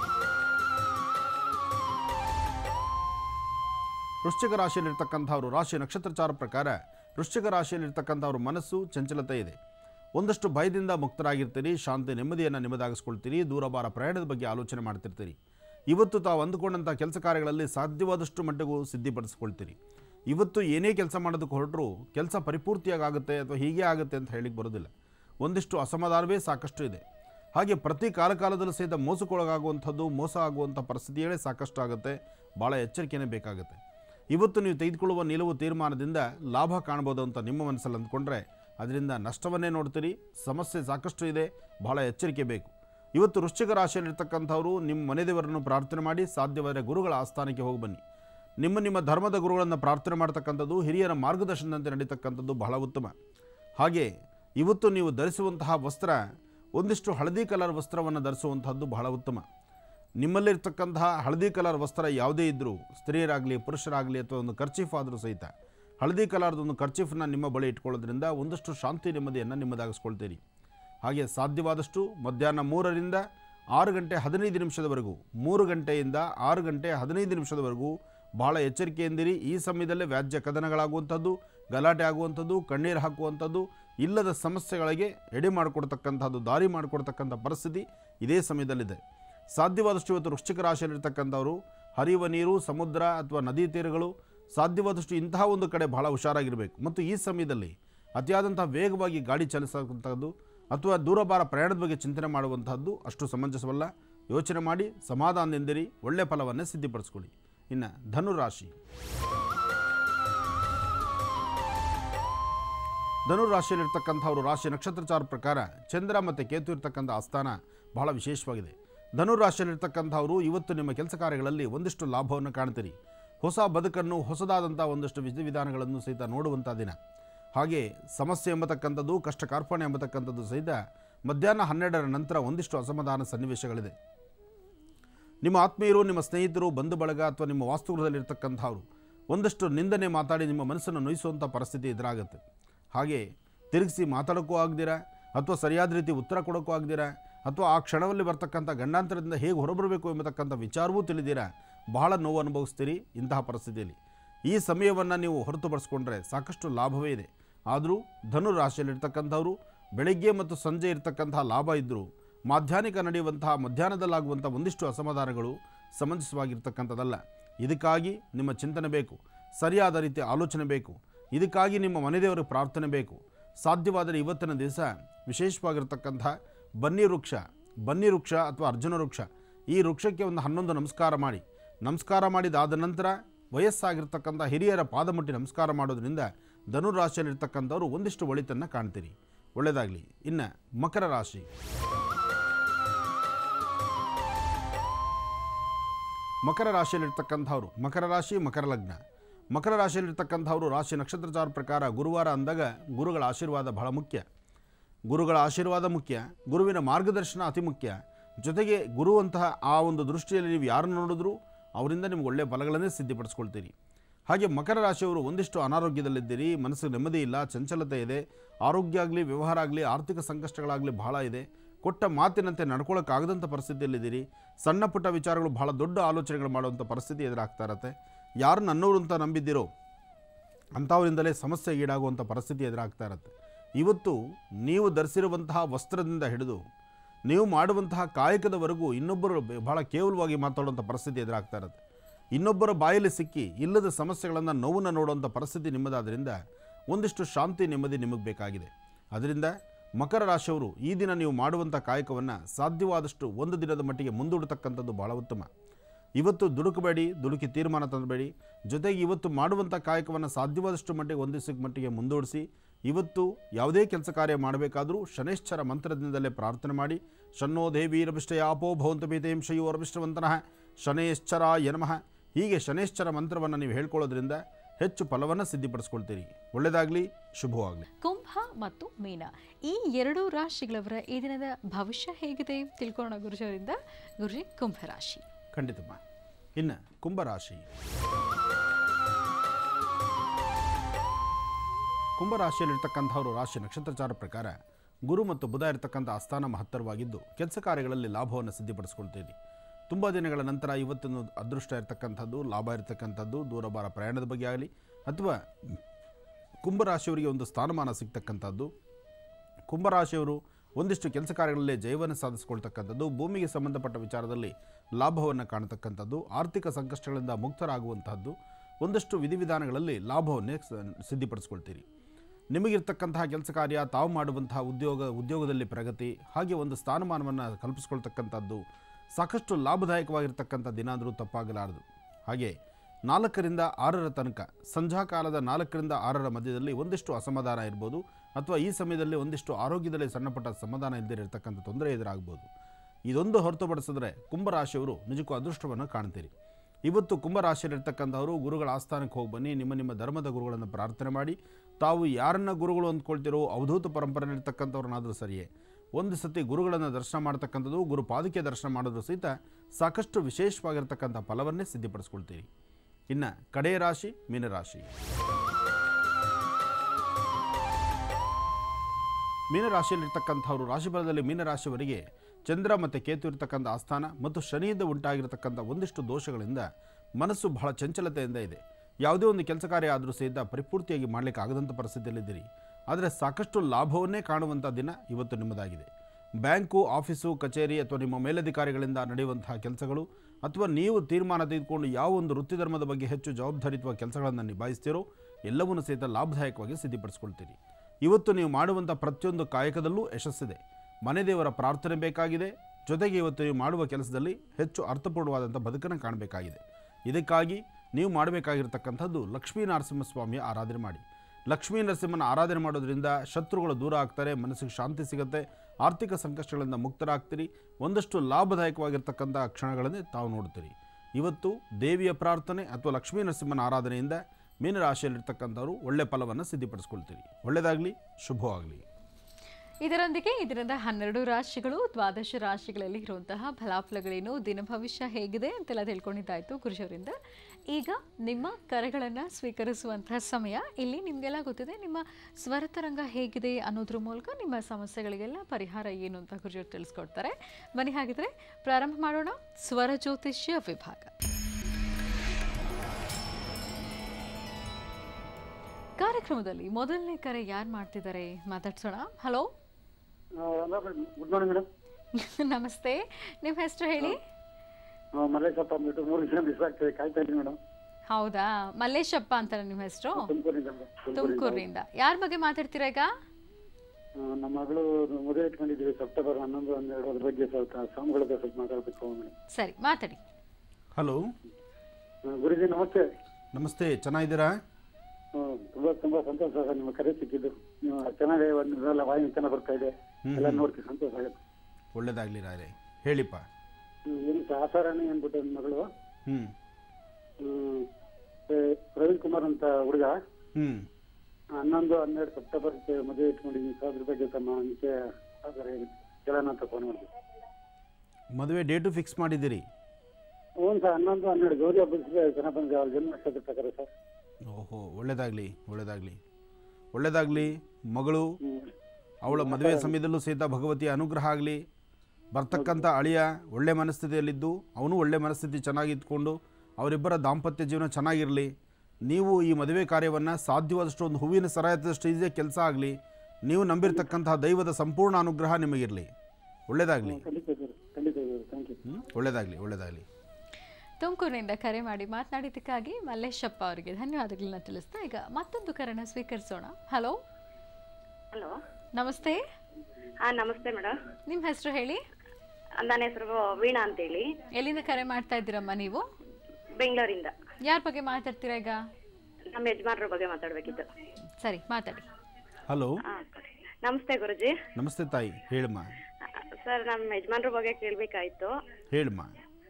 ವೃಶ್ಚಿಕ ರಾಶಿಯಲ್ಲಿರ್ತಕ್ಕಂಥವ್ರು ರಾಶಿ ನಕ್ಷತ್ರಚಾರ ಪ್ರಕಾರ ವೃಶ್ಚಿಕ ರಾಶಿಯಲ್ಲಿರ್ತಕ್ಕಂಥವ್ರ ಮನಸ್ಸು ಚಂಚಲತೆ ಇದೆ ಒಂದಷ್ಟು ಭಯದಿಂದ ಮುಕ್ತರಾಗಿರ್ತೀರಿ ಶಾಂತಿ ನೆಮ್ಮದಿಯನ್ನು ನಿಮ್ಮದಾಗಿಸ್ಕೊಳ್ತೀರಿ ದೂರಬಾರ ಪ್ರಯಾಣದ ಬಗ್ಗೆ ಆಲೋಚನೆ ಮಾಡ್ತಿರ್ತೀರಿ ಇವತ್ತು ತಾವು ಅಂದುಕೊಂಡಂಥ ಕೆಲಸ ಕಾರ್ಯಗಳಲ್ಲಿ ಸಾಧ್ಯವಾದಷ್ಟು ಮಟ್ಟಿಗೂ ಸಿದ್ಧಿಪಡಿಸ್ಕೊಳ್ತೀರಿ ಇವತ್ತು ಏನೇ ಕೆಲಸ ಮಾಡೋದಕ್ಕೆ ಹೊರಟರು ಕೆಲಸ ಪರಿಪೂರ್ತಿಯಾಗಿ ಆಗುತ್ತೆ ಅಥವಾ ಹೀಗೆ ಆಗುತ್ತೆ ಅಂತ ಹೇಳಿಕ್ಕೆ ಬರೋದಿಲ್ಲ ಒಂದಿಷ್ಟು ಅಸಮಾಧಾನವೇ ಸಾಕಷ್ಟು ಇದೆ ಹಾಗೆ ಪ್ರತಿ ಕಾಲ ಕಾಲದಲ್ಲೂ ಸಹಿತ ಮೋಸಕ್ಕೊಳಗಾಗುವಂಥದ್ದು ಮೋಸ ಆಗುವಂಥ ಪರಿಸ್ಥಿತಿಗಳೇ ಸಾಕಷ್ಟು ಆಗುತ್ತೆ ಭಾಳ ಎಚ್ಚರಿಕೆನೇ ಬೇಕಾಗುತ್ತೆ ಇವತ್ತು ನೀವು ತೆಗೆದುಕೊಳ್ಳುವ ನಿಲುವು ತೀರ್ಮಾನದಿಂದ ಲಾಭ ಕಾಣ್ಬೋದು ಅಂತ ನಿಮ್ಮ ಮನಸ್ಸಲ್ಲಿ ಅಂದ್ಕೊಂಡ್ರೆ ಅದರಿಂದ ನಷ್ಟವನ್ನೇ ನೋಡ್ತೀರಿ ಸಮಸ್ಯೆ ಸಾಕಷ್ಟು ಇದೆ ಬಹಳ ಎಚ್ಚರಿಕೆ ಬೇಕು ಇವತ್ತು ವೃಶ್ಚಿಕ ರಾಶಿಯಲ್ಲಿರ್ತಕ್ಕಂಥವರು ನಿಮ್ಮ ಮನೆದೇವರನ್ನು ಪ್ರಾರ್ಥನೆ ಮಾಡಿ ಸಾಧ್ಯವಾದರೆ ಗುರುಗಳ ಆಸ್ಥಾನಕ್ಕೆ ಹೋಗಿ ಬನ್ನಿ ನಿಮ್ಮ ನಿಮ್ಮ ಧರ್ಮದ ಗುರುಗಳನ್ನು ಪ್ರಾರ್ಥನೆ ಮಾಡ್ತಕ್ಕಂಥದ್ದು ಹಿರಿಯರ ಮಾರ್ಗದರ್ಶನದಂತೆ ನಡೀತಕ್ಕಂಥದ್ದು ಬಹಳ ಉತ್ತಮ ಹಾಗೆ ಇವತ್ತು ನೀವು ಧರಿಸುವಂತಹ ವಸ್ತ್ರ ಒಂದಿಷ್ಟು ಹಳದಿ ಕಲರ್ ವಸ್ತ್ರವನ್ನು ಧರಿಸುವಂತಹದ್ದು ಬಹಳ ಉತ್ತಮ ನಿಮ್ಮಲ್ಲಿರ್ತಕ್ಕಂತಹ ಹಳದಿ ಕಲರ್ ವಸ್ತ್ರ ಯಾವುದೇ ಇದ್ದರೂ ಸ್ತ್ರೀಯರಾಗಲಿ ಪುರುಷರಾಗಲಿ ಅಥವಾ ಒಂದು ಕರ್ಚೀಫ್ ಆದರೂ ಸಹಿತ ಹಳದಿ ಕಲರ್ದೊಂದು ಕರ್ಚೀಫ್ನ ನಿಮ್ಮ ಬಳಿ ಇಟ್ಕೊಳ್ಳೋದ್ರಿಂದ ಒಂದಷ್ಟು ಶಾಂತಿ ನೆಮ್ಮದಿಯನ್ನು ನಿಮ್ಮದಾಗಿಸ್ಕೊಳ್ತೀರಿ ಹಾಗೆ ಸಾಧ್ಯವಾದಷ್ಟು ಮಧ್ಯಾಹ್ನ ಮೂರರಿಂದ ಆರು ಗಂಟೆ ಹದಿನೈದು ನಿಮಿಷದವರೆಗೂ ಮೂರು ಗಂಟೆಯಿಂದ ಆರು ಗಂಟೆ ಹದಿನೈದು ನಿಮಿಷದವರೆಗೂ ಬಹಳ ಎಚ್ಚರಿಕೆಯಿಂದಿರಿ ಈ ಸಮಯದಲ್ಲೇ ವ್ಯಾಜ್ಯ ಕದನಗಳಾಗುವಂಥದ್ದು ಗಲಾಟೆ ಆಗುವಂಥದ್ದು ಕಣ್ಣೀರು ಹಾಕುವಂಥದ್ದು ಇಲ್ಲದ ಸಮಸ್ಯೆಗಳಿಗೆ ಎಡೆ ಮಾಡಿಕೊಡ್ತಕ್ಕಂಥದ್ದು ದಾರಿ ಮಾಡಿಕೊಡ್ತಕ್ಕಂಥ ಪರಿಸ್ಥಿತಿ ಇದೇ ಸಮಯದಲ್ಲಿದೆ ಸಾಧ್ಯವಾದಷ್ಟು ಇವತ್ತು ವೃಶ್ಚಿಕ ರಾಶಿಯಲ್ಲಿರ್ತಕ್ಕಂಥವರು ಹರಿಯುವ ನೀರು ಸಮುದ್ರ ಅಥವಾ ನದಿ ತೀರಗಳು ಸಾಧ್ಯವಾದಷ್ಟು ಇಂತಹ ಒಂದು ಕಡೆ ಬಹಳ ಹುಷಾರಾಗಿರಬೇಕು ಮತ್ತು ಈ ಸಮಯದಲ್ಲಿ ಅತಿಯಾದಂಥ ವೇಗವಾಗಿ ಗಾಡಿ ಚಲಿಸತಕ್ಕಂಥದ್ದು ಅಥವಾ ದೂರಭಾರ ಪ್ರಯಾಣದ ಬಗ್ಗೆ ಚಿಂತನೆ ಮಾಡುವಂತಹದ್ದು ಅಷ್ಟು ಸಮಂಜಸವಲ್ಲ ಯೋಚನೆ ಮಾಡಿ ಸಮಾಧಾನದಿಂದಿರಿ ಒಳ್ಳೆಯ ಫಲವನ್ನೇ ಸಿದ್ಧಿಪಡಿಸ್ಕೊಳ್ಳಿ ಇನ್ನು ಧನುರಾಶಿ ಧನುರಾಶಿಯಲ್ಲಿರ್ತಕ್ಕಂಥವರು ರಾಶಿ ನಕ್ಷತ್ರಚಾರ ಪ್ರಕಾರ ಚಂದ್ರ ಮತ್ತು ಕೇತು ಇರ್ತಕ್ಕಂಥ ಆಸ್ಥಾನ ಬಹಳ ವಿಶೇಷವಾಗಿದೆ ಧನುರಾಶಿಯಲ್ಲಿರ್ತಕ್ಕಂಥವರು ಇವತ್ತು ನಿಮ್ಮ ಕೆಲಸ ಕಾರ್ಯಗಳಲ್ಲಿ ಒಂದಿಷ್ಟು ಲಾಭವನ್ನು ಕಾಣ್ತೀರಿ ಹೊಸ ಬದುಕನ್ನು ಹೊಸದಾದಂಥ ಒಂದಷ್ಟು ವಿಧಿವಿಧಾನಗಳನ್ನು ಸಹಿತ ನೋಡುವಂಥ ದಿನ ಹಾಗೆ ಸಮಸ್ಯೆ ಎಂಬತಕ್ಕಂಥದ್ದು ಕಷ್ಟ ಕಾರ್ಪಣ್ಯ ಎಂಬತಕ್ಕಂಥದ್ದು ಸಹಿತ ಮಧ್ಯಾಹ್ನ ಹನ್ನೆರಡರ ನಂತರ ಒಂದಿಷ್ಟು ಅಸಮಾಧಾನ ಸನ್ನಿವೇಶಗಳಿದೆ ನಿಮ್ಮ ಆತ್ಮೀಯರು ನಿಮ್ಮ ಸ್ನೇಹಿತರು ಬಂಧು ಬಳಗ ಅಥವಾ ನಿಮ್ಮ ವಾಸ್ತುಗೃಹದಲ್ಲಿರ್ತಕ್ಕಂಥವ್ರು ಒಂದಷ್ಟು ನಿಂದನೆ ಮಾತಾಡಿ ನಿಮ್ಮ ಮನಸ್ಸನ್ನು ನೋಯಿಸುವಂಥ ಪರಿಸ್ಥಿತಿ ಎದುರಾಗುತ್ತೆ ಹಾಗೆ ತಿರುಗಿಸಿ ಮಾತಾಡೋಕ್ಕೂ ಆಗದಿರ ಅಥವಾ ಸರಿಯಾದ ರೀತಿ ಉತ್ತರ ಕೊಡೋಕ್ಕೂ ಆಗದಿರ ಅಥವಾ ಆ ಕ್ಷಣದಲ್ಲಿ ಬರ್ತಕ್ಕಂಥ ಗಂಡಾಂತರದಿಂದ ಹೇಗೆ ಹೊರಬರಬೇಕು ಎಂಬತಕ್ಕಂಥ ವಿಚಾರವೂ ತಿಳಿದಿರ ಬಹಳ ನೋವು ಅನುಭವಿಸ್ತೀರಿ ಇಂತಹ ಪರಿಸ್ಥಿತಿಯಲ್ಲಿ ಈ ಸಮಯವನ್ನು ನೀವು ಹೊರತುಪಡಿಸ್ಕೊಂಡ್ರೆ ಸಾಕಷ್ಟು ಲಾಭವೇ ಇದೆ ಆದರೂ ಧನು ರಾಶಿಯಲ್ಲಿರ್ತಕ್ಕಂಥವ್ರು ಬೆಳಗ್ಗೆ ಮತ್ತು ಸಂಜೆ ಇರ್ತಕ್ಕಂತಹ ಲಾಭ ಇದ್ದರೂ ಮಾಧ್ಯಾಹ್ನಿಕ ನಡೆಯುವಂತಹ ಮಧ್ಯಾಹ್ನದಲ್ಲಾಗುವಂಥ ಒಂದಿಷ್ಟು ಅಸಮಾಧಾನಗಳು ಸಮಂಜಸವಾಗಿರ್ತಕ್ಕಂಥದ್ದಲ್ಲ ಇದಕ್ಕಾಗಿ ನಿಮ್ಮ ಚಿಂತನೆ ಬೇಕು ಸರಿಯಾದ ರೀತಿಯ ಆಲೋಚನೆ ಬೇಕು ಇದಕ್ಕಾಗಿ ನಿಮ್ಮ ಮನೆದೇವರ ಪ್ರಾರ್ಥನೆ ಬೇಕು ಸಾಧ್ಯವಾದರೆ ಇವತ್ತಿನ ದಿವಸ ವಿಶೇಷವಾಗಿರ್ತಕ್ಕಂಥ ಬನ್ನಿ ವೃಕ್ಷ ಬನ್ನಿ ವೃಕ್ಷ ಅಥವಾ ಅರ್ಜುನ ವೃಕ್ಷ ಈ ವೃಕ್ಷಕ್ಕೆ ಒಂದು ಹನ್ನೊಂದು ನಮಸ್ಕಾರ ಮಾಡಿ ನಮಸ್ಕಾರ ಮಾಡಿದಾದ ನಂತರ ವಯಸ್ಸಾಗಿರ್ತಕ್ಕಂಥ ಹಿರಿಯರ ಪಾದ ಮುಟ್ಟಿ ನಮಸ್ಕಾರ ಮಾಡೋದ್ರಿಂದ ಧನುರಾಶಿಯಲ್ಲಿರ್ತಕ್ಕಂಥವ್ರು ಒಂದಿಷ್ಟು ಒಳಿತನ್ನು ಕಾಣ್ತೀರಿ ಒಳ್ಳೆಯದಾಗಲಿ ಇನ್ನು ಮಕರ ರಾಶಿ ಮಕರ ರಾಶಿಯಲ್ಲಿರ್ತಕ್ಕಂಥವ್ರು ಮಕರ ರಾಶಿ ಮಕರ ಲಗ್ನ ಮಕರ ರಾಶಿಯಲ್ಲಿರ್ತಕ್ಕಂಥವ್ರು ರಾಶಿ ನಕ್ಷತ್ರಚಾರ ಪ್ರಕಾರ ಗುರುವಾರ ಅಂದಾಗ ಗುರುಗಳ ಆಶೀರ್ವಾದ ಬಹಳ ಮುಖ್ಯ ಗುರುಗಳ ಆಶೀರ್ವಾದ ಮುಖ್ಯ ಗುರುವಿನ ಮಾರ್ಗದರ್ಶನ ಅತಿ ಮುಖ್ಯ ಜೊತೆಗೆ ಗುರುವಂತಹ ಆ ಒಂದು ದೃಷ್ಟಿಯಲ್ಲಿ ನೀವು ಯಾರನ್ನು ನೋಡಿದ್ರೂ ಅವರಿಂದ ನಿಮ್ಗೆ ಒಳ್ಳೆಯ ಫಲಗಳನ್ನೇ ಸಿದ್ಧಿಪಡಿಸ್ಕೊಳ್ತೀರಿ ಹಾಗೆ ಮಕರ ರಾಶಿಯವರು ಒಂದಿಷ್ಟು ಅನಾರೋಗ್ಯದಲ್ಲಿದ್ದೀರಿ ಮನಸ್ಸಿಗೆ ನೆಮ್ಮದಿ ಇಲ್ಲ ಚಂಚಲತೆ ಇದೆ ಆರೋಗ್ಯ ಆಗಲಿ ವ್ಯವಹಾರ ಆಗಲಿ ಆರ್ಥಿಕ ಸಂಕಷ್ಟಗಳಾಗಲಿ ಬಹಳ ಇದೆ ಕೊಟ್ಟ ಮಾತಿನಂತೆ ನಡ್ಕೊಳ್ಳೋಕ್ಕಾಗದಂಥ ಪರಿಸ್ಥಿತಿಯಲ್ಲಿದ್ದೀರಿ ಸಣ್ಣ ಪುಟ್ಟ ವಿಚಾರಗಳು ಬಹಳ ದೊಡ್ಡ ಆಲೋಚನೆಗಳು ಮಾಡುವಂಥ ಪರಿಸ್ಥಿತಿ ಎದುರಾಗ್ತಾ ಇರತ್ತೆ ಯಾರು ನನ್ನವರು ಅಂತ ನಂಬಿದ್ದೀರೋ ಅಂಥವರಿಂದಲೇ ಸಮಸ್ಯೆಗೆ ಈಡಾಗುವಂಥ ಪರಿಸ್ಥಿತಿ ಎದುರಾಗ್ತಾ ಇರುತ್ತೆ ಇವತ್ತು ನೀವು ಧರಿಸಿರುವಂತಹ ವಸ್ತ್ರದಿಂದ ಹಿಡಿದು ನೀವು ಮಾಡುವಂತಹ ಕಾಯಕದವರೆಗೂ ಇನ್ನೊಬ್ಬರು ಬ- ಬಹಳ ಕೇವಲವಾಗಿ ಮಾತಾಡುವಂಥ ಪರಿಸ್ಥಿತಿ ಎದುರಾಗ್ತಾ ಇರುತ್ತೆ ಇನ್ನೊಬ್ಬರ ಬಾಯಲ್ಲಿ ಸಿಕ್ಕಿ ಇಲ್ಲದ ಸಮಸ್ಯೆಗಳನ್ನು ನೋವನ್ನು ನೋಡುವಂಥ ಪರಿಸ್ಥಿತಿ ನಿಮ್ಮದಾದ್ದರಿಂದ ಒಂದಿಷ್ಟು ಶಾಂತಿ ನೆಮ್ಮದಿ ನಿಮಗೆ ಬೇಕಾಗಿದೆ ಅದರಿಂದ ಮಕರ ರಾಶಿಯವರು ಈ ದಿನ ನೀವು ಮಾಡುವಂಥ ಕಾಯಕವನ್ನು ಸಾಧ್ಯವಾದಷ್ಟು ಒಂದು ದಿನದ ಮಟ್ಟಿಗೆ ಮುಂದೂಡತಕ್ಕಂಥದ್ದು ಬಹಳ ಉತ್ತಮ ಇವತ್ತು ದುಡುಕಬೇಡಿ ದುಡುಕಿ ತೀರ್ಮಾನ ತಂದಬೇಡಿ ಜೊತೆಗೆ ಇವತ್ತು ಮಾಡುವಂಥ ಕಾಯಕವನ್ನು ಸಾಧ್ಯವಾದಷ್ಟು ಮಟ್ಟಿಗೆ ಒಂದು ದಿವಸಕ್ಕೆ ಮಟ್ಟಿಗೆ ಮುಂದೂಡಿಸಿ ಇವತ್ತು ಯಾವುದೇ ಕೆಲಸ ಕಾರ್ಯ ಮಾಡಬೇಕಾದರೂ ಶನೇಶ್ಚರ ಮಂತ್ರದಿಂದಲೇ ಪ್ರಾರ್ಥನೆ ಮಾಡಿ ಶನ್ನೋ ದೇವೀರಭಿಷ್ಟಯ ಆಪೋ ಭವಂತ ಭೀತೇಂ ಶಯೋರಭಿಷ್ಟವಂತನಃ ಶನೇಶ್ಚರ ಯನಮಃ ಹೀಗೆ ಶನೇಶ್ಚರ ಮಂತ್ರವನ್ನು ನೀವು ಹೇಳ್ಕೊಳ್ಳೋದ್ರಿಂದ ಹೆಚ್ಚು ಫಲವನ್ನು ಸಿದ್ಧಿಪಡಿಸ್ಕೊಳ್ತೀರಿ ಒಳ್ಳೆಯದಾಗಲಿ ಶುಭವಾಗಲಿ ಕುಂಭ ಮತ್ತು ಮೀನ ಈ ಎರಡು ರಾಶಿಗಳವರ ಈ ದಿನದ ಭವಿಷ್ಯ ಹೇಗಿದೆ ತಿಳ್ಕೊಳ್ಳೋಣ ಗುರುಜವರಿಂದ ಗುರುಜಿ ಕುಂಭರಾಶಿ ಖಂಡಿತಮ್ಮ ಇನ್ನು ಕುಂಭರಾಶಿ ಕುಂಭರಾಶಿಯಲ್ಲಿರ್ತಕ್ಕಂಥವರು ರಾಶಿ ನಕ್ಷತ್ರಚಾರ ಪ್ರಕಾರ ಗುರು ಮತ್ತು ಬುಧ ಇರತಕ್ಕಂಥ ಆಸ್ಥಾನ ಮಹತ್ತರವಾಗಿದ್ದು ಕೆಲಸ ಕಾರ್ಯಗಳಲ್ಲಿ ಲಾಭವನ್ನು ಸಿದ್ಧಿಪಡಿಸ್ಕೊಳ್ತೀರಿ ತುಂಬ ದಿನಗಳ ನಂತರ ಇವತ್ತಿನ ಅದೃಷ್ಟ ಇರತಕ್ಕಂಥದ್ದು ಲಾಭ ಇರತಕ್ಕಂಥದ್ದು ದೂರಭಾರ ಪ್ರಯಾಣದ ಬಗ್ಗೆ ಆಗಲಿ ಅಥವಾ ಕುಂಭರಾಶಿಯವರಿಗೆ ಒಂದು ಸ್ಥಾನಮಾನ ಸಿಗ್ತಕ್ಕಂಥದ್ದು ಕುಂಭರಾಶಿಯವರು ಒಂದಿಷ್ಟು ಕೆಲಸ ಕಾರ್ಯಗಳಲ್ಲಿ ಜಯವನ್ನು ಸಾಧಿಸಿಕೊಳ್ತಕ್ಕಂಥದ್ದು ಭೂಮಿಗೆ ಸಂಬಂಧಪಟ್ಟ ವಿಚಾರದಲ್ಲಿ ಲಾಭವನ್ನು ಕಾಣತಕ್ಕಂಥದ್ದು ಆರ್ಥಿಕ ಸಂಕಷ್ಟಗಳಿಂದ ಮುಕ್ತರಾಗುವಂತಹದ್ದು ಒಂದಷ್ಟು ವಿಧಿವಿಧಾನಗಳಲ್ಲಿ ಲಾಭವನ್ನೇ ಸ- ಸಿದ್ಧಿಪಡಿಸ್ಕೊಳ್ತೀರಿ ನಿಮಗಿರ್ತಕ್ಕಂತಹ ಕೆಲಸ ಕಾರ್ಯ ತಾವು ಮಾಡುವಂತಹ ಉದ್ಯೋಗ ಉದ್ಯೋಗದಲ್ಲಿ ಪ್ರಗತಿ ಹಾಗೆ ಒಂದು ಸ್ಥಾನಮಾನವನ್ನು ಕಲ್ಪಿಸ್ಕೊಳ್ತಕ್ಕಂಥದ್ದು ಸಾಕಷ್ಟು ಲಾಭದಾಯಕವಾಗಿರ್ತಕ್ಕಂಥ ದಿನ ಅಂದರೂ ತಪ್ಪಾಗಲಾರದು ಹಾಗೆ ನಾಲ್ಕರಿಂದ ಆರರ ತನಕ ಸಂಧ್ಯಾ ಕಾಲದ ನಾಲ್ಕರಿಂದ ಆರರ ಮಧ್ಯದಲ್ಲಿ ಒಂದಿಷ್ಟು ಅಸಮಾಧಾನ ಇರ್ಬೋದು ಅಥವಾ ಈ ಸಮಯದಲ್ಲಿ ಒಂದಿಷ್ಟು ಆರೋಗ್ಯದಲ್ಲಿ ಸಣ್ಣಪಟ್ಟ ಸಮಾಧಾನ ಇಲ್ಲದೇ ಇರತಕ್ಕಂಥ ತೊಂದರೆ ಎದುರಾಗ್ಬೋದು ಇದೊಂದು ಹೊರತುಪಡಿಸಿದ್ರೆ ಕುಂಭರಾಶಿಯವರು ನಿಜಕ್ಕೂ ಅದೃಷ್ಟವನ್ನು ಕಾಣ್ತೀರಿ ಇವತ್ತು ಕುಂಭರಾಶಿಯಲ್ಲಿರ್ತಕ್ಕಂಥವರು ಗುರುಗಳ ಆಸ್ಥಾನಕ್ಕೆ ಹೋಗಿ ಬನ್ನಿ ನಿಮ್ಮ ನಿಮ್ಮ ಧರ್ಮದ ಗುರುಗಳನ್ನು ಪ್ರಾರ್ಥನೆ ಮಾಡಿ ತಾವು ಯಾರನ್ನ ಗುರುಗಳು ಅಂದ್ಕೊಳ್ತಿರೋ ಅವಧೂತ ಪರಂಪರೆಯಲ್ಲಿರ್ತಕ್ಕಂಥವ್ರನ್ನಾದರೂ ಸರಿಯೇ ಒಂದು ಸತಿ ಗುರುಗಳನ್ನು ದರ್ಶನ ಮಾಡ್ತಕ್ಕಂಥದ್ದು ಗುರು ಪಾದಕ್ಕೆ ದರ್ಶನ ಮಾಡೋದು ಸಹಿತ ಸಾಕಷ್ಟು ವಿಶೇಷವಾಗಿರ್ತಕ್ಕಂಥ ಫಲವನ್ನೇ ಸಿದ್ಧಿಪಡಿಸ್ಕೊಳ್ತೀರಿ ಇನ್ನು ಕಡೆಯ ರಾಶಿ ಮೀನರಾಶಿ ಮೀನರಾಶಿಯಲ್ಲಿರ್ತಕ್ಕಂಥವ್ರು ರಾಶಿಫಲದಲ್ಲಿ ಮೀನರಾಶಿಯವರಿಗೆ ಚಂದ್ರ ಮತ್ತು ಕೇತು ಇರ್ತಕ್ಕಂಥ ಆಸ್ಥಾನ ಮತ್ತು ಶನಿಯಿಂದ ಉಂಟಾಗಿರ್ತಕ್ಕಂಥ ಒಂದಿಷ್ಟು ದೋಷಗಳಿಂದ ಮನಸ್ಸು ಬಹಳ ಚಂಚಲತೆಯಿಂದ ಇದೆ ಯಾವುದೇ ಒಂದು ಕೆಲಸ ಕಾರ್ಯ ಆದರೂ ಸಹಿತ ಪರಿಪೂರ್ತಿಯಾಗಿ ಮಾಡಲಿಕ್ಕೆ ಆಗದಂಥ ಪರಿಸ್ಥಿತಿಯಲ್ಲಿದ್ದೀರಿ ಆದರೆ ಸಾಕಷ್ಟು ಲಾಭವನ್ನೇ ಕಾಣುವಂಥ ದಿನ ಇವತ್ತು ನಿಮ್ಮದಾಗಿದೆ ಬ್ಯಾಂಕು ಆಫೀಸು ಕಚೇರಿ ಅಥವಾ ನಿಮ್ಮ ಮೇಲಧಿಕಾರಿಗಳಿಂದ ನಡೆಯುವಂತಹ ಕೆಲಸಗಳು ಅಥವಾ ನೀವು ತೀರ್ಮಾನ ತೆಗೆದುಕೊಂಡು ಯಾವ ಒಂದು ವೃತ್ತಿ ಧರ್ಮದ ಬಗ್ಗೆ ಹೆಚ್ಚು ಜವಾಬ್ದಾರಿತ್ವ ಕೆಲಸಗಳನ್ನು ನಿಭಾಯಿಸ್ತೀರೋ ಎಲ್ಲವನ್ನೂ ಸಹಿತ ಲಾಭದಾಯಕವಾಗಿ ಸಿದ್ಧಪಡಿಸ್ಕೊಳ್ತೀರಿ ಇವತ್ತು ನೀವು ಮಾಡುವಂಥ ಪ್ರತಿಯೊಂದು ಕಾಯಕದಲ್ಲೂ ಯಶಸ್ಸಿದೆ ಮನೆ ದೇವರ ಪ್ರಾರ್ಥನೆ ಬೇಕಾಗಿದೆ ಜೊತೆಗೆ ಇವತ್ತು ನೀವು ಮಾಡುವ ಕೆಲಸದಲ್ಲಿ ಹೆಚ್ಚು ಅರ್ಥಪೂರ್ಣವಾದಂಥ ಬದುಕನ್ನು ಕಾಣಬೇಕಾಗಿದೆ ಇದಕ್ಕಾಗಿ ನೀವು ಮಾಡಬೇಕಾಗಿರ್ತಕ್ಕಂಥದ್ದು ಲಕ್ಷ್ಮೀ ನರಸಿಂಹಸ್ವಾಮಿಯ ಆರಾಧನೆ ಮಾಡಿ ಲಕ್ಷ್ಮೀ ನರಸಿಂಹನ ಆರಾಧನೆ ಮಾಡೋದ್ರಿಂದ ಶತ್ರುಗಳು ದೂರ ಆಗ್ತಾರೆ ಮನಸ್ಸಿಗೆ ಶಾಂತಿ ಸಿಗುತ್ತೆ ಆರ್ಥಿಕ ಸಂಕಷ್ಟಗಳಿಂದ ಮುಕ್ತರಾಗ್ತೀರಿ ಒಂದಷ್ಟು ಲಾಭದಾಯಕವಾಗಿರ್ತಕ್ಕಂಥ ಕ್ಷಣಗಳನ್ನೇ ತಾವು ನೋಡ್ತೀರಿ ಇವತ್ತು ದೇವಿಯ ಪ್ರಾರ್ಥನೆ ಅಥವಾ ಲಕ್ಷ್ಮೀ ನರಸಿಂಹನ ಆರಾಧನೆಯಿಂದ ಮೀನರಾಶಿಯಲ್ಲಿರ್ತಕ್ಕಂಥವ್ರು ಒಳ್ಳೆ ಫಲವನ್ನು ಸಿದ್ಧಪಡಿಸ್ಕೊಳ್ತೀರಿ ಒಳ್ಳೆಯದಾಗಲಿ ಶುಭವಾಗಲಿ ಇದರೊಂದಿಗೆ ಇದರಿಂದ ಹನ್ನೆರಡು ರಾಶಿಗಳು ದ್ವಾದಶ ರಾಶಿಗಳಲ್ಲಿ ಇರುವಂತಹ ಫಲಾಫಲಗಳೇನು ದಿನ ಭವಿಷ್ಯ ಹೇಗಿದೆ ಅಂತೆಲ್ಲ ತಿಳ್ಕೊಂಡಿದ್ದಾಯ್ತು ಗುರುಜವರಿಂದ ಈಗ ನಿಮ್ಮ ಕರೆಗಳನ್ನು ಸ್ವೀಕರಿಸುವಂತಹ ಸಮಯ ಇಲ್ಲಿ ನಿಮಗೆಲ್ಲ ಗೊತ್ತಿದೆ ನಿಮ್ಮ ಸ್ವರತರಂಗ ಹೇಗಿದೆ ಅನ್ನೋದ್ರ ಮೂಲಕ ನಿಮ್ಮ ಸಮಸ್ಯೆಗಳಿಗೆಲ್ಲ ಪರಿಹಾರ ಏನು ಅಂತ ಗುರುಜವರು ತಿಳಿಸ್ಕೊಡ್ತಾರೆ ಬನ್ನಿ ಹಾಗಿದ್ರೆ ಪ್ರಾರಂಭ ಮಾಡೋಣ ಸ್ವರ ಜ್ಯೋತಿಷ್ಯ ವಿಭಾಗ ಕಾರ್ಯಕ್ರಮದಲ್ಲಿ ಮೊದಲನೇ ಕರೆ ಯಾರು ಮಾಡ್ತಿದ್ದಾರೆ ಮಾತಾಡ್ಸೋಣ ಹಲೋ ಗುಡ್ ಮಾರ್ನಿಂಗ್ ಮೇಡಮ್ ನಮಸ್ತೆ ನಿಮ್ಮ ಹೆಸರು ಹೇಳಿ ಮಲ್ಲೇಶಪ್ಪ ಅಂದ್ಬಿಟ್ಟು ಮೂರು ದಿನ ಮಿಸ್ ಆಗ್ತದೆ ಕಾಯ್ತಾ ಇದ್ದೀನಿ ಮೇಡಮ್ ಹೌದಾ ಮಲ್ಲೇಶಪ್ಪ ಅಂತ ನಿಮ್ಮ ಹೆಸರು ತುಮಕೂರಿಂದ ತುಮಕೂರಿನಿಂದ ಯಾರ ಬಗ್ಗೆ ಮಾತಾಡ್ತೀರಾ ಈಗ ನಮ್ಮ ಮಗಳು ಮದುವೆ ಇಟ್ಕೊಂಡಿದ್ದೀವಿ ಸೆಪ್ಟೆಂಬರ್ ಹನ್ನೊಂದು ಹನ್ನೆರಡು ಅದ್ರ ಬಗ್ಗೆ ಸ್ವಲ್ಪ ಸ್ವಾಮಿಗಳ ಹತ್ರ ಸ್ವಲ್ಪ ಮಾತಾಡಬೇಕು ಮೇಡಮ್ ಸರಿ ಮಾತಾಡಿ ಹಲೋ ಗುರುಜಿ ನಮಸ್ತೆ ನಮಸ್ತೆ ಚೆನ್ನಾಗಿದ್ದೀರಾ ಹ್ಮ್, ತುಂಬಾ ತುಂಬಾ ಸಂತೋಷ ಸರ್ ನಿಮ್ಮ ಕರೆ ಸಿಕ್ಕಿದ್ದು ನೀವು ಚೆನ್ನಾಗಿ ಒಂದು ಇದೆಲ್ಲ ವಾಹಿನಿ ಚೆನ್ನಾಗಿ ಬರ್ತಾ ಇದೆ ಎಲ್ಲ ನೋಡ್ತೀವಿ ಸಂತೋಷ ಆಗುತ್ತೆ ಒಳ್ಳೆಯದಾಗಲಿ ರಾಯರೇ ಹೇಳಿಪ್ಪ ಹ್ಮ್, ಏನು ಸರ್ ಆಸಾರಾಣಿ ಅಂದ್ಬಿಟ್ಟು ನನ್ನ ಮಗಳು ಹ್ಞೂ ಹ್ಮ್, ಏ, ಪ್ರವೀಣ್ ಕುಮಾರ್ ಅಂತ ಹುಡುಗ ಹ್ಞೂ ಹನ್ನೊಂದು ಹನ್ನೆರಡು ಸೆಪ್ಟೆಂಬರ್ ಮದುವೆ ಇಟ್ಕೊಂಡಿದ್ದೀನಿ ಸರ್ ಅದ್ರ ಬಗ್ಗೆ ತಮ್ಮ ವಿಷಯ ಆದರೆ ಕೇಳೋಣ ಅಂತ ಫೋನ್ ಮಾಡಿದ್ವಿ ಮದುವೆ ಡೇಟು ಫಿಕ್ಸ್ ಮಾಡಿದ್ದೀರಿ ಹ್ಞೂ ಸರ್ ಹನ್ನೊಂದು ಹನ್ನೆರಡು ಗೌರಿ ಹಬ್ಬಕ್ಕೆ ಜನ ಬಂದ್ರೆ ಅವ್ರ ಜನ್ಮ ನಕ್ಷತ್ರ ಪ್ರಕಾರ ಸರ್ ಓಹೋ ಒಳ್ಳೆಯದಾಗಲಿ ಒಳ್ಳೆಯದಾಗಲಿ ಒಳ್ಳೆಯದಾಗಲಿ ಮಗಳು ಹ್ಮ್. ಅವಳ ಮದುವೆ ಸಮಯದಲ್ಲೂ ಸಹಿತ ಭಗವತಿಯ ಅನುಗ್ರಹ ಆಗಲಿ ಬರ್ತಕ್ಕಂಥ ಅಳಿಯ ಒಳ್ಳೆ ಮನಸ್ಥಿತಿಯಲ್ಲಿದ್ದು ಅವನು ಒಳ್ಳೆ ಮನಸ್ಥಿತಿ ಚೆನ್ನಾಗಿದ್ಕೊಂಡು ಅವರಿಬ್ಬರ ದಾಂಪತ್ಯ ಜೀವನ ಚೆನ್ನಾಗಿರಲಿ ನೀವು ಈ ಮದುವೆ ಕಾರ್ಯವನ್ನು ಸಾಧ್ಯವಾದಷ್ಟು ಒಂದು ಹೂವಿನ ಸರ ಎತ್ತದಷ್ಟು ಈಸಿಯಾಗಿ ಕೆಲಸ ಆಗಲಿ ನೀವು ನಂಬಿರ್ತಕ್ಕಂತಹ ದೈವದ ಸಂಪೂರ್ಣ ಅನುಗ್ರಹ ನಿಮಗಿರಲಿ ಒಳ್ಳೆಯದಾಗಲಿ ಖಂಡಿತ ಸರ್ ಖಂಡಿತ ಸರ್ ಥ್ಯಾಂಕ್ ಯು ಒಳ್ಳೆಯದಾಗಲಿ ಒಳ್ಳೆಯದಾಗಲಿ ತುಮಕೂರಿನಿಂದ ಕರೆ ಮಾಡಿ ಮಾತನಾಡಿದ್ದಕ್ಕಾಗಿ ಮಲ್ಲೇಶಪ್ಪ ಅವರಿಗೆ ಧನ್ಯವಾದಗಳನ್ನ ತಿಳಿಸ್ತಾ ಈಗ ಮತ್ತೊಂದು ಕರೆನ ಸ್ವೀಕರಿಸೋಣ ಹಲೋ ಹಲೋ ನಮಸ್ತೆ ಹಾಂ ನಮಸ್ತೆ ಮೇಡಮ್ ನಿಮ್ಮ ಹೆಸರು ಹೇಳಿ ನನ್ನ ಹೆಸರು ವೀಣಾ ಅಂತೇಳಿ ಎಲ್ಲಿಂದ ಕರೆ ಮಾಡ್ತಾ ಇದ್ದೀರಮ್ಮ ನೀವು ಬೆಂಗಳೂರಿಂದ ಯಾರ ಬಗ್ಗೆ ಮಾತಾಡ್ತೀರಾ ಈಗ ನಮ್ಮ ಯಜಮಾನ್ರ ಬಗ್ಗೆ ಮಾತಾಡಬೇಕಿತ್ತು ಸರಿ ಮಾತಾಡಿ ಹಲೋ ಹಾಂ ನಮಸ್ತೆ ಗುರುಜಿ ನಮಸ್ತೆ ತಾಯಿ ಹೇಳಮ್ಮ ಸರ್ ನಮ್ಮ ಯಜಮಾನ್ರ ಬಗ್ಗೆ ಕೇಳಬೇಕಾಯ್ತು ಹೇಳಮ್ಮ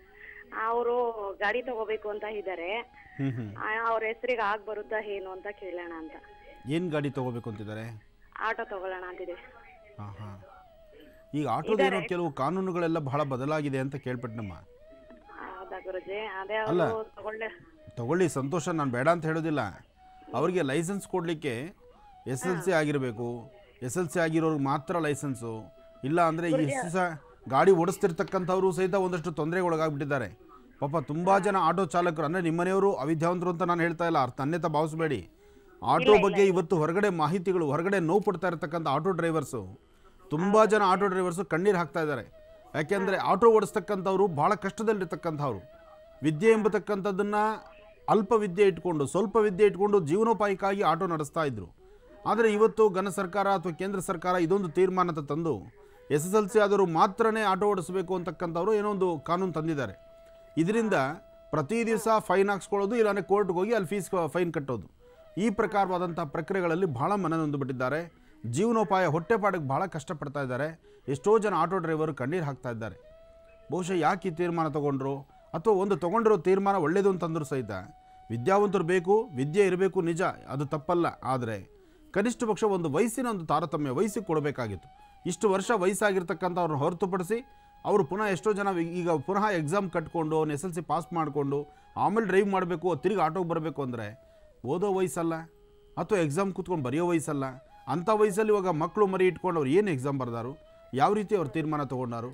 ಅವರು ಗಾಡಿ ತಗೋಬೇಕು ಅಂತ ಇದ್ದಾರೆ ಹ್ಞೂ ಹ್ಞೂ ಅವ್ರ ಹೆಸರಿಗೆ ಆಗಿ ಬರುತ್ತಾ ಏನು ಅಂತ ಕೇಳೋಣ ಅಂತ ಏನು ಗಾಡಿ ತೊಗೋಬೇಕು ಅಂತಿದ್ದಾರೆ ಆಟೋ ತಗೊಳ್ಳೋಣ ಅಂತಿದ್ದೀವಿ ಹಾಂ ಹಾಂ ಈಗ ಆಟೋದೇನೋ ಕೆಲವು ಕಾನೂನುಗಳೆಲ್ಲ ಬಹಳ ಬದಲಾಗಿದೆ ಅಂತ ಕೇಳ್ಪಟ್ಟನಮ್ಮ ಹೌದಾ ಗುರುಜಿ ಅದೇ ಅಲ್ಲ. ಅವರು ತಗೊಳ್ಳೆ ತಗೊಳ್ಳಿ ಸಂತೋಷ ನಾನು ಬೇಡ ಅಂತ ಹೇಳೋದಿಲ್ಲ ಅವರಿಗೆ ಲೈಸೆನ್ಸ್ ಕೊಡಲಿಕ್ಕೆ ಎಸ್ ಎಲ್ ಸಿ ಆಗಿರಬೇಕು ಎಸ್ ಎಲ್ ಸಿ ಆಗಿರೋರ್ಗೆ ಮಾತ್ರ ಲೈಸೆನ್ಸು ಇಲ್ಲ ಅಂದರೆ ಈ ದಿವಸ ಗಾಡಿ ಓಡಿಸ್ತಿರ್ತಕ್ಕಂಥವ್ರು ಸಹಿತ ಒಂದಷ್ಟು ತೊಂದರೆಗೆ ಒಳಗಾಗ್ಬಿಟ್ಟಿದ್ದಾರೆ ಪಾಪ ತುಂಬ ಜನ ಆಟೋ ಚಾಲಕರು ಅಂದರೆ ನಿಮ್ಮನೆಯವರು ಅವಿದ್ಯಾವಂತರು ಅಂತ ನಾನು ಹೇಳ್ತಾ ಇಲ್ಲ ಅರ್ಥ ಅನ್ಯತಾ ಭಾವಿಸಬೇಡಿ ಆಟೋ ಬಗ್ಗೆ ಇವತ್ತು ಹೊರಗಡೆ ಮಾಹಿತಿಗಳು ಹೊರಗಡೆ ನೋವು ಪಡ್ತಾ ಇರತಕ್ಕಂಥ ಆಟೋ ಡ್ರೈವರ್ಸು ತುಂಬ ಜನ ಆಟೋ ಡ್ರೈವರ್ಸು ಕಣ್ಣೀರು ಹಾಕ್ತಾ ಇದ್ದಾರೆ ಯಾಕೆಂದರೆ ಆಟೋ ಓಡಿಸ್ತಕ್ಕಂಥವ್ರು ಭಾಳ ಕಷ್ಟದಲ್ಲಿರ್ತಕ್ಕಂಥವ್ರು ವಿದ್ಯೆ ಎಂಬತಕ್ಕಂಥದ್ದನ್ನು ಅಲ್ಪ ವಿದ್ಯೆ ಇಟ್ಕೊಂಡು ಸ್ವಲ್ಪ ವಿದ್ಯೆ ಇಟ್ಕೊಂಡು ಜೀವನೋಪಾಯಕ್ಕಾಗಿ ಆಟೋ ನಡೆಸ್ತಾ ಇದ್ರು ಆದರೆ ಇವತ್ತು ಘನ ಸರ್ಕಾರ ಅಥವಾ ಕೇಂದ್ರ ಸರ್ಕಾರ ಇದೊಂದು ತೀರ್ಮಾನದ ತಂದು ಎಸ್ ಎಸ್ ಎಲ್ ಸಿ ಆದರೂ ಮಾತ್ರನೇ ಆಟೋ ಓಡಿಸಬೇಕು ಅಂತಕ್ಕಂಥವ್ರು ಏನೋ ಒಂದು ಕಾನೂನು ತಂದಿದ್ದಾರೆ ಇದರಿಂದ ಪ್ರತಿ ದಿವಸ ಫೈನ್ ಹಾಕ್ಸ್ಕೊಳ್ಳೋದು ಇಲ್ಲಾಂದರೆ ಕೋರ್ಟ್ಗೆ ಹೋಗಿ ಅಲ್ಲಿ ಫೀಸ್ ಫೈನ್ ಕಟ್ಟೋದು ಈ ಪ್ರಕಾರವಾದಂಥ ಪ್ರಕ್ರಿಯೆಗಳಲ್ಲಿ ಭಾಳ ಮನನೊಂದು ಬಿಟ್ಟಿದ್ದಾರೆ ಜೀವನೋಪಾಯ ಹೊಟ್ಟೆಪಾಡಿಗೆ ಭಾಳ ಕಷ್ಟಪಡ್ತಾ ಇದ್ದಾರೆ ಎಷ್ಟೋ ಜನ ಆಟೋ ಡ್ರೈವರು ಕಣ್ಣೀರು ಹಾಕ್ತಾ ಇದ್ದಾರೆ ಬಹುಶಃ ಯಾಕೆ ಈ ತೀರ್ಮಾನ ತಗೊಂಡ್ರು ಅಥವಾ ಒಂದು ತಗೊಂಡಿರೋ ತೀರ್ಮಾನ ಒಳ್ಳೆಯದು ಅಂತಂದ್ರು ಸಹಿತ ವಿದ್ಯಾವಂತರು ಬೇಕು ವಿದ್ಯೆ ಇರಬೇಕು ನಿಜ ಅದು ತಪ್ಪಲ್ಲ ಆದರೆ ಕನಿಷ್ಠ ಪಕ್ಷ ಒಂದು ವಯಸ್ಸಿನ ಒಂದು ತಾರತಮ್ಯ ವಯಸ್ಸಿಗೆ ಕೊಡಬೇಕಾಗಿತ್ತು ಇಷ್ಟು ವರ್ಷ ವಯಸ್ಸಾಗಿರ್ತಕ್ಕಂಥವ್ರನ್ನ ಹೊರತುಪಡಿಸಿ ಅವರು ಪುನಃ ಎಷ್ಟೋ ಜನ ಈಗ ಪುನಃ ಎಕ್ಸಾಮ್ ಕಟ್ಕೊಂಡು ಅವ್ನು ಎಸ್ ಎಲ್ ಸಿ ಪಾಸ್ ಮಾಡಿಕೊಂಡು ಆಮೇಲೆ ಡ್ರೈವ್ ಮಾಡಬೇಕು ತಿರುಗಿ ಆಟೋಗೆ ಬರಬೇಕು ಅಂದರೆ ಓದೋ ವಯಸ್ಸಲ್ಲ ಅಥವಾ ಎಕ್ಸಾಮ್ ಕೂತ್ಕೊಂಡು ಬರೆಯೋ ವಯಸ್ಸಲ್ಲ ಅಂಥ ವಯಸ್ಸಲ್ಲಿ ಇವಾಗ ಮಕ್ಕಳು ಮರಿ ಇಟ್ಕೊಂಡು ಅವ್ರು ಏನು ಎಕ್ಸಾಮ್ ಬರ್ದಾರು ಯಾವ ರೀತಿ ಅವ್ರು ತೀರ್ಮಾನ ತೊಗೊಂಡಾರು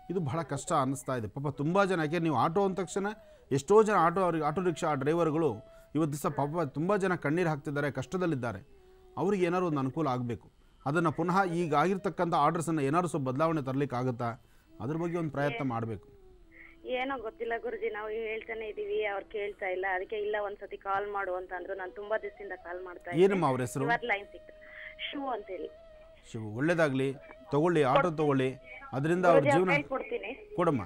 ಇದು ಬಹಳ ಕಷ್ಟ ಅನ್ನಿಸ್ತಾ ಇದೆ ಪಾಪ ತುಂಬ ಜನ ಯಾಕೆ ನೀವು ಆಟೋ ಅಂದ ತಕ್ಷಣ ಎಷ್ಟೋ ಜನ ಆಟೋ ಅವ್ರಿಗೆ ಆಟೋ ರಿಕ್ಷಾ ಡ್ರೈವರ್ಗಳು ಇವತ್ತು ದಿವಸ ಪಾಪ ತುಂಬ ಜನ ಕಣ್ಣೀರು ಹಾಕ್ತಿದ್ದಾರೆ ಕಷ್ಟದಲ್ಲಿದ್ದಾರೆ ಅವ್ರಿಗೆ ಏನಾದ್ರು ಒಂದು ಅನುಕೂಲ ಆಗಬೇಕು ಅದನ್ನು ಪುನಃ ಈಗ ಆಗಿರ್ತಕ್ಕಂಥ ಆರ್ಡರ್ಸನ್ನು ಏನಾದ್ರು ಸ್ವಲ್ಪ ಬದಲಾವಣೆ ತರಲಿಕ್ಕೆ ಆಗುತ್ತಾ ಅದ್ರ ಬಗ್ಗೆ ಒಂದು ಪ್ರಯತ್ನ ಮಾಡಬೇಕು ಏನೋ ಗೊತ್ತಿಲ್ಲ ಗುರುಜಿ ನಾವು ಹೇಳ್ತಾನೆ ಇದೀವಿ ಅವ್ರು ಕೇಳ್ತಾ ಇಲ್ಲ ಅದಕ್ಕೆ ಇಲ್ಲ ಒಂದ್ಸತಿ ಕಾಲ್ ಮಾಡು ಅಂತ ಅಂದ್ರು ನಾನು ತುಂಬಾ ದಿವಸದಿಂದ ಕಾಲ್ ಮಾಡ್ತಾ ಏನಮ್ಮ ಅವ್ರ ಹೆಸರು ಇವತ್ತು ಲೈನ್ ಸಿಕ್ತು ಶೂ ಅಂತೇಳಿ ಶಿವ ಒಳ್ಳೇದಾಗಲಿ ತಗೊಳ್ಳಿ ಆಟೋ ತಗೊಳ್ಳಿ ಅದರಿಂದ ಅವ್ರ ಗುರುಜಿ ಅವ್ರ ಜೀವನ ಕೈ ಕೊಡ್ತೀನಿ ಕೊಡಮ್ಮ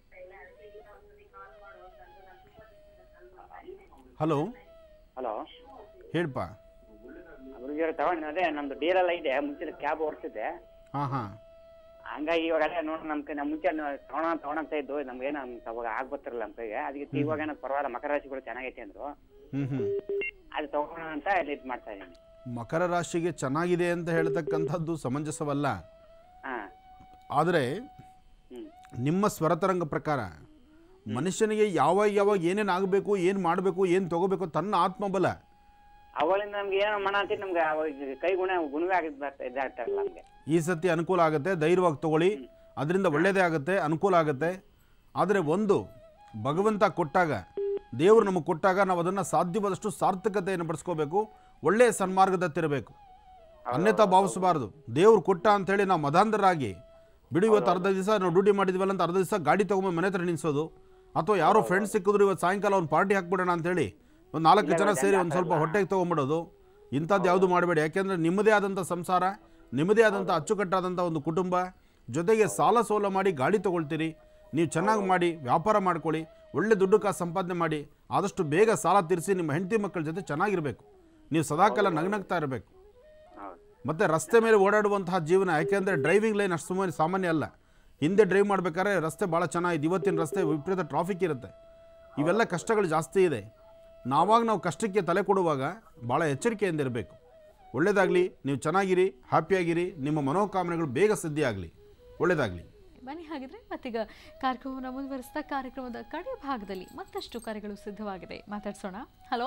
ಹಲೋ ಹಲೋ ಹೇಳ್ಪಾ ಗುರುಜಿ ತಗೊಂಡು ಅದೇ ನಮ್ದು ಡೀರೆಲ್ಲ ಇದೆ ಮುಂಚೆ ಕ್ಯಾಬ್ ಓಡಿಸಿದ್ದೆ ಹಾಂ ಹಾಂ ಹಂಗಾಗಿ ಇವಾಗ ಅದೇ ನೋಡಿ ನಮ್ಮ ಕೈ ನಮ್ಮ ಮುಂಚೆ ತಗೊಳ ತಗೊಳಂತ ಇದ್ದು ನಮ್ಗೇನು ಅವಾಗ ಆಗ್ಬತ್ತಿರಲ್ಲ ನಮ್ಮ ಕೈಗೆ ಅದಕ್ಕೆ ಇವಾಗ ಏನೋ ಪರವಾಗಿಲ್ಲ ಮಕರ ರಾಶಿಗಳು ಚೆನ್ನಾಗೈತೆ ಅಂದ್ರು ಹ್ಞೂ ಹ್ಞೂ ಅದು ತಗೋಣ ಅಂತ ಇದು ಮಾಡ್ತಾ ಇದ್ದೀನಿ ಮಕರ ರಾಶಿಗೆ ಚೆನ್ನಾಗಿದೆ ಅಂತ ಹೇಳ್ತಕ್ಕಂಥದ್ದು ಸಮಂಜಸವಲ್ಲ ಹಾಂ ಆದರೆ ಹ್ಞೂ ನಿಮ್ಮ ಸ್ವರತರಂಗ ಪ್ರಕಾರ ಮನುಷ್ಯನಿಗೆ ಯಾವಾಗ ಯಾವಾಗ ಏನೇನು ಆಗಬೇಕು ಏನು ಮಾಡಬೇಕು ಏನು ತಗೋಬೇಕು ತನ್ನ ಆತ್ಮಬಲ ಅವಳಿಂದ ನಮ್ಗೆ ಏನೋ ಮನ ಅಂತ ನಮ್ಗೆ ಅವಾಗ ಕೈ ಗುಣ ಗುಣವೇ ಆಗಿದ್ ಬರ್ತಾ ಇದಾಗ್ತಾ ಇಲ್ಲ ನಮಗೆ ಈ ಸತಿ ಅನುಕೂಲ ಆಗುತ್ತೆ ಧೈರ್ಯವಾಗಿ ತಗೊಳ್ಳಿ ಅದರಿಂದ ಒಳ್ಳೆಯದೇ ಆಗುತ್ತೆ ಅನುಕೂಲ ಆಗುತ್ತೆ ಆದರೆ ಒಂದು ಭಗವಂತ ಕೊಟ್ಟಾಗ ದೇವರು ನಮಗೆ ಕೊಟ್ಟಾಗ ನಾವು ಅದನ್ನು ಸಾಧ್ಯವಾದಷ್ಟು ಸಾರ್ಥಕತೆಯನ್ನು ಪಡಿಸ್ಕೋಬೇಕು ಒಳ್ಳೆಯ ಸನ್ಮಾರ್ಗದತ್ತಿರಬೇಕು ಅನ್ಯತಾ ಭಾವಿಸಬಾರ್ದು ದೇವ್ರು ಕೊಟ್ಟ ಅಂಥೇಳಿ ನಾವು ಮದಾಂಧರಾಗಿ ಬಿಡು ಇವತ್ತು ಅರ್ಧ ದಿವಸ ನಾವು ಡ್ಯೂಟಿ ಮಾಡಿದ್ವಲ್ಲ ಅಂತ ಅರ್ಧ ದಿವಸ ಗಾಡಿ ತೊಗೊಂಬ ಮನೆ ಹತ್ರ ನಿಲ್ಲಿಸೋದು ಅಥವಾ ಯಾರೋ ಫ್ರೆಂಡ್ಸ್ ಸಿಕ್ಕಿದ್ರು ಇವತ್ತು ಸಾಯಂಕಾಲ ಒಂದು ಪಾರ್ಟಿ ಹಾಕ್ಬಿಡೋಣ ಅಂತೇಳಿ ಒಂದು ನಾಲ್ಕು ಜನ ಸೇರಿ ಒಂದು ಸ್ವಲ್ಪ ಹೊಟ್ಟೆಗೆ ತೊಗೊಂಬಿಡೋದು ಇಂಥದ್ದು ಯಾವುದು ಮಾಡಬೇಡಿ ಯಾಕೆಂದರೆ ನಿಮ್ಮದೇ ಆದಂಥ ಸಂಸಾರ ನಿಮ್ಮದೇ ಆದಂಥ ಅಚ್ಚುಕಟ್ಟಾದಂಥ ಒಂದು ಕುಟುಂಬ ಜೊತೆಗೆ ಸಾಲ ಸೋಲ ಮಾಡಿ ಗಾಡಿ ತೊಗೊಳ್ತೀರಿ ನೀವು ಚೆನ್ನಾಗಿ ಮಾಡಿ ವ್ಯಾಪಾರ ಮಾಡ್ಕೊಳ್ಳಿ ಒಳ್ಳೆ ದುಡ್ಡು ಕಾಸು ಸಂಪಾದನೆ ಮಾಡಿ ಆದಷ್ಟು ಬೇಗ ಸಾಲ ತೀರಿಸಿ ನಿಮ್ಮ ಹೆಂಡತಿ ಮಕ್ಕಳ ಜೊತೆ ಚೆನ್ನಾಗಿರಬೇಕು ನೀವು ಸದಾಕಾಲ ನಗ್ನಗ್ತಾ ಇರಬೇಕು ಹೌದು ಮತ್ತು ರಸ್ತೆ ಮೇಲೆ ಓಡಾಡುವಂತಹ ಜೀವನ ಯಾಕೆಂದರೆ ಡ್ರೈವಿಂಗ್ ಲೈನ್ ಅಷ್ಟು ಸುಮ್ಮನೆ ಸಾಮಾನ್ಯ ಅಲ್ಲ ಹಿಂದೆ ಡ್ರೈವ್ ಮಾಡ್ಬೇಕಾದ್ರೆ ರಸ್ತೆ ಭಾಳ ಚೆನ್ನಾಗಿದೆ ಇವತ್ತಿನ ರಸ್ತೆ ವಿಪರೀತ ಟ್ರಾಫಿಕ್ ಇರುತ್ತೆ ಇವೆಲ್ಲ ಕಷ್ಟಗಳು ಜಾಸ್ತಿ ಇದೆ ನಾವಾಗ ನಾವು ಕಷ್ಟಕ್ಕೆ ತಲೆ ಕೊಡುವಾಗ ಭಾಳ ಎಚ್ಚರಿಕೆಯಿಂದ ಇರಬೇಕು ಒಳ್ಳೆಯದಾಗಲಿ ನೀವು ಚೆನ್ನಾಗಿರಿ ಹ್ಯಾಪಿಯಾಗಿರಿ ನಿಮ್ಮ ಮನೋಕಾಮನೆಗಳು ಬೇಗ ಸಿದ್ಧಿ ಆಗಲಿ ಒಳ್ಳೆಯದಾಗಲಿ ಬನ್ನಿ ಹಾಗಿದ್ರೆ ಮತ್ತೀಗ ಕಾರ್ಯಕ್ರಮವನ್ನು ಮುಂದುವರಿಸ್ತಾ ಕಾರ್ಯಕ್ರಮದ ಕಡೆ ಭಾಗದಲ್ಲಿ ಮತ್ತಷ್ಟು ಕರೆಗಳು ಸಿದ್ಧವಾಗಿದೆ ಮಾತಾಡ್ಸೋಣ ಹಲೋ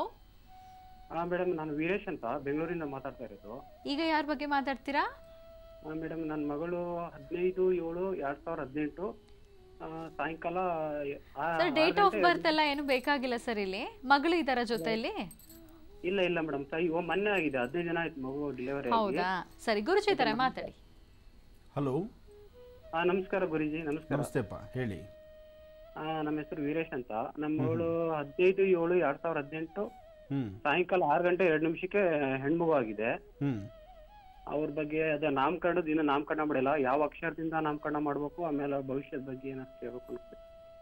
ಮೇಡಮ್ ನಾನು ವೀರೇಶ್ ಅಂತ ಬೆಂಗಳೂರಿಂದ ಮಾತಾಡ್ತಾ ಇರೋದು ಈಗ ಯಾರ ಬಗ್ಗೆ ಮಾತಾಡ್ತೀರಾ ಮೇಡಮ್ ನನ್ನ ಮಗಳು ಹದಿನೈದು ಏಳು ಎರಡ್ ಸಾವಿರದ ಹದಿನೆಂಟು ಸಾಯಂಕಾಲ ಆ- ಸರ್ ಆರು ಡೇಟ್ ಆಫ್ ಗಂಟೆ- ಬರ್ತ್ ಎಲ್ಲ ಏನು ಬೇಕಾಗಿಲ್ಲ ಸರ್ ಇಲ್ಲಿ ಮಗಳು ಇದ್ದಾರ ಜೊತೆಯಲ್ಲಿ ಇಲ್ಲ ಇಲ್ಲ ಮೇಡಮ್ ಇವ ಮೊನ್ನೆ ಆಗಿದೆ ಹದಿನೈದು ಜನ ಆಯ್ತು ಮಗು ಡೆಲಿವರಿ ಆಗಿ ಹೌದಾ ಸರಿ ಗುರುಜಿ ಇದ್ದಾರೆ ಮಾತಾಡಿ ಹಲೋ ಆ, ನಮಸ್ಕಾರ ಗುರುಜಿ ನಮಸ್ಕಾರ ನಮಸ್ತೆಪ್ಪ ಹೇಳಿ ಆ, ನಮ್ಮ ಹೆಸರು ವೀರೇಶ್ ಅಂತ ನಮ್ಮ ಮಗಳು ಹದಿನೈದು ಏಳು ಎರಡ್ ಸಾವಿರದ ಹದಿನೆಂಟು ಹ್ಞೂ ಸಾಯಂಕಾಲ ಆರು ಗಂಟೆ ಎರಡು ನಿಮಿಷಕ್ಕೆ ಹೆಣ್ಮಗು ಆಗಿದೆ ಹ್ಞೂ ಅವ್ರ ಬಗ್ಗೆ ಅದೇ ನಾಮಕರಣದ ಇನ್ನೂ ನಾಮಕರಣ ಮಾಡಿಲ್ಲ ಯಾವ ಅಕ್ಷರದಿಂದ ನಾಮಕರಣ ಮಾಡ್ಬೇಕು ಆಮೇಲೆ ಅವ್ರ ಭವಿಷ್ಯದ ಬಗ್ಗೆ ಏನಾದ್ರು ಕೇಳ್ಬೇಕು ಅನ್ಸುತ್ತೆ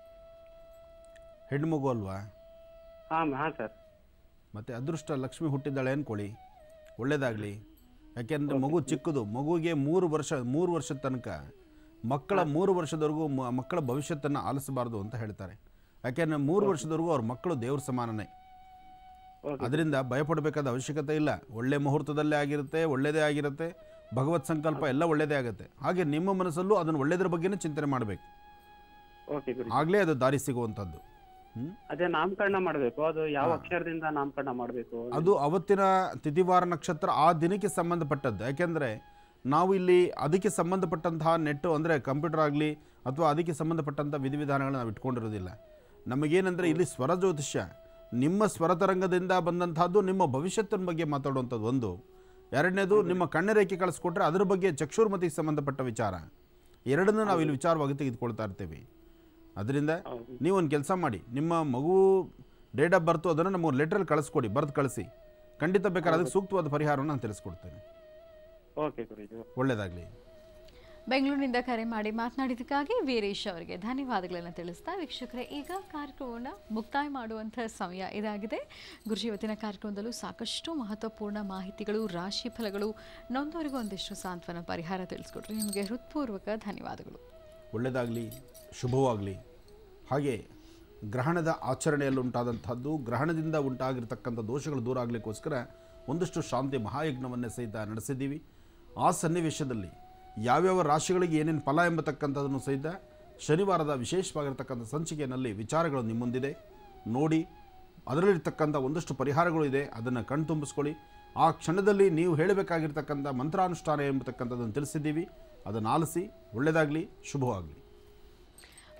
ಹೆಣ್ಮಗು ಅಲ್ವಾ ಹಾಂ ಹಾಂ ಸರ್ ಮತ್ತು ಅದೃಷ್ಟ ಲಕ್ಷ್ಮಿ ಹುಟ್ಟಿದ್ದಾಳೆ ಅಂದ್ಕೊಳ್ಳಿ ಒಳ್ಳೇದಾಗಲಿ ಯಾಕೆಂದರೆ ಮಗು ಚಿಕ್ಕದು ಮಗುವಿಗೆ ಮೂರು ವರ್ಷ ಮೂರು ವರ್ಷದ ತನಕ ಮಕ್ಕಳ ಮೂರು ವರ್ಷದವರೆಗೂ ಮ- ಮಕ್ಕಳ ಭವಿಷ್ಯತ್ತನ್ನು ಆಲಿಸಬಾರ್ದು ಅಂತ ಹೇಳ್ತಾರೆ ಯಾಕೆಂದರೆ ಮೂರು ವರ್ಷದವರೆಗೂ ಅವ್ರ ಮಕ್ಕಳು ದೇವ್ರ ಸಮಾನನೇ ಓಕೆ ಅದರಿಂದ ಭಯಪಡಬೇಕಾದ ಅವಶ್ಯಕತೆ ಇಲ್ಲ ಒಳ್ಳೆ ಮುಹೂರ್ತದಲ್ಲೇ ಆಗಿರುತ್ತೆ ಒಳ್ಳೆಯದೇ ಆಗಿರುತ್ತೆ ಭಗವತ್ ಸಂಕಲ್ಪ ಎಲ್ಲ ಒಳ್ಳೆಯದೇ ಆಗುತ್ತೆ ಹಾಗೆ ನಿಮ್ಮ ಮನಸ್ಸಲ್ಲೂ ಅದನ್ನು ಒಳ್ಳೆಯದ್ರ ಬಗ್ಗೆನೇ ಚಿಂತನೆ ಮಾಡಬೇಕು ಓಕೆ ಗುರು ಆಗಲೇ ಅದು ದಾರಿ ಸಿಗುವಂಥದ್ದು ಹ್ಞೂ ಅದೇ ನಾಮಕರಣ ಮಾಡ್ಬೇಕು ಅದು ಯಾವ ಅಕ್ಷರದಿಂದ ನಾಮಕರಣ ಮಾಡ್ಬೇಕು ಅದು ಅವತ್ತಿನ ತಿಥಿವಾರ ನಕ್ಷತ್ರ ಆ ದಿನಕ್ಕೆ ಸಂಬಂಧಪಟ್ಟದ್ದು ಯಾಕೆಂದರೆ ನಾವು ಇಲ್ಲಿ ಅದಕ್ಕೆ ಸಂಬಂಧಪಟ್ಟಂತಹ ನೆಟ್ಟು ಅಂದರೆ ಕಂಪ್ಯೂಟರ್ ಆಗಲಿ ಅಥವಾ ಅದಕ್ಕೆ ಸಂಬಂಧಪಟ್ಟಂಥ ವಿಧಿವಿಧಾನಗಳನ್ನ ನಾವು ಇಟ್ಕೊಂಡಿರೋದಿಲ್ಲ ನಮಗೇನೆಂದರೆ ಇಲ್ಲಿ ಸ್ವರ ಜ್ಯೋತಿಷ್ಯ ನಿಮ್ಮ ಸ್ವರತರಂಗದಿಂದ ಬಂದಂತಹದ್ದು ನಿಮ್ಮ ಭವಿಷ್ಯತ್ತಿನ ಬಗ್ಗೆ ಮಾತಾಡುವಂಥದ್ದು ಒಂದು ಎರಡನೇದು ನಿಮ್ಮ ಕಣ್ಣರೇಖೆ ಕಳಿಸ್ಕೊಟ್ರೆ ಅದ್ರ ಬಗ್ಗೆ ಚಕ್ಷುರ್ಮತಿಗೆ ಸಂಬಂಧಪಟ್ಟ ವಿಚಾರ ಎರಡನ್ನೂ ನಾವು ಇಲ್ಲಿ ವಿಚಾರವಾಗಿ ತೆಗೆದುಕೊಳ್ತಾ ಇರ್ತೀವಿ ಅದರಿಂದ ಹೌದು. ನೀವು ಒಂದು ಕೆಲಸ ಮಾಡಿ ನಿಮ್ಮ ಮಗು ಡೇಟ್ ಆಫ್ ಬರ್ತು ಅದನ್ನು ನಮಗೆ ಲೆಟ್ರಲ್ಲಿ ಕಳಿಸ್ಕೊಡಿ ಬರ್ದು ಕಳಿಸಿ ಖಂಡಿತ ಬೇಕಾದ್ರೆ ಅದಕ್ಕೆ ಸೂಕ್ತವಾದ ಪರಿಹಾರವನ್ನು ನಾನು ತಿಳಿಸ್ಕೊಡ್ತೇನೆ ಓಕೆ ಗುರುಜಿ ಒಳ್ಳೆಯದಾಗಲಿ ಬೆಂಗಳೂರಿನಿಂದ ಕರೆ ಮಾಡಿ ಮಾತನಾಡಿದ್ದಕ್ಕಾಗಿ ವೀರೇಶ್ ಅವರಿಗೆ ಧನ್ಯವಾದಗಳನ್ನು ತಿಳಿಸ್ತಾ ವೀಕ್ಷಕರೇ ಈಗ ಕಾರ್ಯಕ್ರಮವನ್ನು ಮುಕ್ತಾಯ ಮಾಡುವಂಥ ಸಮಯ ಇದಾಗಿದೆ ಗುರುಜಿ ಇವತ್ತಿನ ಕಾರ್ಯಕ್ರಮದಲ್ಲೂ ಸಾಕಷ್ಟು ಮಹತ್ವಪೂರ್ಣ ಮಾಹಿತಿಗಳು ರಾಶಿ ಫಲಗಳು ನೊಂದವರಿಗೂ ಒಂದಿಷ್ಟು ಸಾಂತ್ವನ ಪರಿಹಾರ ತಿಳಿಸ್ಕೊಟ್ರಿ ನಿಮಗೆ ಹೃತ್ಪೂರ್ವಕ ಧನ್ಯವಾದಗಳು ಒಳ್ಳೆಯದಾಗಲಿ ಶುಭವಾಗಲಿ ಹಾಗೆ ಗ್ರಹಣದ ಆಚರಣೆಯಲ್ಲಿ ಉಂಟಾದಂಥದ್ದು ಗ್ರಹಣದಿಂದ ಉಂಟಾಗಿರ್ತಕ್ಕಂಥ ದೋಷಗಳು ದೂರ ಆಗಲಿಕ್ಕೋಸ್ಕರ ಒಂದಷ್ಟು ಶಾಂತಿ ಮಹಾಯಜ್ಞವನ್ನೇ ಸಹಿತ ನಡೆಸಿದ್ದೀವಿ ಆ ಸನ್ನಿವೇಶದಲ್ಲಿ ಯಾವ್ಯಾವ ರಾಶಿಗಳಿಗೆ ಏನೇನು ಫಲ ಎಂಬತಕ್ಕಂಥದ್ದನ್ನು ಸಹಿತ ಶನಿವಾರದ ವಿಶೇಷವಾಗಿರ್ತಕ್ಕಂಥ ಸಂಚಿಕೆಯಲ್ಲಿ ವಿಚಾರಗಳು ನಿಮ್ಮ ಮುಂದಿದೆ ನೋಡಿ ಅದರಲ್ಲಿರ್ತಕ್ಕಂಥ ಒಂದಷ್ಟು ಪರಿಹಾರಗಳು ಇದೆ ಅದನ್ನು ಕಣ್ತುಂಬಿಸ್ಕೊಳ್ಳಿ ಆ ಕ್ಷಣದಲ್ಲಿ ನೀವು ಹೇಳಬೇಕಾಗಿರ್ತಕ್ಕಂಥ ಮಂತ್ರಾನುಷ್ಠಾನ ಎಂಬತಕ್ಕಂಥದ್ದನ್ನು ತಿಳಿಸಿದ್ದೀವಿ ಅದನ್ನು ಆಲಿಸಿ ಒಳ್ಳೆಯದಾಗಲಿ ಶುಭವಾಗಲಿ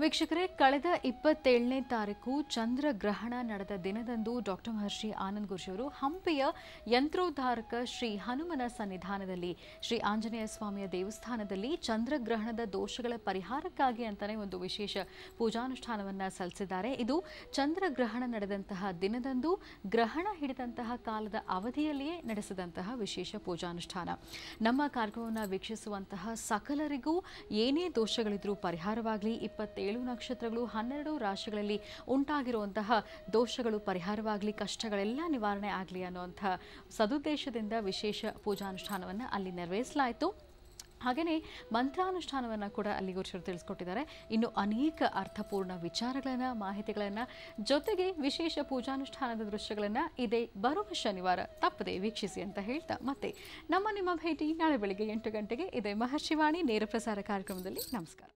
ವೀಕ್ಷಕರೇ ಕಳೆದ ಇಪ್ಪತ್ತೇಳನೇ ತಾರೀಕು ಚಂದ್ರಗ್ರಹಣ ನಡೆದ ದಿನದಂದು ಡಾಕ್ಟರ್ ಮಹರ್ಷಿ ಆನಂದ್ ಗುರುಜಿಯವರು ಹಂಪಿಯ ಯಂತ್ರೋದ್ಧಾರಕ ಶ್ರೀ ಹನುಮನ ಸನ್ನಿಧಾನದಲ್ಲಿ ಶ್ರೀ ಆಂಜನೇಯ ಸ್ವಾಮಿಯ ದೇವಸ್ಥಾನದಲ್ಲಿ ಚಂದ್ರಗ್ರಹಣದ ದೋಷಗಳ ಪರಿಹಾರಕ್ಕಾಗಿ ಅಂತಾನೆ ಒಂದು ವಿಶೇಷ ಪೂಜಾನುಷ್ಠಾನವನ್ನ ಸಲ್ಲಿಸಿದ್ದಾರೆ ಇದು ಚಂದ್ರಗ್ರಹಣ ನಡೆದಂತಹ ದಿನದಂದು ಗ್ರಹಣ ಹಿಡಿದಂತಹ ಕಾಲದ ಅವಧಿಯಲ್ಲಿಯೇ ನಡೆಸಿದಂತಹ ವಿಶೇಷ ಪೂಜಾನುಷ್ಠಾನ ನಮ್ಮ ಕಾರ್ಯಕ್ರಮವನ್ನು ವೀಕ್ಷಿಸುವಂತಹ ಸಕಲರಿಗೂ ಏನೇ ದೋಷಗಳಿದ್ರೂ ಪರಿಹಾರವಾಗಲಿ ಇಪ್ಪತ್ತೇಳು ನಕ್ಷತ್ರಗಳು ಹನ್ನೆರಡು ರಾಶಿಗಳಲ್ಲಿ ಉಂಟಾಗಿರುವಂತಹ ದೋಷಗಳು ಪರಿಹಾರವಾಗಲಿ ಕಷ್ಟಗಳೆಲ್ಲ ನಿವಾರಣೆ ಆಗಲಿ ಅನ್ನುವಂಥ ಸದುದ್ದೇಶದಿಂದ ವಿಶೇಷ ಪೂಜಾನುಷ್ಠಾನವನ್ನು ಅಲ್ಲಿ ನೆರವೇರಿಸಲಾಯಿತು ಹಾಗೆಯೇ ಮಂತ್ರಾನುಷ್ಠಾನವನ್ನು ಕೂಡ ಅಲ್ಲಿ ಗುರುಚರು ತಿಳಿಸ್ಕೊಟ್ಟಿದ್ದಾರೆ ಇನ್ನು ಅನೇಕ ಅರ್ಥಪೂರ್ಣ ವಿಚಾರಗಳನ್ನು ಮಾಹಿತಿಗಳನ್ನು ಜೊತೆಗೆ ವಿಶೇಷ ಪೂಜಾನುಷ್ಠಾನದ ದೃಶ್ಯಗಳನ್ನು ಇದೇ ಬರುವ ಶನಿವಾರ ತಪ್ಪದೆ ವೀಕ್ಷಿಸಿ ಅಂತ ಹೇಳ್ತಾ ಮತ್ತೆ ನಮ್ಮ ನಿಮ್ಮ ಭೇಟಿ ನಾಳೆ ಬೆಳಿಗ್ಗೆ ಎಂಟು ಗಂಟೆಗೆ ಇದೇ ಮಹರ್ಷಿವಾಣಿ ನೇರ ಪ್ರಸಾರ ಕಾರ್ಯಕ್ರಮದಲ್ಲಿ ನಮಸ್ಕಾರ